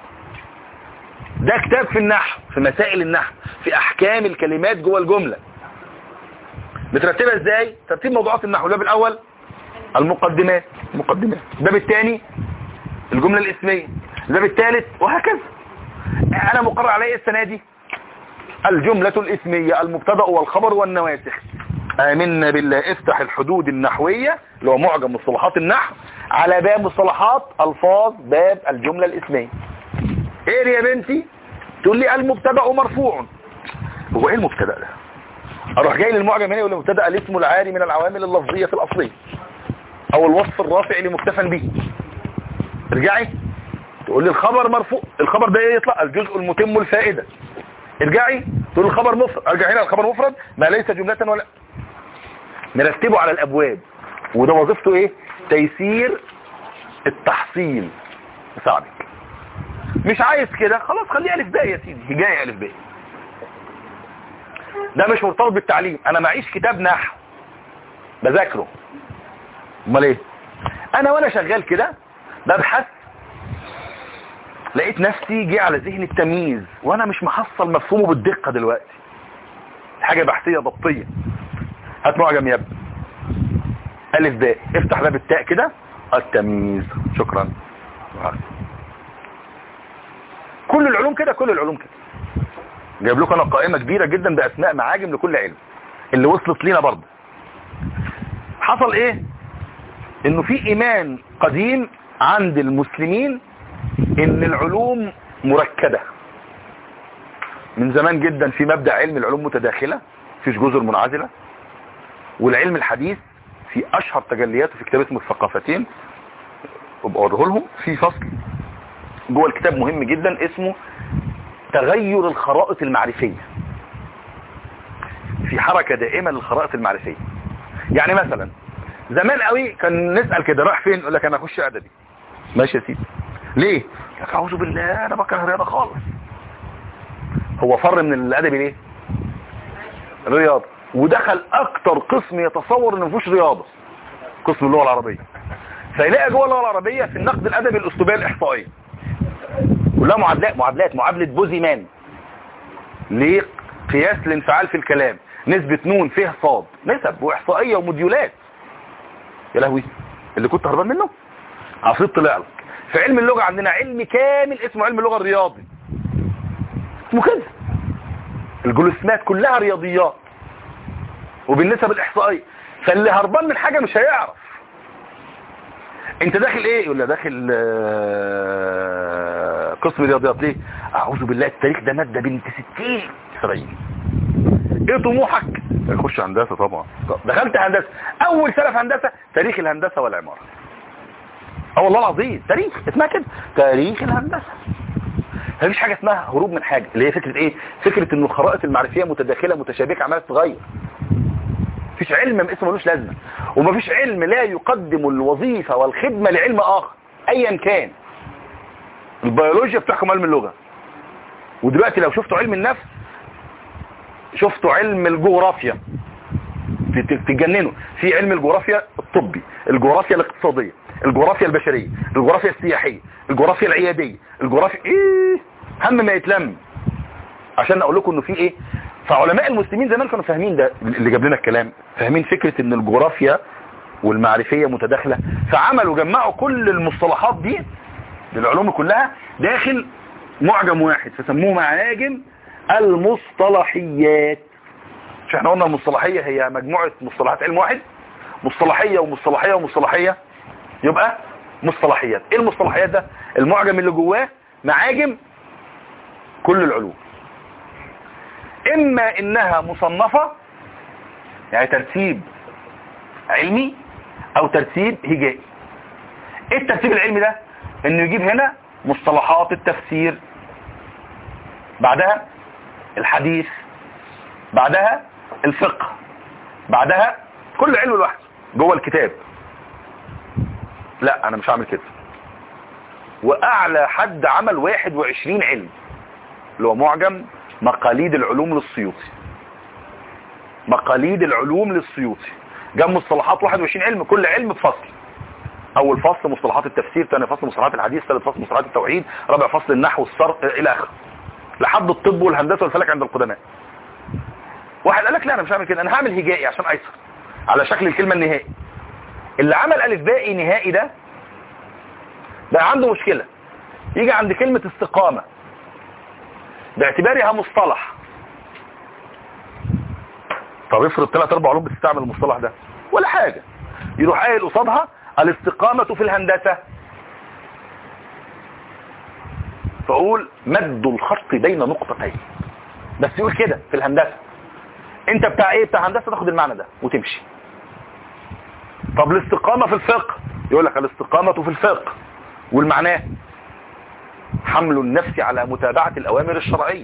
ده كتاب في النحو في مسائل النحو في احكام الكلمات جوه الجملة مترتبة ازاي ترتيب موضوعات النحو الباب الاول المقدمات مقدمات الباب الثاني الجملة الاسمية الباب الثالث وهكذا انا مقرر عليه السنة دي الجملة الاسمية المبتدا والخبر والنواسخ آمنا بالله افتح الحدود النحوية اللي هو معجم مصطلحات النحو على باب مصطلحات الفاظ باب الجملة الاسمية ايه يا بنتي تقول لي المبتدا مرفوع هو ايه المبتدا ده اروح جاي للمعجم هنا يقول لي المبتدا الاسم العاري من العوامل اللفظية الاصلية او الوصف الرافع لمكتفى به ارجعي تقول لي الخبر مرفوع الخبر ده ايه يطلع الجزء المتم الفائدة ارجعي تقول الخبر مفرد ارجع هنا الخبر مفرد ما ليس جملة ولا نرتبه على الابواب وده وظيفته ايه تيسير التحصيل يساعدك مش عايز كده خلاص خليه الف باء يا سيدي هجاية الف باء ده مش مرتبط بالتعليم انا معيش كتاب نحو بذاكره امال ايه انا وانا شغال كده ببحث لقيت نفسي جه على ذهني التمييز وانا مش محصل مفهومه بالدقة دلوقتي حاجة بحثية ضبطية هات معجم يا ابني الف باء افتح باب التاء كده التمييز شكرا كل العلوم كده كل العلوم كده جايب لكم انا قائمة كبيرة جدا باسماء معاجم لكل علم اللي وصلت لينا برضه حصل ايه انه في ايمان قديم عند المسلمين ان العلوم مركبة من زمان جدا في مبدأ علم العلوم متداخلة فيش جزر منعزلة والعلم الحديث في اشهر تجلياته في كتاب اسمه الثقافتين ابقى اوريه لهم في فصل جوه الكتاب مهم جدا اسمه تغير الخرائط المعرفية في حركة دائمة للخرائط المعرفية يعني مثلا زمان قوي كان نسأل كده راح فين يقول لك انا اخش ادبي ماشي يا سيدي ليه لك اعوذ بالله انا بكره الرياضه خالص هو فر من الادبي ليه رياضه ودخل اكتر قسم يتصور ان مفيهوش رياضه قسم اللغه العربيه فيلاقي جوه اللغه العربيه في النقد الادبي الاسلوبيه الاحصائيه كلها معادلات معادلات معادله بوزيمان لقياس الانفعال في الكلام نسبة نون فيه صاد نسب واحصائية وموديولات يا لهوي اللي كنت هربان منه عصيب طلع لك في علم اللغة عندنا علم كامل اسمه علم اللغة الرياضي اسمه كده الجلوسمات كلها رياضيات وبالنسب الاحصائية فاللي هربان من حاجة مش هيعرف انت داخل ايه يقول لي داخل آه، قسم رياضيات ليه اعوذ بالله التاريخ ده مادة بنت 60 70 ايه طموحك يخش هندسة طبعا طب دخلت هندسة اول سنة في هندسة تاريخ الهندسة والعمارة اه والله العظيم تاريخ اسمها كده تاريخ الهندسة مفيش حاجة اسمها هروب من حاجة اللي هي فكرة ايه فكرة ان الخرائط المعرفية متداخلة متشابكة عمالة تتغير مفيش علم اسمه ملوش لازمة ومفيش علم لا يقدم الوظيفة والخدمة لعلم اخر ايا كان البيولوجيا بتحكم علم اللغة ودلوقتي لو شفتوا علم النفس شفتوا علم الجغرافيا تت- تتجننوا في علم الجغرافيا الطبي الجغرافيا الاقتصادية الجغرافيا البشرية الجغرافيا السياحية الجغرافيا العيادية الجغرافيا ايه هم ما يتلم عشان اقول لكم انه في ايه فعلماء المسلمين زمان كانوا فاهمين ده اللي جاب لنا الكلام فاهمين فكرة ان الجغرافيا والمعرفية متداخلة فعملوا جمعوا كل المصطلحات دي للعلوم كلها داخل معجم واحد فسموه معاجم المصطلحيات مش احنا قلنا المصطلحية هي مجموعة مصطلحات علم واحد مصطلحية ومصطلحية ومصطلحية يبقى مصطلحيات ايه المصطلحيات ده المعجم اللي جواه معاجم كل العلوم اما انها مصنفة يعني ترتيب علمي او ترتيب هجائي ايه الترتيب العلمي ده انه يجيب هنا مصطلحات التفسير بعدها الحديث بعدها الفقه بعدها كل علم لوحده جوه الكتاب لا انا مش هعمل كده واعلى حد عمل 21 علم اللي هو معجم مقاليد العلوم للسيوطي مقاليد العلوم للسيوطي جاب مصطلحات 21 علم كل علم بفصل اول فصل مصطلحات التفسير ثاني فصل مصطلحات الحديث ثالث فصل مصطلحات التوحيد رابع فصل النحو والصرف الى اخره لحد الطب والهندسه والفلك عند القدماء واحد قال لك لا انا مش هعمل كده انا هعمل هجائي عشان ايسر على شكل الكلمه النهائي اللي عمل الف بائي نهائي ده بقى عنده مشكله يجي عند كلمه استقامه باعتبارها مصطلح طب افرض ثلاث اربع علوم بتستعمل المصطلح ده ولا حاجه يروح قايل قصادها الاستقامه في الهندسه فاقول مد الخط بين نقطتين بس يقول كده في الهندسه انت بتاع ايه بتاع هندسه تاخد المعنى ده وتمشي طب الاستقامه في الفقه يقول لك الاستقامه في الفقه والمعناه حمل النفس على متابعه الاوامر الشرعيه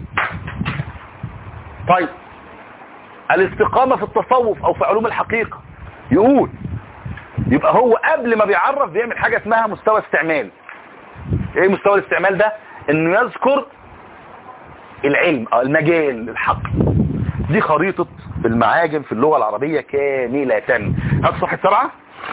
طيب الاستقامه في التصوف او في علوم الحقيقه يقول يبقى هو قبل ما بيعرف بيعمل حاجة اسمها مستوى استعمال ايه مستوى الاستعمال ده انه يذكر العلم أو المجال الحق دي خريطة المعاجم في اللغة العربية كاملة هات صفحة سبعة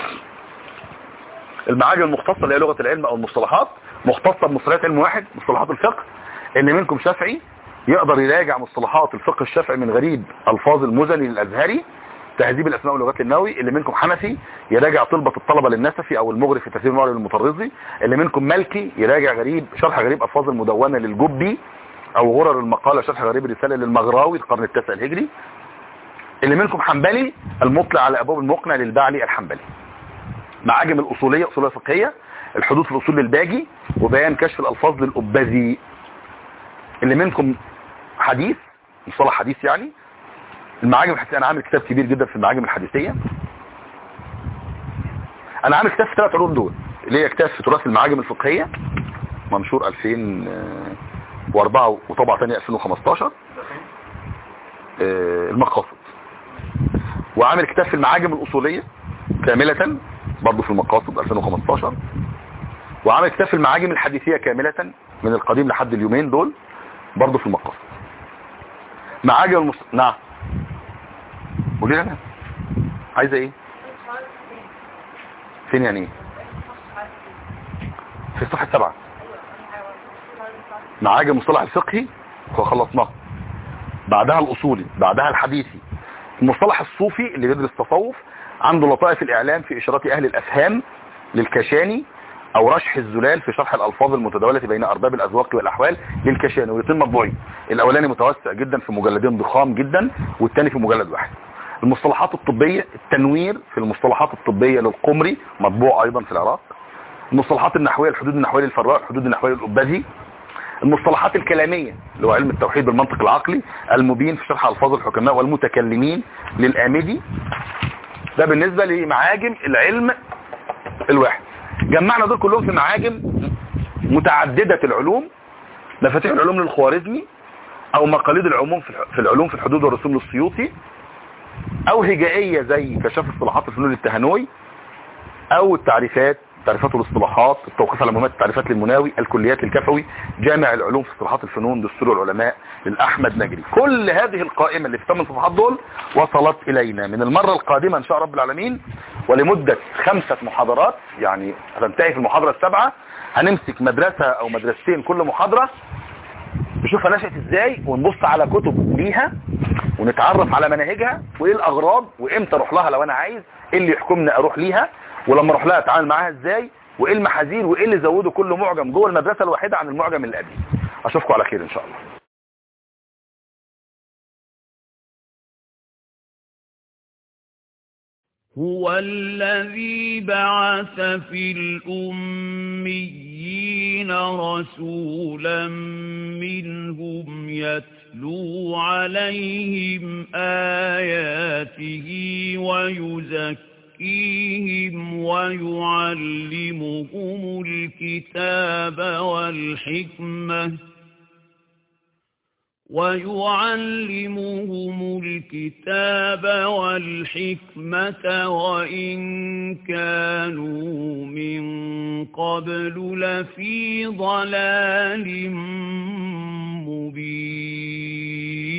المعاجم المختصة اللي هي لغة العلم او المصطلحات مختصة بمصطلحات علم واحد مصطلحات الفقه اللي منكم شافعي يقدر يراجع مصطلحات الفقه الشافعي من غريب الفاظ المزني للازهري تهذيب الاسماء واللغات النووي اللي منكم حنفي يراجع طلبة الطلبة للنسفي او المغري في ترتيب المعرض المطرزي اللي منكم ملكي يراجع غريب شرح غريب الفاظ المدونة للجبي او غرر المقالة شرح غريب الرسالة للمغراوي القرن التاسع الهجري اللي منكم حنبلي المطلع على ابواب المقنع للبعلي الحنبلي معاجم الاصولية اصولية فقهية الحدود في الاصول للباجي وبيان كشف الالفاظ للاباذي اللي منكم حديث مصطلح حديث يعني المعاجم الحديثية انا عامل كتاب كبير جدا في المعاجم الحديثية انا عامل كتاب في ثلاث علوم دول اللي هي كتاب في تراث المعاجم الفقهية منشور 2004 وطبعة ثانية 2015 آه، المقاصد وعامل كتاب في المعاجم الأصولية كاملة برضه في المقاصد 2015 وعامل كتاب في المعاجم الحديثية كاملة من القديم لحد اليومين دول برضه في المقاصد معاجم المص... نعم قولي لي انا عايزه ايه فين يعني ايه في صفحه سبعة معاجم المصطلح الفقهي هو خلصناه بعدها الاصولي بعدها الحديثي المصطلح الصوفي اللي بيدرس تصوف عنده لطائف الاعلام في اشارات اهل الافهام للكشاني او رشح الزلال في شرح الالفاظ المتداولة بين ارباب الاذواق والاحوال للكشاني ويتم مطبوعين الاولاني متوسع جدا في مجلدين ضخام جدا والثاني في مجلد واحد المصطلحات الطبية التنوير في المصطلحات الطبية للقمري مطبوع ايضا في العراق المصطلحات النحوية الحدود النحوية للفراء الحدود النحوية للأبادي المصطلحات الكلامية اللي هو علم التوحيد بالمنطق العقلي المبين في شرح الفاظ الحكماء والمتكلمين للآمدي ده بالنسبة لمعاجم العلم الواحد جمعنا دول كلهم في معاجم متعددة العلوم مفاتيح العلوم للخوارزمي او مقاليد العموم في العلوم في الحدود والرسوم للسيوطي او هجائية زي كشف اصطلاحات الفنون التهنوي او التعريفات تعريفات والاصطلاحات التوقيف على مهمات التعريفات للمناوي الكليات الكفوي جامع العلوم في اصطلاحات الفنون دستور العلماء للاحمد نجري كل هذه القائمة اللي في ثمان صفحات دول وصلت الينا من المرة القادمة ان شاء رب العالمين ولمدة خمسة محاضرات يعني هتنتهي في المحاضرة السابعة هنمسك مدرسة او مدرستين كل محاضرة نشوفها نشأت ازاي ونبص على كتب ليها ونتعرف على مناهجها وايه الاغراض وامتى اروح لها لو انا عايز ايه اللي يحكمني اروح ليها ولما اروح لها اتعامل معاها ازاي وايه المحاذير وايه اللي زودوا كل معجم جوه المدرسة الواحدة عن المعجم القديم اشوفكم على خير ان شاء الله هو الذي بعث في الأميين رسولا منهم يتلو عليهم آياته ويزكيهم ويعلمهم الكتاب والحكمة ويعلمهم الكتاب والحكمة وإن كانوا من قبل لفي ضلال مبين